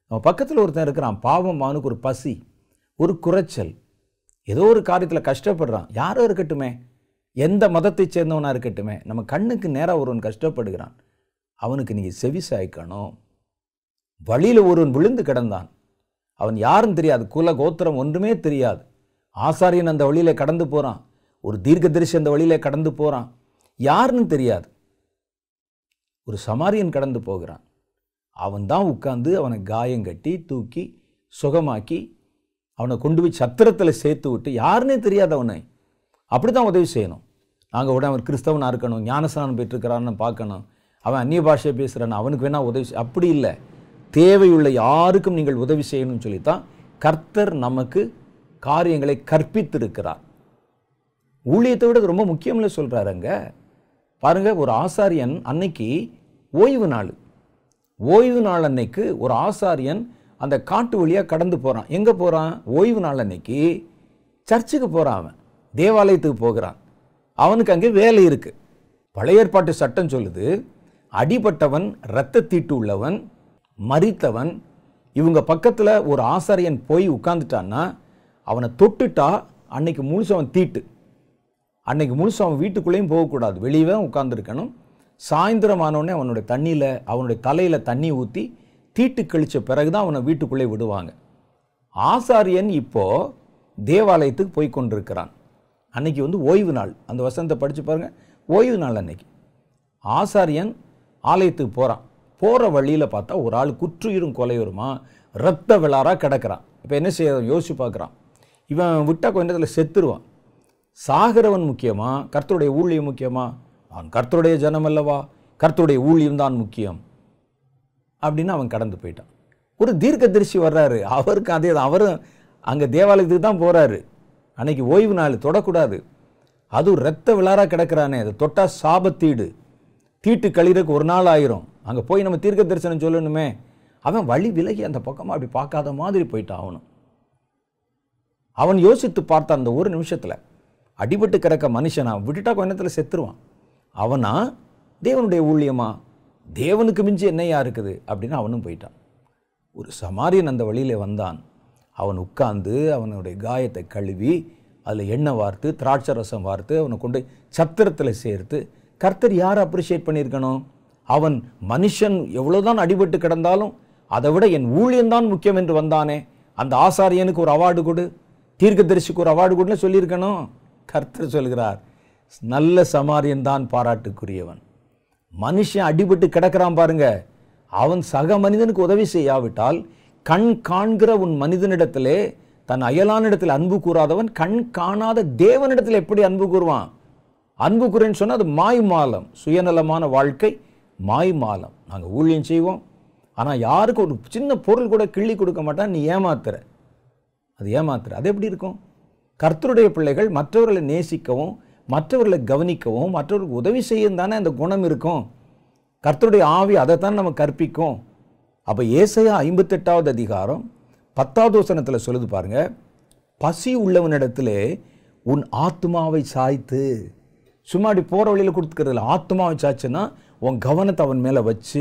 அவன் பக்கத்தில் ஒருத்தன் இருக்கிறான் பாவம் அவனுக்கு ஒரு பசி ஒரு குறைச்சல் ஏதோ ஒரு காரியத்தில் கஷ்டப்படுறான் யாரோ இருக்கட்டுமே எந்த மதத்தை சேர்ந்தவனா இருக்கட்டுமே நம்ம கண்ணுக்கு நேராக ஒருவன் கஷ்டப்படுகிறான் அவனுக்கு நீங்கள் செவி சாய்க்கணும் வழியில் ஒருவன் விழுந்து கிடந்தான் அவன் யாரும் தெரியாது குல கோத்திரம் ஒன்றுமே தெரியாது ஆசாரியன் அந்த வழியில கடந்து போறான் ஒரு தீர்க்கதரிசி அந்த வழியில கடந்து போறான் யாருன்னு தெரியாது ஒரு சமாரியன் கடந்து போகிறான் அவன் தான் உட்கார்ந்து அவனை காயம் கட்டி தூக்கி சுகமாக்கி அவனை கொண்டு போய் சத்திரத்தில் சேர்த்து விட்டு யாருன்னே தெரியாது அவனை அப்படி தான் உதவி செய்யணும் நாங்கள் உடனே அவன் கிறிஸ்தவனாக இருக்கணும் ஞானஸ்நானம் பெற்றிருக்கிறான்னு பார்க்கணும் அவன் அந்நிய பாஷையை பேசுகிறான் அவனுக்கு வேணா உதவி செய்- அப்படி இல்லை தேவையுள்ள யாருக்கும் நீங்கள் உதவி செய்யணும்னு சொல்லித்தான் கர்த்தர் நமக்கு காரியங்களை கற்பித்திருக்கிறார் ஊழியத்தை விட இது ரொம்ப முக்கியம்னு சொல்கிறாருங்க பாருங்க ஒரு ஆசாரியன் அன்னைக்கு ஓய்வு நாள் ஓய்வு நாள் அன்னைக்கு ஒரு ஆசாரியன் அந்த காட்டு வழியாக கடந்து போகிறான் எங்கே போகிறான் ஓய்வு நாள் அன்னைக்கு சர்ச்சுக்கு போகிறான் அவன் தேவாலயத்துக்கு போகிறான் அவனுக்கு அங்கே வேலை இருக்கு பழைய ஏற்பாட்டு சட்டம் சொல்லுது அடிபட்டவன் இரத்த தீட்டு உள்ளவன் மரித்தவன் இவங்க பக்கத்தில் ஒரு ஆசாரியன் போய் உட்கார்ந்துட்டான்னா அவனை தொட்டுட்டா அன்னைக்கு முழுசு அவன் தீட்டு அன்னைக்கு முழுசு அவன் வீட்டுக்குள்ளேயும் போகக்கூடாது வெளியவே உட்காந்துருக்கணும் சாயந்தரம் ஆனோடனே அவனுடைய தண்ணியில் அவனுடைய தலையில் தண்ணி ஊற்றி தீட்டு கழிச்ச பிறகு தான் அவனை வீட்டுக்குள்ளே விடுவாங்க ஆசாரியன் இப்போ தேவாலயத்துக்கு போய் கொண்டிருக்கிறான் அன்னைக்கு வந்து ஓய்வு நாள் அந்த வசனத்தை படித்து பாருங்க ஓய்வு நாள் அன்னைக்கு ஆசாரியன் ஆலயத்துக்கு போகிறான் போகிற வழியில் பார்த்தா ஒரு ஆள் குற்றுயிரும் கொலையுருமா ரத்த விளாரா கிடக்கிறான் இப்போ என்ன செய்ய யோசிச்சு பார்க்குறான் இவன் விட்டா கொஞ்ச நேரத்தில் செத்துருவான் சாகிறவன் முக்கியமா கர்த்தருடைய ஊழியம் முக்கியமா அவன் கர்த்தருடைய ஜனம் அல்லவா கர்த்தருடைய ஊழியம் தான் முக்கியம் அப்படின்னு அவன் கடந்து போயிட்டான் ஒரு தீர்க்கதரிசி வர்றாரு அவருக்கு அதே தான் அவரும் அங்கே தேவாலயத்துக்கு தான் போகிறாரு அன்னைக்கு ஓய்வு நாள் தொடக்கூடாது அதுவும் ரத்த விளாரா கிடக்கிறானே அதை தொட்டா சாபத்தீடு தீட்டு கழிறதுக்கு ஒரு நாள் ஆயிரும் அங்கே போய் நம்ம தீர்க்க தரிசனம் சொல்லணுமே அவன் வழி விலகி அந்த பக்கமாக அப்படி பார்க்காத மாதிரி போயிட்டான் அவனும் அவன் யோசித்து பார்த்த அந்த ஒரு நிமிஷத்தில் அடிபட்டு கிடக்க மனுஷனா விட்டுட்டா கொஞ்ச நேரத்தில் செத்துருவான் அவனா தேவனுடைய ஊழியமா தேவனுக்கு மிஞ்சி என்னையா இருக்குது அப்படின்னு அவனும் போயிட்டான் ஒரு சமாரியன் அந்த வழியில வந்தான் அவன் உட்கார்ந்து அவனுடைய காயத்தை கழுவி அதில் எண்ணெய் வார்த்து திராட்சை ரசம் வார்த்து அவனை கொண்டு சத்திரத்தில் சேர்த்து கர்த்தர் யார் அப்ரிஷியேட் பண்ணியிருக்கணும் அவன் மனுஷன் எவ்வளோதான் அடிபட்டு கிடந்தாலும் அதை விட என் ஊழியம்தான் முக்கியம் என்று வந்தானே அந்த ஆசாரியனுக்கு ஒரு அவார்டு கொடு தீர்க்கதரிசிக்கு ஒரு அவார்டு கொடுன்னு சொல்லியிருக்கணும் கர்த்தர் சொல்கிறார் நல்ல சமாரியன் தான் பாராட்டுக்குரியவன் மனுஷன் அடிபட்டு கிடக்கிறான் பாருங்க அவன் சக மனிதனுக்கு உதவி செய்யாவிட்டால் கண் காண்கிற உன் மனிதனிடத்திலே தன் அயலானிடத்தில் அன்பு கூறாதவன் கண் காணாத தேவனிடத்தில் எப்படி அன்பு கூறுவான் அன்பு கூறேன்னு சொன்னால் அது மாய்மாலம் சுயநலமான வாழ்க்கை மாய்மாலம் நாங்கள் ஊழியம் செய்வோம் ஆனால் யாருக்கும் ஒரு சின்ன பொருள் கூட கிள்ளி கொடுக்க மாட்டான் நீ ஏமாத்துற அது ஏமாத்துற அது எப்படி இருக்கும் கர்த்தருடைய பிள்ளைகள் மற்றவர்களை நேசிக்கவும் மற்றவர்களை கவனிக்கவும் மற்றவர்களுக்கு உதவி செய்யும் தானே அந்த குணம் இருக்கும் கர்த்தருடைய ஆவி அதைத்தான் நம்ம கற்பிக்கும் அப்போ ஏசையா ஐம்பத்தெட்டாவது அதிகாரம் பத்தாவது வசனத்தில் சொல்லுது பாருங்க பசி உள்ளவனிடத்திலே உன் ஆத்மாவை சாய்த்து சும்மா அப்படி போகிற வழியில் கொடுத்துக்கிறதுல ஆத்மாவை சாய்ச்சுன்னா உன் கவனத்தை அவன் மேலே வச்சு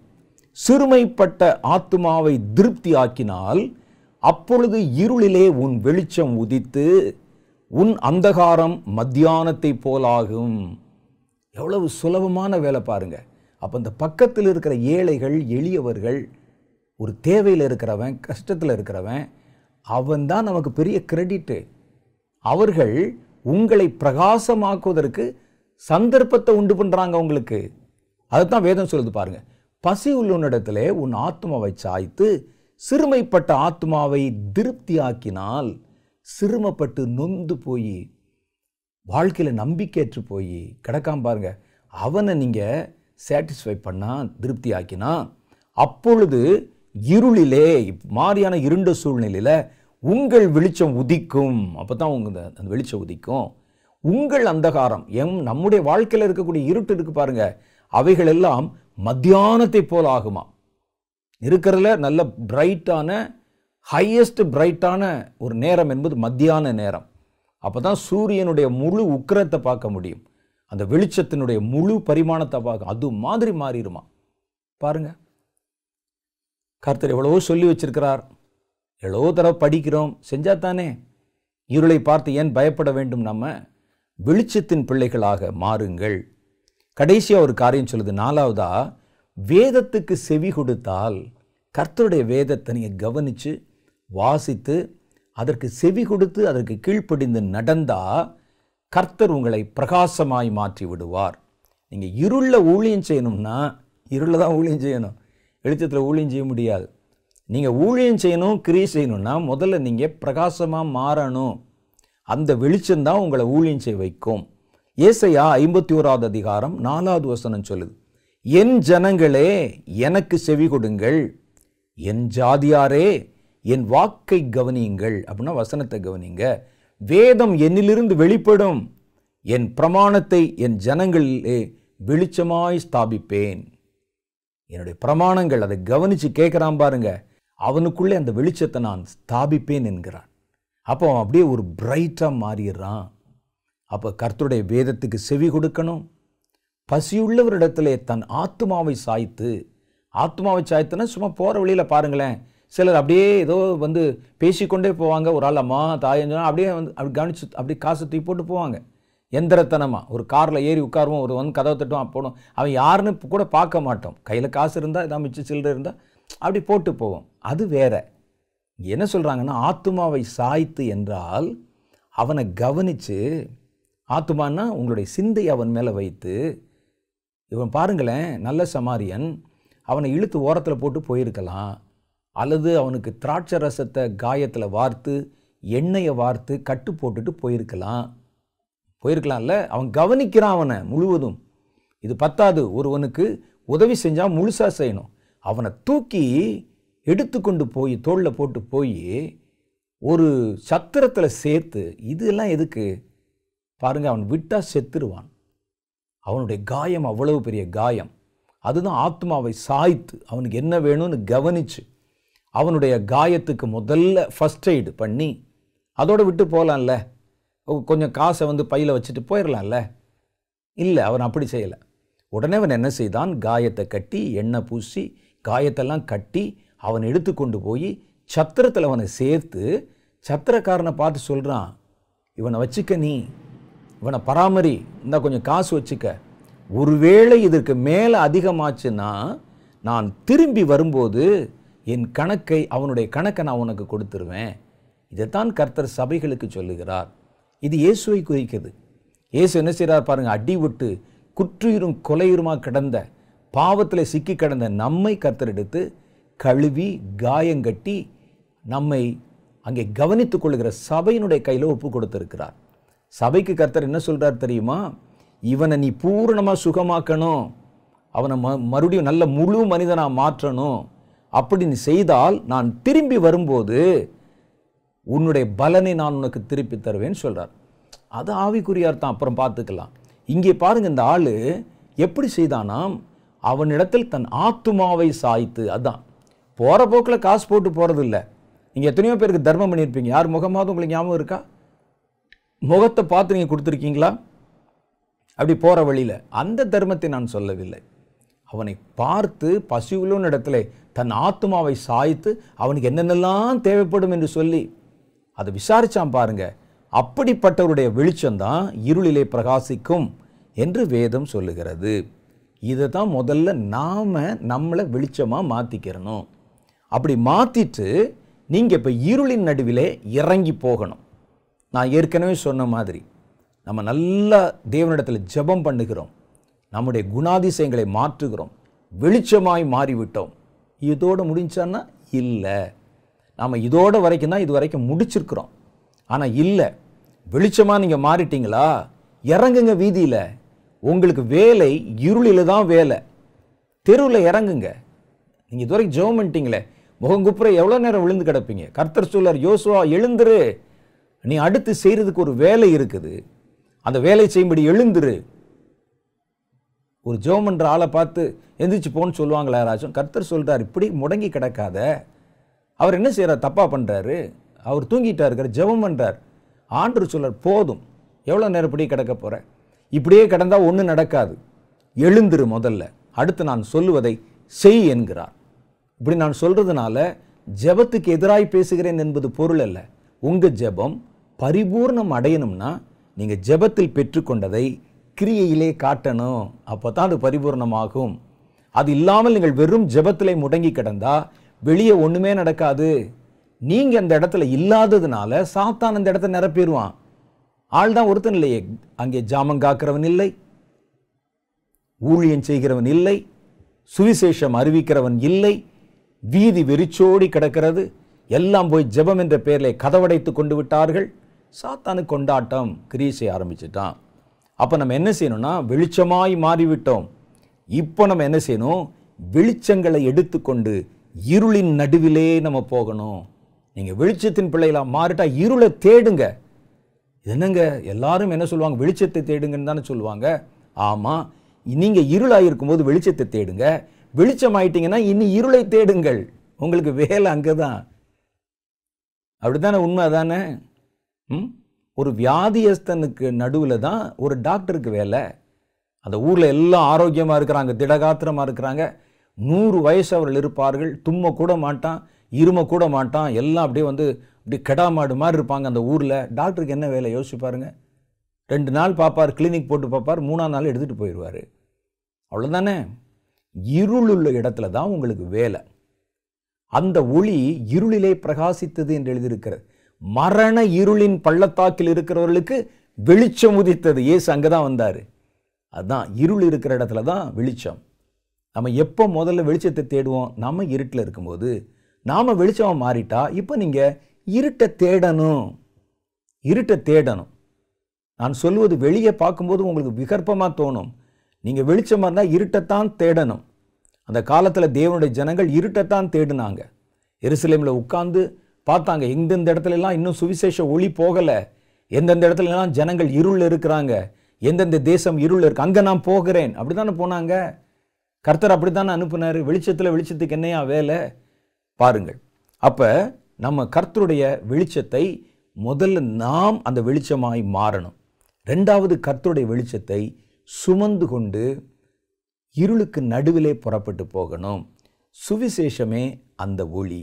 சிறுமைப்பட்ட ஆத்துமாவை திருப்தி ஆக்கினால் அப்பொழுது இருளிலே உன் வெளிச்சம் உதித்து உன் அந்தகாரம் மத்தியானத்தை போலாகும் எவ்வளவு சுலபமான வேலை பாருங்க அப்போ இந்த பக்கத்தில் இருக்கிற ஏழைகள் எளியவர்கள் ஒரு தேவையில் இருக்கிறவன் கஷ்டத்தில் இருக்கிறவன் அவன் தான் நமக்கு பெரிய கிரெடிட்டு அவர்கள் உங்களை பிரகாசமாக்குவதற்கு சந்தர்ப்பத்தை உண்டு பண்றாங்க உங்களுக்கு அதுதான் வேதம் சொல்லுது பாருங்க பசி உள்ளவனிடத்திலே உன் ஆத்மாவை சாய்த்து சிறுமைப்பட்ட ஆத்மாவை திருப்தியாக்கினால் சிறுமப்பட்டு நொந்து போய் வாழ்க்கையில் நம்பிக்கையற்று போய் கிடக்காம பாருங்க அவனை நீங்கள் சாட்டிஸ்ஃபை பண்ணா திருப்தி ஆக்கினா அப்பொழுது இருளிலே மாறியான இருண்ட சூழ்நிலையில் உங்கள் வெளிச்சம் உதிக்கும் அப்போ தான் உங்க அந்த- அந்த வெளிச்சம் உதிக்கும் உங்கள் அந்தகாரம் எம் நம்முடைய வாழ்க்கையில் இருக்கக்கூடிய இருட்டு இருக்கு பாருங்க அவைகள் எல்லாம் மத்தியானத்தை போல் ஆகுமா இருக்கிறதுல நல்ல பிரைட்டான ஹையஸ்ட் பிரைட்டான ஒரு நேரம் என்பது மத்தியான நேரம் அப்போ தான் சூரியனுடைய முழு உக்கிரத்தை பார்க்க முடியும் அந்த வெளிச்சத்தினுடைய முழு பரிமாணத்தை பார்க்க அது மாதிரி மாறிடுமா பாருங்க கர்த்தர் எவ்வளவோ சொல்லி வச்சிருக்கிறார் எவ்வளவோ தடவை படிக்கிறோம் செஞ்சா தானே இருளை பார்த்து ஏன் பயப்பட வேண்டும் நம்ம வெளிச்சத்தின் பிள்ளைகளாக மாறுங்கள் கடைசியாக ஒரு காரியம் சொல்லுது நாலாவதா வேதத்துக்கு செவி கொடுத்தால் கர்த்தருடைய வேதத்தை நீங்கள் கவனித்து வாசித்து அதற்கு செவி கொடுத்து அதற்கு கீழ்ப்படிந்து நடந்தா கர்த்தர் உங்களை பிரகாசமாய் மாற்றி விடுவார் நீங்கள் இருளில் ஊழியம் செய்யணும்னா இருளில் தான் ஊழியம் செய்யணும் வெளிச்சத்தில் ஊழியம் செய்ய முடியாது நீங்கள் ஊழியம் செய்யணும் கிரியை செய்யணும்னா முதல்ல நீங்கள் பிரகாசமாக மாறணும் அந்த வெளிச்சம்தான் உங்களை ஊழியம் செய்ய வைக்கும் ஏசையா ஐம்பத்தி ஓராவது அதிகாரம் நாலாவது வசனம் சொல்லுது என் ஜனங்களே எனக்கு செவி கொடுங்கள் என் ஜாதியாரே என் வாக்கை கவனியுங்கள் அப்படின்னா வசனத்தை கவனிங்க வேதம் என்னிலிருந்து வெளிப்படும் என் பிரமாணத்தை என் ஜனங்களிலே வெளிச்சமாய் ஸ்தாபிப்பேன் என்னுடைய பிரமாணங்கள் அதை கவனித்து கேட்குறான் பாருங்க அவனுக்குள்ளே அந்த வெளிச்சத்தை நான் ஸ்தாபிப்பேன் என்கிறான் அப்போ அவன் அப்படியே ஒரு பிரைட்டாக மாறிடுறான் அப்போ கர்த்தருடைய வேதத்துக்கு செவி கொடுக்கணும் பசியுள்ளவரிடத்திலே தன் ஆத்மாவை சாய்த்து ஆத்மாவை சாய்த்துனா சும்மா போகிற வழியில் பாருங்களேன் சிலர் அப்படியே ஏதோ வந்து பேசிக்கொண்டே போவாங்க ஒரு ஆள் அம்மா தாயஞ்சா அப்படியே வந்து அப்படி கவனிச்சு அப்படி காசு தூக்கி போட்டு போவாங்க எந்திரத்தனமாக ஒரு காரில் ஏறி உட்காருவோம் ஒரு வந்து கதவை தட்டுவான் போடும் அவன் யாருன்னு கூட பார்க்க மாட்டோம் கையில் காசு இருந்தால் ஏதாவது மிச்சம் சில்லறை இருந்தால் அப்படி போட்டு போவோம் அது வேற என்ன சொல்கிறாங்கன்னா ஆத்மாவை சாய்த்து என்றால் அவனை கவனித்து ஆத்மான்னா உங்களுடைய சிந்தை அவன் மேலே வைத்து இவன் பாருங்களேன் நல்ல சமாரியன் அவனை இழுத்து ஓரத்தில் போட்டு போயிருக்கலாம் அல்லது அவனுக்கு திராட்சை ரசத்தை காயத்தில் வார்த்து எண்ணெயை வார்த்து கட்டு போட்டுட்டு போயிருக்கலாம் போயிருக்கலாம்ல அவன் கவனிக்கிறான் அவனை முழுவதும் இது பத்தாது ஒருவனுக்கு உதவி செஞ்சால் முழுசாக செய்யணும் அவனை தூக்கி எடுத்துக்கொண்டு போய் தோளில் போட்டு போய் ஒரு சத்திரத்தில் சேர்த்து இதெல்லாம் எதுக்கு பாருங்க அவன் விட்டா செத்துருவான் அவனுடைய காயம் அவ்வளவு பெரிய காயம் அதுதான் ஆத்மாவை சாய்த்து அவனுக்கு என்ன வேணும்னு கவனிச்சு அவனுடைய காயத்துக்கு முதல்ல ஃபஸ்ட் எய்டு பண்ணி அதோட விட்டு போகலாம்ல கொஞ்சம் காசை வந்து பையில் வச்சுட்டு போயிடலாம்ல இல்லை அவன் அப்படி செய்யலை உடனே அவன் என்ன செய்தான் காயத்தை கட்டி எண்ணெய் பூசி காயத்தெல்லாம் கட்டி அவன் எடுத்துக்கொண்டு போய் சத்திரத்தில் அவனை சேர்த்து சத்திரக்காரனை பார்த்து சொல்கிறான் இவனை வச்சுக்க நீ இவனை பராமரி இந்த கொஞ்சம் காசு வச்சுக்க ஒருவேளை இதற்கு மேலே அதிகமாச்சுன்னா நான் திரும்பி வரும்போது என் கணக்கை அவனுடைய கணக்கை நான் உனக்கு கொடுத்துருவேன் இதைத்தான் கர்த்தர் சபைகளுக்கு சொல்லுகிறார் இது இயேசுவை குறிக்கிறது இயேசு என்ன செய்கிறார் பாருங்க அடி விட்டு குற்றுயிரும் கொலையுருமா கிடந்த பாவத்தில் சிக்கி கிடந்த நம்மை கர்த்தர் எடுத்து கழுவி காயங்கட்டி நம்மை அங்கே கவனித்துக் கொள்ளுகிற சபையினுடைய கையில் ஒப்பு கொடுத்திருக்கிறார் சபைக்கு கர்த்தர் என்ன சொல்றார் தெரியுமா இவனை நீ பூரணமாக சுகமாக்கணும் அவனை ம மறுபடியும் நல்ல முழு மனிதனாக மாற்றணும் அப்படி நீ செய்தால் நான் திரும்பி வரும்போது உன்னுடைய பலனை நான் உனக்கு திருப்பி தருவேன்னு சொல்றார் அது ஆவிக்குரியார் தான் அப்புறம் பார்த்துக்கலாம் இங்கே பாருங்க இந்த ஆள் எப்படி செய்தானாம் அவனிடத்தில் தன் ஆத்துமாவை சாய்த்து அதான் போகிற போக்கில் காசு போட்டு போகிறது இல்லை நீங்கள் எத்தனையோ பேருக்கு தர்மம் பண்ணியிருப்பீங்க யார் முகமாவது உங்களுக்கு ஞாபகம் இருக்கா முகத்தை பார்த்து நீங்கள் கொடுத்துருக்கீங்களா அப்படி போகிற வழியில் அந்த தர்மத்தை நான் சொல்லவில்லை அவனை பார்த்து பசியுள்ள இடத்துல தன் ஆத்மாவை சாய்த்து அவனுக்கு என்னென்னலாம் தேவைப்படும் என்று சொல்லி அதை விசாரிச்சான் பாருங்க அப்படிப்பட்டவருடைய வெளிச்சம்தான் இருளிலே பிரகாசிக்கும் என்று வேதம் சொல்லுகிறது இதை தான் முதல்ல நாம் நம்மளை வெளிச்சமாக மாற்றிக்கிறணும் அப்படி மாற்றிட்டு நீங்கள் இப்போ இருளின் நடுவிலே இறங்கி போகணும் நான் ஏற்கனவே சொன்ன மாதிரி நம்ம நல்லா தேவனிடத்தில் ஜெபம் பண்ணுகிறோம் நம்முடைய குணாதிசயங்களை மாற்றுகிறோம் வெளிச்சமாய் மாறிவிட்டோம் இதோட முடிஞ்சான்னா இல்லை நாம் இதோட வரைக்கும் தான் இது வரைக்கும் முடிச்சிருக்கிறோம் ஆனால் இல்லை வெளிச்சமாக நீங்கள் மாறிட்டீங்களா இறங்குங்க வீதியில் உங்களுக்கு வேலை இருளில் தான் வேலை தெருவில் இறங்குங்க நீங்கள் இது வரைக்கும் ஜெபம் பண்ணிட்டீங்களே முகங்குப்புற எவ்வளோ நேரம் விழுந்து கிடப்பீங்க கர்த்தர் சொல்லார் யோசுவா எழுந்துரு நீ அடுத்து செய்கிறதுக்கு ஒரு வேலை இருக்குது அந்த வேலை செய்யும்படி எழுந்துரு ஒரு ஜெபம் பண்ற ஆளை பார்த்து எந்திரிச்சு போன்னு சொல்லுவாங்களா யாராச்சும் கர்த்தர் சொல்றார் இப்படி முடங்கி கிடக்காத அவர் என்ன செய்கிறார் தப்பாக பண்ணுறாரு அவர் தூங்கிட்டா இருக்கார் ஜெபம் பண்ணுறார் ஆண்டு சொல்றார் போதும் எவ்வளோ நேரம் இப்படி கிடக்க போற இப்படியே கிடந்தா ஒன்றும் நடக்காது எழுந்துரு முதல்ல அடுத்து நான் சொல்லுவதை செய் என்கிறார் இப்படி நான் சொல்றதுனால ஜெபத்துக்கு எதிராய் பேசுகிறேன் என்பது பொருள் அல்ல உங்க ஜெபம் பரிபூர்ணம் அடையணும்னா நீங்க ஜெபத்தில் பெற்றுக்கொண்டதை கிரியையிலே காட்டணும் அப்பதான் அது பரிபூர்ணமாகும் அது இல்லாமல் நீங்கள் வெறும் ஜெபத்திலே முடங்கி கிடந்தா வெளியே ஒண்ணுமே நடக்காது நீங்க அந்த இடத்துல இல்லாததுனால சாத்தான் அந்த இடத்த நிரப்பிடுவான் ஆள் தான் ஒருத்தன் இல்லையே அங்கே ஜாமம் காக்கிறவன் இல்லை ஊழியம் செய்கிறவன் இல்லை சுவிசேஷம் அறிவிக்கிறவன் இல்லை வீதி வெறிச்சோடி கிடக்கிறது எல்லாம் போய் ஜெபம் என்ற பெயரில் கதவடைத்து கொண்டு விட்டார்கள் சாத்தானு கொண்டாட்டம் கிரீசை ஆரம்பிச்சிட்டான் அப்போ நம்ம என்ன செய்யணும்னா வெளிச்சமாய் மாறிவிட்டோம் இப்போ நம்ம என்ன செய்யணும் வெளிச்சங்களை எடுத்துக்கொண்டு இருளின் நடுவிலே நம்ம போகணும் நீங்கள் வெளிச்சத்தின் பிள்ளைகளா மாறிட்டா இருளை தேடுங்க என்னங்க எல்லாரும் என்ன சொல்லுவாங்க வெளிச்சத்தை தேடுங்கன்னு தானே சொல்லுவாங்க ஆமாம் நீங்கள் இருளாக இருக்கும்போது வெளிச்சத்தை தேடுங்க வெளிச்சம் ஆயிட்டீங்கன்னா இனி இருளை தேடுங்கள் உங்களுக்கு வேலை அங்கே தான் அப்படித்தானே உண்மை தானே ம் ஒரு வியாதியஸ்தனுக்கு நடுவில் தான் ஒரு டாக்டருக்கு வேலை அந்த ஊரில் எல்லாம் ஆரோக்கியமாக இருக்கிறாங்க திடகாத்திரமாக இருக்கிறாங்க நூறு வயசு அவர்கள் இருப்பார்கள் தும்ம கூட மாட்டான் இரும கூட மாட்டான் எல்லாம் அப்படியே வந்து அப்படி கெடா மாடு மாதிரி இருப்பாங்க அந்த ஊரில் டாக்டருக்கு என்ன வேலை யோசிச்சு பாருங்க ரெண்டு நாள் பார்ப்பார் கிளினிக் போட்டு பார்ப்பார் மூணாம் நாள் எடுத்துகிட்டு போயிடுவார் அவ்வளோதானே இருளுள்ள இடத்துல தான் உங்களுக்கு வேலை அந்த ஒளி இருளிலே பிரகாசித்தது என்று எழுதியிருக்கிறது மரண இருளின் பள்ளத்தாக்கில் இருக்கிறவர்களுக்கு வெளிச்சம் உதித்தது ஏசு அங்கே தான் வந்தார் அதான் இருள் இருக்கிற இடத்துல தான் வெளிச்சம் நம்ம எப்போ முதல்ல வெளிச்சத்தை தேடுவோம் நம்ம இருட்டில் இருக்கும்போது நாம் வெளிச்சமாக மாறிட்டா இப்போ நீங்கள் இருட்டை தேடணும் இருட்டை தேடணும் நான் சொல்வது வெளியே பார்க்கும்போது உங்களுக்கு விகற்பமாக தோணும் நீங்கள் வெளிச்சமாக இருந்தால் இருட்டைத்தான் தேடணும் அந்த காலத்தில் தேவனுடைய ஜனங்கள் இருட்டைத்தான் தேடினாங்க எருசலேமில் உட்கார்ந்து பார்த்தாங்க எந்தெந்த இடத்துல எல்லாம் இன்னும் சுவிசேஷ ஒளி போகலை எந்தெந்த இடத்துல எல்லாம் ஜனங்கள் இருள் இருக்கிறாங்க எந்தெந்த தேசம் இருள் இருக்கு அங்கே நான் போகிறேன் அப்படி தானே போனாங்க கர்த்தர் அப்படி தானே அனுப்புனார் வெளிச்சத்தில் வெளிச்சத்துக்கு என்னையா வேலை பாருங்கள் அப்போ நம்ம கர்த்தருடைய வெளிச்சத்தை முதல்ல நாம் அந்த வெளிச்சமாய் மாறணும் ரெண்டாவது கர்த்தருடைய வெளிச்சத்தை சுமந்து கொண்டு இருளுக்கு நடுவிலே புறப்பட்டு போகணும் சுவிசேஷமே அந்த ஒளி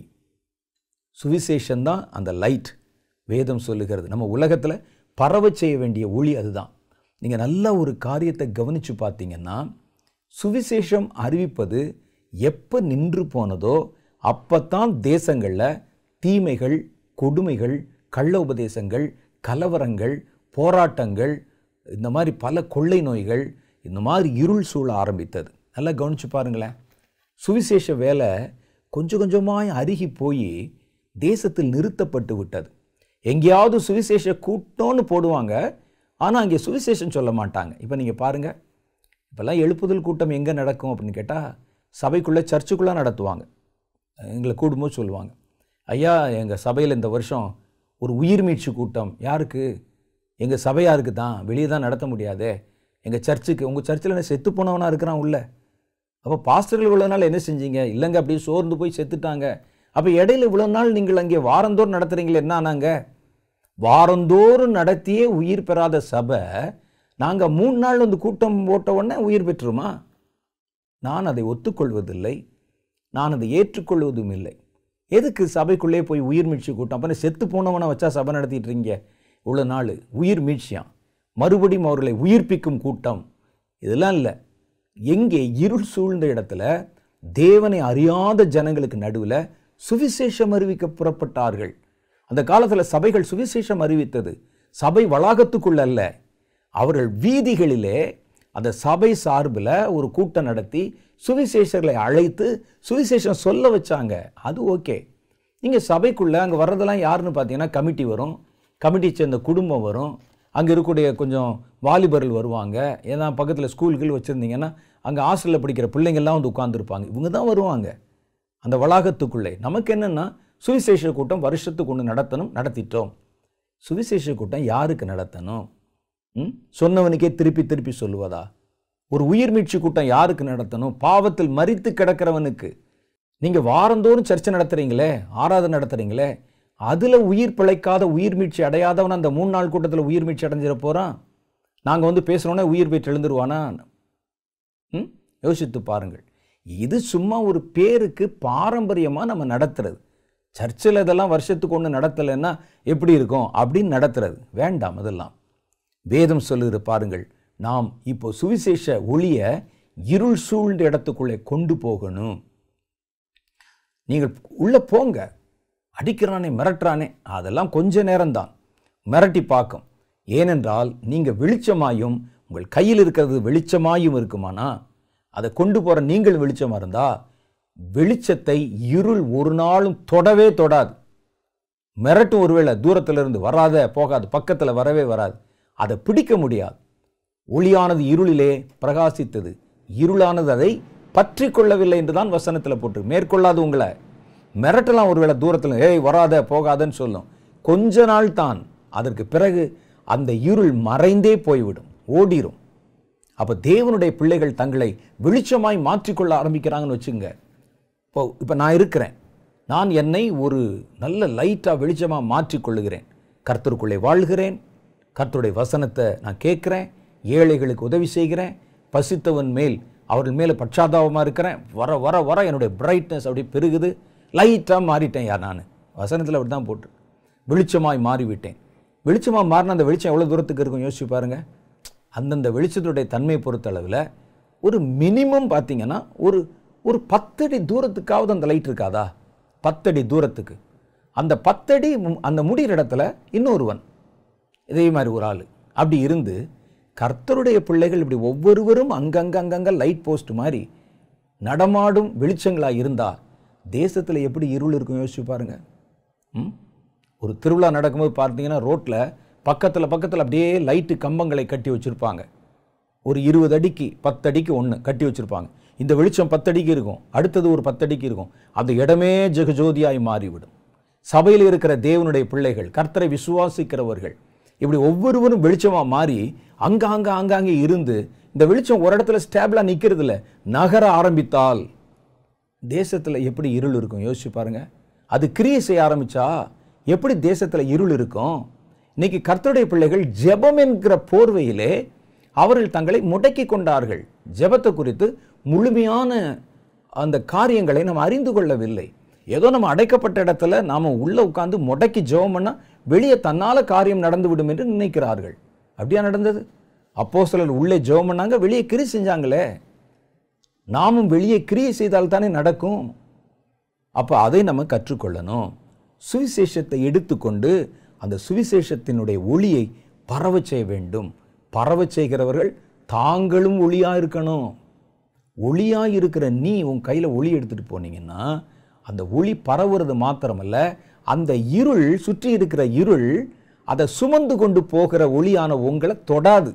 சுவிசேஷம்தான் அந்த லைட் வேதம் சொல்லுகிறது நம்ம உலகத்தில் பரவ செய்ய வேண்டிய ஒளி அதுதான் நீங்கள் நல்ல ஒரு காரியத்தை கவனித்து பார்த்தீங்கன்னா சுவிசேஷம் அறிவிப்பது எப்போ நின்று போனதோ அப்பத்தான் தேசங்களில் தீமைகள் கொடுமைகள் கள்ள உபதேசங்கள் கலவரங்கள் போராட்டங்கள் இந்த மாதிரி பல கொள்ளை நோய்கள் இந்த மாதிரி இருள் சூழ ஆரம்பித்தது நல்லா கவனிச்சு பாருங்களேன் சுவிசேஷ வேலை கொஞ்சம் கொஞ்சமாய் அருகி போய் தேசத்தில் நிறுத்தப்பட்டு விட்டது எங்கேயாவது சுவிசேஷ கூட்டம்னு போடுவாங்க ஆனால் அங்கே சுவிசேஷம் சொல்ல மாட்டாங்க இப்போ நீங்கள் பாருங்கள் இப்போல்லாம் எழுப்புதல் கூட்டம் எங்கே நடக்கும் அப்படின்னு கேட்டால் சபைக்குள்ளே சர்ச்சுக்குள்ளே நடத்துவாங்க எங்களை கூடும்போது சொல்லுவாங்க ஐயா எங்கள் சபையில் இந்த வருஷம் ஒரு உயிர் மீட்சி கூட்டம் யாருக்கு எங்கள் சபையாருக்கு தான் வெளியே தான் நடத்த முடியாதே எங்கள் சர்ச்சுக்கு உங்கள் சர்ச்சில் என்ன செத்து போனவனா இருக்கிறான் உள்ள அப்போ பாஸ்டர்கள் இவ்வளோ நாள் என்ன செஞ்சீங்க இல்லைங்க அப்படியே சோர்ந்து போய் செத்துட்டாங்க அப்போ இடையில இவ்வளோ நாள் நீங்கள் அங்கே வாரந்தோறும் நடத்துகிறீங்களே என்ன ஆனாங்க வாரந்தோறும் நடத்தியே உயிர் பெறாத சபை நாங்கள் மூணு நாள் வந்து கூட்டம் போட்ட உடனே உயிர் பெற்றுமா நான் அதை ஒத்துக்கொள்வதில்லை நான் அதை ஏற்றுக்கொள்வதும் இல்லை எதுக்கு சபைக்குள்ளே போய் உயிர் மீட்சி கூட்டம் அப்போ செத்து போனவனை வச்சா சபை நடத்திட்டு இருக்கீங்க இவ்வளோ நாள் உயிர் மீட்சியாம் மறுபடியும் அவர்களை உயிர்ப்பிக்கும் கூட்டம் இதெல்லாம் இல்லை எங்கே இருள் சூழ்ந்த இடத்துல தேவனை அறியாத ஜனங்களுக்கு நடுவில் சுவிசேஷம் அறிவிக்க புறப்பட்டார்கள் அந்த காலத்தில் சபைகள் சுவிசேஷம் அறிவித்தது சபை வளாகத்துக்குள்ள அல்ல அவர்கள் வீதிகளிலே அந்த சபை சார்பில் ஒரு கூட்டம் நடத்தி சுவிசேஷர்களை அழைத்து சுவிசேஷம் சொல்ல வச்சாங்க அது ஓகே நீங்கள் சபைக்குள்ளே அங்கே வர்றதெல்லாம் யாருன்னு பார்த்தீங்கன்னா கமிட்டி வரும் கமிட்டி சேர்ந்த குடும்பம் வரும் அங்கே இருக்கக்கூடிய கொஞ்சம் வாலிபர்கள் வருவாங்க ஏன்னா பக்கத்தில் ஸ்கூல்கள் வச்சுருந்தீங்கன்னா அங்கே ஹாஸ்டலில் படிக்கிற பிள்ளைங்கள்லாம் வந்து உட்காந்துருப்பாங்க இவங்க தான் வருவாங்க அந்த வளாகத்துக்குள்ளே நமக்கு என்னென்னா சுவிசேஷ கூட்டம் வருஷத்துக்கு ஒன்று நடத்தணும் நடத்திட்டோம் சுவிசேஷ கூட்டம் யாருக்கு நடத்தணும் ம்? சொன்னவனுக்கே திருப்பி திருப்பி சொல்லுவதா ஒரு உயிர் மீட்சி கூட்டம் யாருக்கு நடத்தணும் பாவத்தில் மரித்து கிடக்கிறவனுக்கு நீங்கள் வாரந்தோறும் சர்ச்சை நடத்துறீங்களே ஆராதனை நடத்துறீங்களே அதில் உயிர் பிழைக்காத உயிர் மீட்சி அடையாதவன் அந்த மூணு நாள் கூட்டத்தில் உயிர் மீட்சி அடைஞ்சிட போகிறான் நாங்கள் வந்து பேசுகிறோன்னே உயிர் பெற்று எழுந்துருவானா ம் யோசித்து பாருங்கள் இது சும்மா ஒரு பேருக்கு பாரம்பரியமாக நம்ம நடத்துறது சர்ச்சில் இதெல்லாம் வருஷத்துக்கு ஒன்று நடத்தலைன்னா எப்படி இருக்கும் அப்படின்னு நடத்துறது வேண்டாம் அதெல்லாம் வேதம் சொல்லுகிற பாருங்கள் நாம் இப்போ சுவிசேஷ ஒளிய இருள் சூழ்ந்த இடத்துக்குள்ளே கொண்டு போகணும் நீங்கள் உள்ள போங்க அடிக்கிறானே மிரட்டுறானே அதெல்லாம் கொஞ்ச நேரம்தான் மிரட்டி பார்க்கும் ஏனென்றால் நீங்கள் வெளிச்சமாயும் உங்கள் கையில் இருக்கிறது வெளிச்சமாயும் இருக்குமானா அதை கொண்டு போகிற நீங்கள் வெளிச்சமாக இருந்தா வெளிச்சத்தை இருள் ஒரு நாளும் தொடவே தொடாது மிரட்டும் ஒருவேளை தூரத்துல இருந்து வராத போகாது பக்கத்தில் வரவே வராது அதை பிடிக்க முடியாது ஒளியானது இருளிலே பிரகாசித்தது இருளானது அதை பற்றி கொள்ளவில்லை என்று தான் வசனத்தில் போட்டு மேற்கொள்ளாது உங்களை மிரட்டலாம் ஒருவேளை தூரத்தில் ஏய் வராத போகாதன்னு சொல்லும் கொஞ்ச நாள் தான் அதற்கு பிறகு அந்த இருள் மறைந்தே போய்விடும் ஓடிரும் அப்போ தேவனுடைய பிள்ளைகள் தங்களை வெளிச்சமாய் மாற்றிக்கொள்ள ஆரம்பிக்கிறாங்கன்னு வச்சுங்க இப்போ இப்போ நான் இருக்கிறேன் நான் என்னை ஒரு நல்ல லைட்டாக வெளிச்சமாக மாற்றிக்கொள்ளுகிறேன் கர்த்தருக்குள்ளே வாழ்கிறேன் கர்த்தருடைய வசனத்தை நான் கேட்குறேன் ஏழைகளுக்கு உதவி செய்கிறேன் பசித்தவன் மேல் அவர்கள் மேலே பட்சாதாபமாக இருக்கிறேன் வர வர வர என்னுடைய பிரைட்னஸ் அப்படி பெருகுது லைட்டாக மாறிட்டேன் யார் நான் வசனத்தில் அப்படி தான் போட்டு வெளிச்சமாய் மாறிவிட்டேன் வெளிச்சமாக மாறின அந்த வெளிச்சம் எவ்வளோ தூரத்துக்கு இருக்கும் யோசிச்சு பாருங்க அந்தந்த வெளிச்சத்துடைய தன்மை பொறுத்தளவில் ஒரு மினிமம் பார்த்தீங்கன்னா ஒரு ஒரு பத்தடி தூரத்துக்காவது அந்த லைட் இருக்காதா பத்தடி தூரத்துக்கு அந்த பத்தடி மு- அந்த முடிகிற இடத்துல இன்னொருவன் இதே மாதிரி ஒரு ஆள் அப்படி இருந்து கர்த்தருடைய பிள்ளைகள் இப்படி ஒவ்வொருவரும் அங்கங்க அங்கங்க லைட் போஸ்ட் மாதிரி நடமாடும் வெளிச்சங்களாக இருந்தா தேசத்தில் எப்படி இருள் இருக்கும் யோசிச்சு பாருங்க ம்? ஒரு திருவிழா நடக்கும்போது பார்த்தீங்கன்னா ரோட்டில் பக்கத்தில் பக்கத்தில் அப்படியே லைட்டு கம்பங்களை கட்டி வச்சுருப்பாங்க ஒரு இருபது அடிக்கு பத்து அடிக்கு ஒன்று கட்டி வச்சுருப்பாங்க இந்த வெளிச்சம் பத்தடிக்கு இருக்கும் அடுத்தது ஒரு பத்தடிக்கு இருக்கும் அந்த இடமே ஜெகஜோதியாய் மாறிவிடும் சபையில் இருக்கிற தேவனுடைய பிள்ளைகள் கர்த்தரை விசுவாசிக்கிறவர்கள் இப்படி ஒவ்வொருவரும் வெளிச்சமாக மாறி அங்காங்க ஆங்காங்கே இருந்து இந்த வெளிச்சம் ஒரு இடத்துல ஸ்டேபிளாக நிற்கிறது இல்லை நகர ஆரம்பித்தால் தேசத்தில் எப்படி இருள் இருக்கும் யோசிச்சு பாருங்க அது கிரியை செய்ய ஆரம்பிச்சா எப்படி தேசத்தில் இருள் இருக்கும் இன்னைக்கு கர்த்தருடைய பிள்ளைகள் ஜெபம் என்கிற போர்வையிலே அவர்கள் தங்களை முடக்கி கொண்டார்கள் ஜெபத்தை குறித்து முழுமையான அந்த காரியங்களை நாம் அறிந்து கொள்ளவில்லை ஏதோ நம்ம அடைக்கப்பட்ட இடத்துல நாம் உள்ளே உட்கார்ந்து முடக்கி ஜெபம் பண்ணால் வெளியே தன்னால காரியம் நடந்து விடும் என்று நினைக்கிறார்கள் அப்படியா நடந்தது அப்போ சிலர் உள்ளே ஜெபம் பண்ணாங்க வெளியே கிரி செஞ்சாங்களே நாமும் வெளியே கிரியை செய்தால் தானே நடக்கும் அப்போ அதை நம்ம கற்றுக்கொள்ளணும் சுவிசேஷத்தை எடுத்துக்கொண்டு அந்த சுவிசேஷத்தினுடைய ஒளியை பரவச் செய்ய வேண்டும் பரவச் செய்கிறவர்கள் தாங்களும் ஒளியாக இருக்கணும் ஒளியாக இருக்கிற நீ உன் கையில் ஒளி எடுத்துட்டு போனீங்கன்னா அந்த ஒளி பரவுறது மாத்திரமல்ல அந்த இருள் சுற்றி இருக்கிற இருள் அதை சுமந்து கொண்டு போகிற ஒளியான உங்களை தொடாது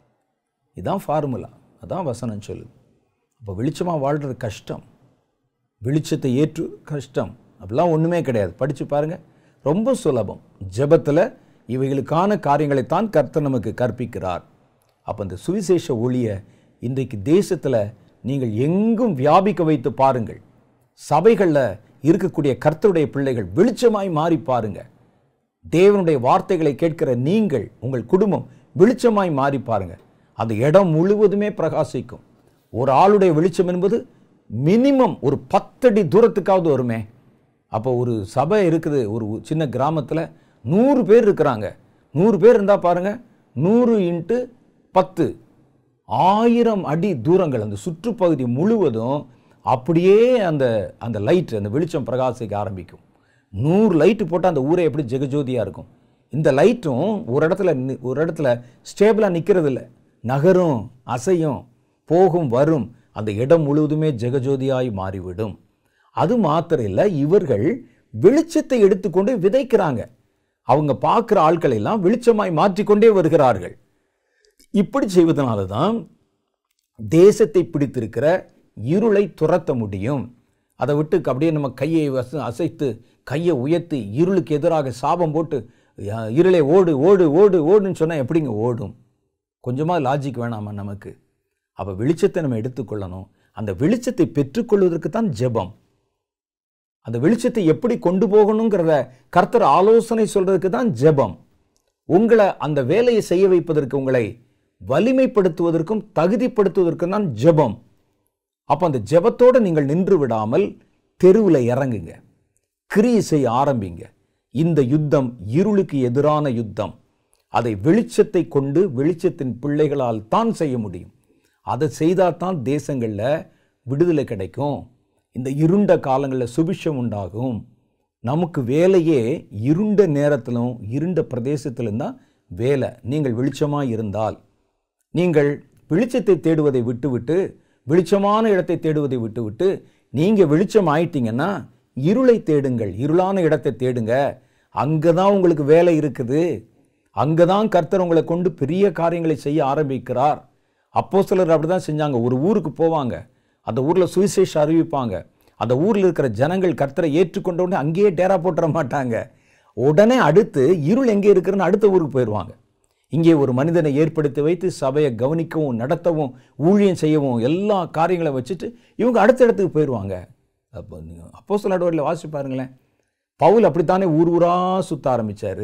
இதான் ஃபார்முலா அதான் வசனம் சொல்லுது அப்போ வெளிச்சமாக வாழ்கிறது கஷ்டம் வெளிச்சத்தை ஏற்று கஷ்டம் அப்படிலாம் ஒன்றுமே கிடையாது படித்து பாருங்கள் ரொம்ப சுலபம் ஜெபத்தில் இவைகளுக்கான காரியங்களைத்தான் கர்த்தர் நமக்கு கற்பிக்கிறார் அப்போ இந்த சுவிசேஷ ஒளியை இன்றைக்கு தேசத்தில் நீங்கள் எங்கும் வியாபிக்க வைத்து பாருங்கள் சபைகளில் இருக்கக்கூடிய கர்த்தருடைய பிள்ளைகள் வெளிச்சமாய் மாறி பாருங்க தேவனுடைய வார்த்தைகளை கேட்கிற நீங்கள் உங்கள் குடும்பம் வெளிச்சமாய் மாறி பாருங்க அந்த இடம் முழுவதுமே பிரகாசிக்கும் ஒரு ஆளுடைய வெளிச்சம் என்பது மினிமம் ஒரு பத்தடி தூரத்துக்காவது வருமே அப்போ ஒரு சபை இருக்குது ஒரு சின்ன கிராமத்தில் நூறு பேர் இருக்கிறாங்க நூறு பேர் இருந்தால் பாருங்க நூறு இன்ட்டு பத்து ஆயிரம் அடி தூரங்கள் அந்த சுற்றுப்பகுதி முழுவதும் அப்படியே அந்த அந்த லைட் அந்த வெளிச்சம் பிரகாசிக்க ஆரம்பிக்கும் நூறு லைட்டு போட்டால் அந்த ஊரே எப்படி ஜெகஜோதியாக இருக்கும் இந்த லைட்டும் ஒரு இடத்துல நி- ஒரு இடத்துல ஸ்டேபிளாக நிற்கிறது இல்லை நகரும் அசையும் போகும் வரும் அந்த இடம் முழுவதுமே ஜெகஜோதியாய் மாறிவிடும் அது மாத்திரம் இல்லை இவர்கள் வெளிச்சத்தை எடுத்துக்கொண்டு விதைக்கிறாங்க அவங்க பார்க்குற ஆட்களை எல்லாம் வெளிச்சமாய் மாற்றிக்கொண்டே வருகிறார்கள் இப்படி செய்வதனால தான் தேசத்தை பிடித்திருக்கிற இருளை துரத்த முடியும் அதை விட்டு அப்படியே நம்ம கையை வச- அசைத்து கையை உயர்த்தி இருளுக்கு எதிராக சாபம் போட்டு "யா- இருளே ஓடு ஓடு ஓடு ஓடுன்னு சொன்னால் எப்படிங்க ஓடும் கொஞ்சமாக லாஜிக் வேணாமா நமக்கு அப்போ வெளிச்சத்தை நம்ம எடுத்துக்கொள்ளணும் அந்த வெளிச்சத்தை பெற்றுக்கொள்வதற்கு தான் ஜெபம் அந்த வெளிச்சத்தை எப்படி கொண்டு போகணுங்கிறத கர்த்தர் ஆலோசனை சொல்றதுக்கு தான் ஜெபம் உங்களை அந்த வேலையை செய்ய வைப்பதற்கு உங்களை வலிமைப்படுத்துவதற்கும் தகுதிப்படுத்துவதற்கும் தான் ஜெபம் அப்போ அந்த ஜெபத்தோடு நீங்கள் நின்று விடாமல் தெருவில் இறங்குங்க கிரியை செய்ய ஆரம்பிங்க இந்த யுத்தம் இருளுக்கு எதிரான யுத்தம் அதை வெளிச்சத்தை கொண்டு வெளிச்சத்தின் பிள்ளைகளால் தான் செய்ய முடியும் அதை செய்தால் தான் தேசங்களில் விடுதலை கிடைக்கும் இந்த இருண்ட காலங்களில் சுபிஷம் உண்டாகும் நமக்கு வேலையே இருண்ட நேரத்திலும் இருண்ட பிரதேசத்திலும் தான் வேலை நீங்கள் வெளிச்சமாக இருந்தால் நீங்கள் வெளிச்சத்தை தேடுவதை விட்டுவிட்டு வெளிச்சமான இடத்தை தேடுவதை விட்டுவிட்டு நீங்கள் வெளிச்சம் ஆயிட்டீங்கன்னா இருளை தேடுங்கள் இருளான இடத்தை தேடுங்க அங்கே தான் உங்களுக்கு வேலை இருக்குது அங்கே தான் கர்த்தர் உங்களை கொண்டு பெரிய காரியங்களை செய்ய ஆரம்பிக்கிறார் அப்போ சிலர் அப்படி தான் செஞ்சாங்க ஒரு ஊருக்கு போவாங்க அந்த ஊரில் சுவிசேஷம் அறிவிப்பாங்க அந்த ஊரில் இருக்கிற ஜனங்கள் கர்த்தரை ஏற்றுக்கொண்ட உடனே அங்கேயே டேரா போட்டுற மாட்டாங்க உடனே அடுத்து இருள் எங்கே இருக்குன்னு அடுத்த ஊருக்கு போயிடுவாங்க இங்கே ஒரு மனிதனை ஏற்படுத்தி வைத்து சபையை கவனிக்கவும் நடத்தவும் ஊழியம் செய்யவும் எல்லா காரியங்களை வச்சுட்டு இவங்க அடுத்த இடத்துக்கு போயிடுவாங்க அப்போ நீங்கள் அப்போ சில நடுவரில் வாசி பாருங்களேன் பவுல் அப்படித்தானே ஊர் ஊராக சுத்த ஆரம்பித்தார்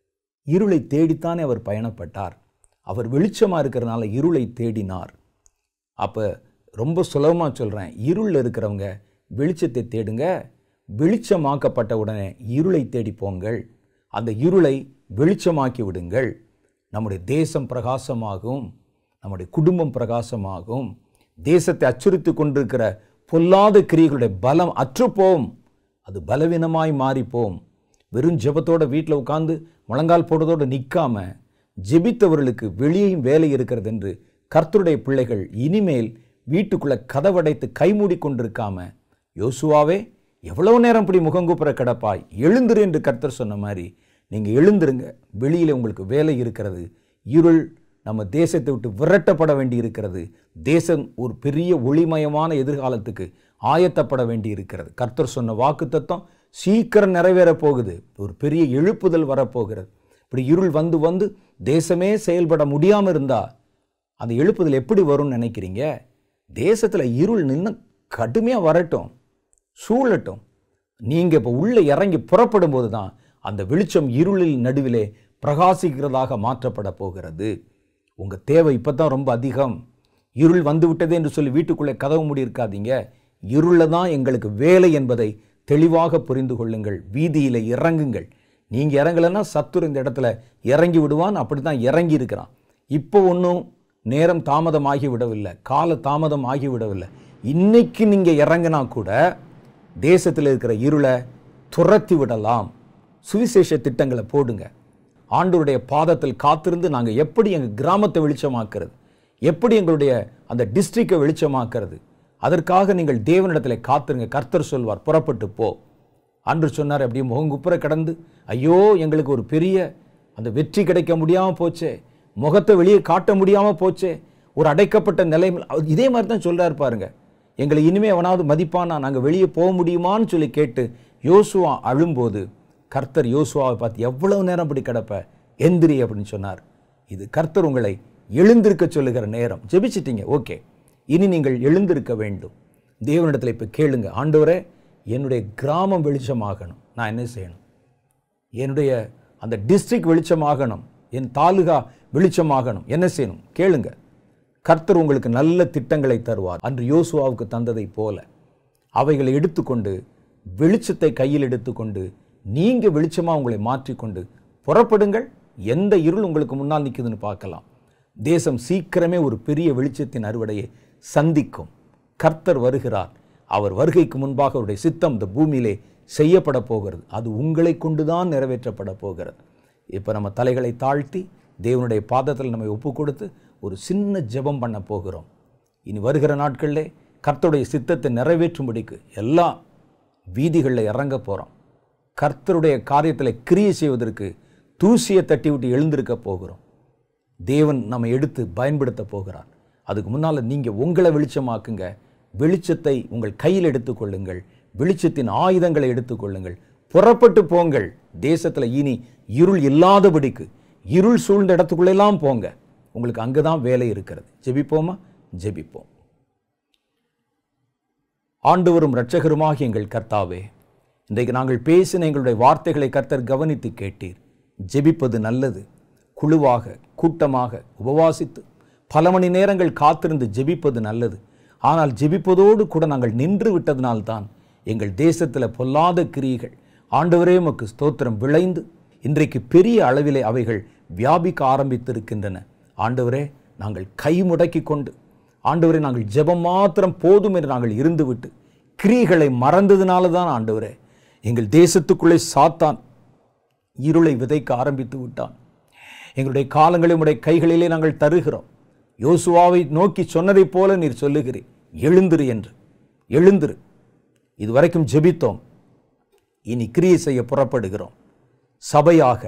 இருளை தேடித்தானே அவர் பயணப்பட்டார் அவர் வெளிச்சமாக இருக்கிறனால இருளை தேடினார் அப்போ ரொம்ப சுலபமாக சொல்கிறேன் இருளில் இருக்கிறவங்க வெளிச்சத்தை தேடுங்க வெளிச்சமாக்கப்பட்ட உடனே இருளை தேடி போங்கள் அந்த இருளை வெளிச்சமாக்கி விடுங்கள் நம்முடைய தேசம் பிரகாசமாகும் நம்முடைய குடும்பம் பிரகாசமாகும் தேசத்தை அச்சுறுத்தி கொண்டிருக்கிற பொல்லாத கிரியைகளுடைய பலம் அற்றுப்போம் அது பலவீனமாய் மாறிப்போம் வெறும் ஜெபத்தோட வீட்டில் உட்காந்து முழங்கால் போடுறதோடு நிற்காம ஜெபித்தவர்களுக்கு வெளியேயும் வேலை இருக்கிறது என்று கர்த்தருடைய பிள்ளைகள் இனிமேல் வீட்டுக்குள்ள கதவடைத்து கைமூடி கொண்டிருக்காம யோசுவாவே எவ்வளவு நேரம் இப்படி முகங்குப்புற கிடப்பாய் எழுந்துரு என்று கர்த்தர் சொன்ன மாதிரி நீங்கள் எழுந்துருங்க வெளியில் உங்களுக்கு வேலை இருக்கிறது இருள் நம்ம தேசத்தை விட்டு விரட்டப்பட வேண்டி இருக்கிறது தேசம் ஒரு பெரிய ஒளிமயமான எதிர்காலத்துக்கு ஆயத்தப்பட வேண்டி இருக்கிறது கர்த்தர் சொன்ன வாக்கு தத்துவம் சீக்கிரம் நிறைவேறப் போகுது ஒரு பெரிய எழுப்புதல் வரப்போகிறது இப்படி இருள் வந்து வந்து தேசமே செயல்பட முடியாமல் இருந்தா அந்த எழுப்புதல் எப்படி வரும்னு நினைக்கிறீங்க தேசத்தில் இருள் நின்று கடுமையாக வரட்டும் சூழட்டும் நீங்கள் இப்போ உள்ளே இறங்கி புறப்படும் போது தான் அந்த வெளிச்சம் இருளில் நடுவிலே பிரகாசிக்கிறதாக மாற்றப்பட போகிறது உங்கள் தேவை இப்போ தான் ரொம்ப அதிகம் இருள் வந்து விட்டது என்று சொல்லி வீட்டுக்குள்ளே கதவு மூடி இருக்காதீங்க இருளில் தான் எங்களுக்கு வேலை என்பதை தெளிவாக புரிந்து கொள்ளுங்கள் வீதியில் இறங்குங்கள் நீங்கள் இறங்கலைன்னா சத்துரு இந்த இடத்துல இறங்கி விடுவான் அப்படி தான் இறங்கி இருக்கிறான் இப்போ ஒன்றும் நேரம் தாமதம் ஆகிவிடவில்லை கால தாமதம் ஆகிவிடவில்லை இன்னைக்கு நீங்கள் இறங்கினா கூட தேசத்தில் இருக்கிற இருளை துரத்தி விடலாம் சுவிசேஷ திட்டங்களை போடுங்க ஆண்டவருடைய பாதத்தில் காத்திருந்து நாங்கள் எப்படி எங்கள் கிராமத்தை வெளிச்சமாக்குறது எப்படி எங்களுடைய அந்த டிஸ்ட்ரிக்டை வெளிச்சமாக்குறது அதற்காக நீங்கள் தேவனிடத்தில் காத்திருங்க கர்த்தர் சொல்வார் புறப்பட்டு போ அன்று சொன்னார் அப்படியே முகங்குப்புற கடந்து ஐயோ எங்களுக்கு ஒரு பெரிய அந்த வெற்றி கிடைக்க முடியாமல் போச்சே முகத்தை வெளியே காட்ட முடியாமல் போச்சே ஒரு அடைக்கப்பட்ட நிலைமை அவர் இதே மாதிரி தான் சொல்றாரு பாருங்க எங்களை இனிமே அவனாவது மதிப்பானா நாங்கள் வெளியே போக முடியுமான்னு சொல்லி கேட்டு யோசுவா அழும்போது கர்த்தர் யோசுவாவை பார்த்து எவ்வளவு நேரம் அப்படி கிடப்ப எந்திரி அப்படின்னு சொன்னார் இது கர்த்தர் உங்களை எழுந்திருக்க சொல்லுகிற நேரம் ஜெபிச்சிட்டீங்க ஓகே இனி நீங்கள் எழுந்திருக்க வேண்டும் தேவனிடத்தில் இப்போ கேளுங்க ஆண்டவரே என்னுடைய கிராமம் வெளிச்சமாகணும் நான் என்ன செய்யணும் என்னுடைய அந்த டிஸ்ட்ரிக்ட் வெளிச்சமாகணும் என் தாலுகா வெளிச்சமாகணும் என்ன செய்யணும் கேளுங்க கர்த்தர் உங்களுக்கு நல்ல திட்டங்களை தருவார் அன்று யோசுவாவுக்கு தந்ததை போல அவைகளை எடுத்துக்கொண்டு வெளிச்சத்தை கையில் எடுத்துக்கொண்டு நீங்க வெளிச்சமா உங்களை மாற்றிக்கொண்டு புறப்படுங்கள் எந்த இருள் உங்களுக்கு முன்னால் நிற்குதுன்னு பார்க்கலாம் தேசம் சீக்கிரமே ஒரு பெரிய வெளிச்சத்தின் அறுவடையை சந்திக்கும் கர்த்தர் வருகிறார் அவர் வருகைக்கு முன்பாக அவருடைய சித்தம் இந்த பூமியிலே செய்யப்பட போகிறது அது உங்களை கொண்டுதான் நிறைவேற்றப்பட போகிறது இப்போ நம்ம தலைகளை தாழ்த்தி தேவனுடைய பாதத்தில் நம்மை ஒப்பு கொடுத்து ஒரு சின்ன ஜெபம் பண்ண போகிறோம் இனி வருகிற நாட்களிலே கர்த்தருடைய சித்தத்தை நிறைவேற்றும்படிக்கு எல்லா வீதிகளில் இறங்க போகிறோம் கர்த்தருடைய காரியத்தில் கிரியை செய்வதற்கு தூசியை தட்டி விட்டு எழுந்திருக்க போகிறோம் தேவன் நம்ம எடுத்து பயன்படுத்த போகிறார் அதுக்கு முன்னால் நீங்கள் உங்களை வெளிச்சமாக்குங்க வெளிச்சத்தை உங்கள் கையில் எடுத்துக்கொள்ளுங்கள் வெளிச்சத்தின் ஆயுதங்களை எடுத்துக்கொள்ளுங்கள் புறப்பட்டு போங்கள் தேசத்தில் இனி இருள் இல்லாதபடிக்கு இருள் சூழ்ந்த இடத்துக்குள்ளெல்லாம் போங்க உங்களுக்கு அங்கே தான் வேலை இருக்கிறது ஜெபிப்போமா ஜெபிப்போம் ஆண்டவரும் இரட்சகருமாகிய எங்கள் கர்த்தாவே இன்றைக்கு நாங்கள் பேசின எங்களுடைய வார்த்தைகளை கர்த்தர் கவனித்து கேட்டீர் ஜெபிப்பது நல்லது குழுவாக கூட்டமாக உபவாசித்து பல மணி நேரங்கள் காத்திருந்து ஜெபிப்பது நல்லது ஆனால் ஜெபிப்பதோடு கூட நாங்கள் நின்று விட்டதனால்தான் எங்கள் தேசத்தில் பொல்லாத கிரியைகள் ஆண்டவரே உமக்கு ஸ்தோத்திரம் விளைந்து இன்றைக்கு பெரிய அளவிலே அவைகள் வியாபிக்க ஆரம்பித்திருக்கின்றன ஆண்டவரே நாங்கள் கை முடக்கி கொண்டு ஆண்டவரே நாங்கள் ஜெபம் மாத்திரம் போதும் என்று நாங்கள் இருந்துவிட்டு கிரியைகளை மறந்ததுனால தான் ஆண்டவரே எங்கள் தேசத்துக்குள்ளே சாத்தான் இருளை விதைக்க ஆரம்பித்து விட்டான் எங்களுடைய காலங்களை உடைய கைகளிலே நாங்கள் தருகிறோம் யோசுவாவை நோக்கி சொன்னதைப் போல நீர் சொல்லுகிறீர் எழுந்திரு என்று எழுந்திரு இதுவரைக்கும் ஜெபித்தோம் இனி கிரியை செய்ய புறப்படுகிறோம் சபையாக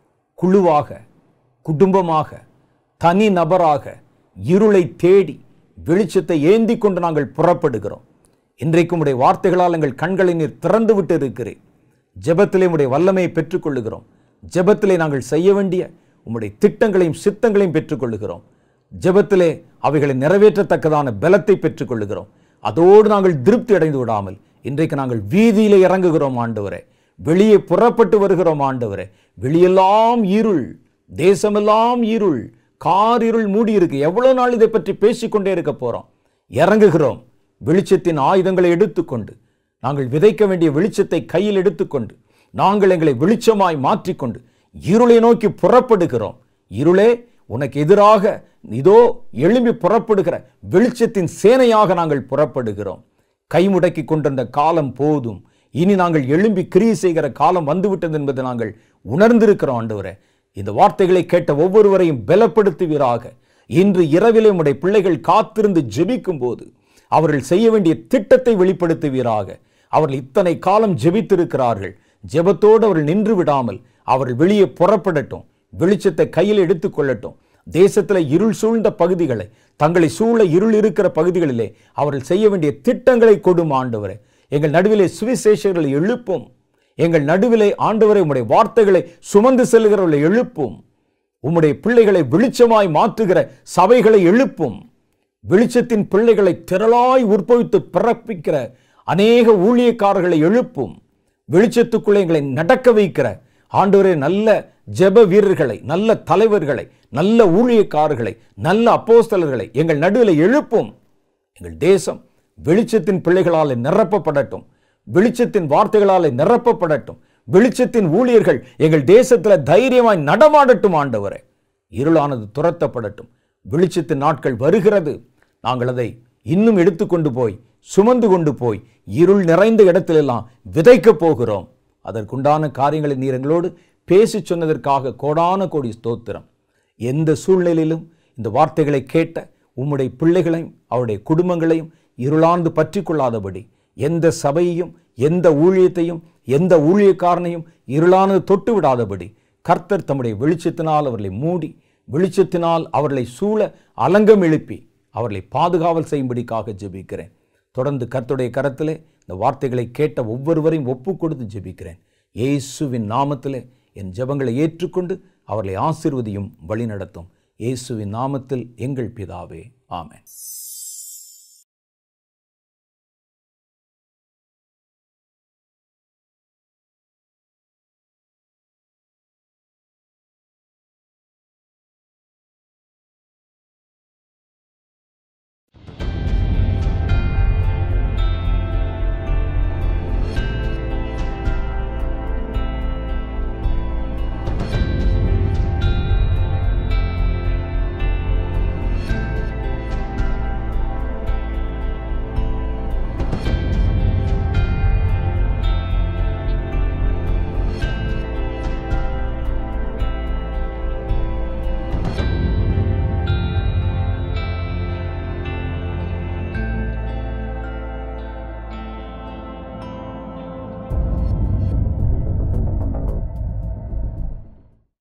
குழுவாக குடும்பமாக தனி நபராக இருளை தேடி வெளிச்சத்தை ஏந்தி கொண்டு நாங்கள் புறப்படுகிறோம் இன்றைக்கும் உடைய வார்த்தைகளால் எங்கள் கண்களை நீர் திறந்து விட்டு இருக்கிறேன் ஜெபத்திலே உடைய வல்லமையை பெற்றுக்கொள்ளுகிறோம் ஜெபத்திலே நாங்கள் செய்ய வேண்டிய உம்முடைய திட்டங்களையும் சித்தங்களையும் பெற்றுக்கொள்ளுகிறோம் ஜெபத்திலே அவைகளை நிறைவேற்றத்தக்கதான பலத்தை பெற்றுக்கொள்ளுகிறோம் அதோடு நாங்கள் திருப்தி அடைந்து விடாமல் இன்றைக்கு நாங்கள் வீதியிலே இறங்குகிறோம் ஆண்டவரே வெளியே புறப்பட்டு வருகிறோம் ஆண்டவரே வெளியெல்லாம் இருள் தேசமெல்லாம் இருள் கார் இருள் மூடி இருக்கு எவ்வளவு நாள் இதை பற்றி பேசிக்கொண்டே இருக்க போறோம் இறங்குகிறோம் வெளிச்சத்தின் ஆயுதங்களை எடுத்துக்கொண்டு நாங்கள் விதைக்க வேண்டிய வெளிச்சத்தை கையில் எடுத்துக்கொண்டு நாங்கள் எங்களை வெளிச்சமாய் மாற்றிக்கொண்டு இருளை நோக்கி புறப்படுகிறோம் இருளே உனக்கு எதிராக இதோ எழும்பி புறப்படுகிற வெளிச்சத்தின் சேனையாக நாங்கள் புறப்படுகிறோம் கைமுடக்கி கொண்டிருந்த காலம் போதும் இனி நாங்கள் எழும்பி கிரியை செய்கிற காலம் வந்துவிட்டது என்பதை நாங்கள் உணர்ந்திருக்கிறோம் ஆண்டவரே இந்த வார்த்தைகளை கேட்ட ஒவ்வொருவரையும் பலப்படுத்துவீராக இன்று இரவிலே உடைய பிள்ளைகள் காத்திருந்து ஜெபிக்கும் போது அவர்கள் செய்ய வேண்டிய திட்டத்தை வெளிப்படுத்துவீராக அவர்கள் இத்தனை காலம் ஜெபித்திருக்கிறார்கள் ஜெபத்தோடு அவர்கள் நின்று விடாமல் அவர்கள் வெளியே புறப்படட்டும் வெளிச்சத்தை கையில் எடுத்துக்கொள்ளட்டும் தேசத்தில் இருள் சூழ்ந்த பகுதிகளை தங்களை சூழ இருள் இருக்கிற பகுதிகளிலே அவர்கள் செய்ய வேண்டிய திட்டங்களை கொடும் ஆண்டவரே எங்கள் நடுவிலே சுவிசேஷர்களை எழுப்பும் எங்கள் நடுவிலே ஆண்டவரை உம்முடைய வார்த்தைகளை சுமந்து செல்கிறவர்களை எழுப்பும் உம்முடைய பிள்ளைகளை வெளிச்சமாய் மாற்றுகிற சபைகளை எழுப்பும் வெளிச்சத்தின் பிள்ளைகளை திரளாய் உற்பவித்து பிறப்பிக்கிற அநேக ஊழியக்காரர்களை எழுப்பும் வெளிச்சத்துக்குள்ளே எங்களை நடக்க வைக்கிற ஆண்டவரே நல்ல ஜெப வீரர்களை நல்ல தலைவர்களை நல்ல ஊழியக்காரர்களை நல்ல அப்போஸ்தலர்களை எங்கள் நடுவில் எழுப்பும் எங்கள் தேசம் வெளிச்சத்தின் பிள்ளைகளால் நிரப்பப்படட்டும் வெளிச்சத்தின் வார்த்தைகளால் நிரப்பப்படட்டும் வெளிச்சத்தின் ஊழியர்கள் எங்கள் தேசத்தில் தைரியமாய் நடமாடட்டும் ஆண்டவரே இருளானது துரத்தப்படட்டும் வெளிச்சத்தின் நாட்கள் வருகிறது நாங்கள் அதை இன்னும் எடுத்துக்கொண்டு போய் சுமந்து கொண்டு போய் இருள் நிறைந்த இடத்திலெல்லாம் விதைக்கப் போகிறோம் அதற்குண்டான காரியங்களை நீர் எங்களோடு பேசி சொன்னதற்காக கோடான கோடி ஸ்தோத்திரம் எந்த சூழ்நிலையிலும் இந்த வார்த்தைகளை கேட்ட உம்முடைய பிள்ளைகளையும் அவருடைய குடும்பங்களையும் இருளாந்து பற்றி கொள்ளாதபடி எந்த சபையையும் எந்த ஊழியத்தையும் எந்த ஊழியக்காரனையும் இருளானது தொட்டு விடாதபடி கர்த்தர் தம்முடைய வெளிச்சத்தினால் அவர்களை மூடி வெளிச்சத்தினால் அவர்களை சூழ அலங்கம் எழுப்பி அவர்களை பாதுகாவல் செய்யும்படிக்காக ஜெபிக்கிறேன் தொடர்ந்து கர்த்தருடைய கரத்திலே இந்த வார்த்தைகளை கேட்ட ஒவ்வொருவரையும் ஒப்பு கொடுத்து ஜெபிக்கிறேன் இயேசுவின் நாமத்திலே என் ஜெபங்களை ஏற்றுக்கொண்டு அவர்களை ஆசிர்வதியும் வழிநடத்தும் இயேசுவின் நாமத்தில் எங்கள் பிதாவே ஆமென்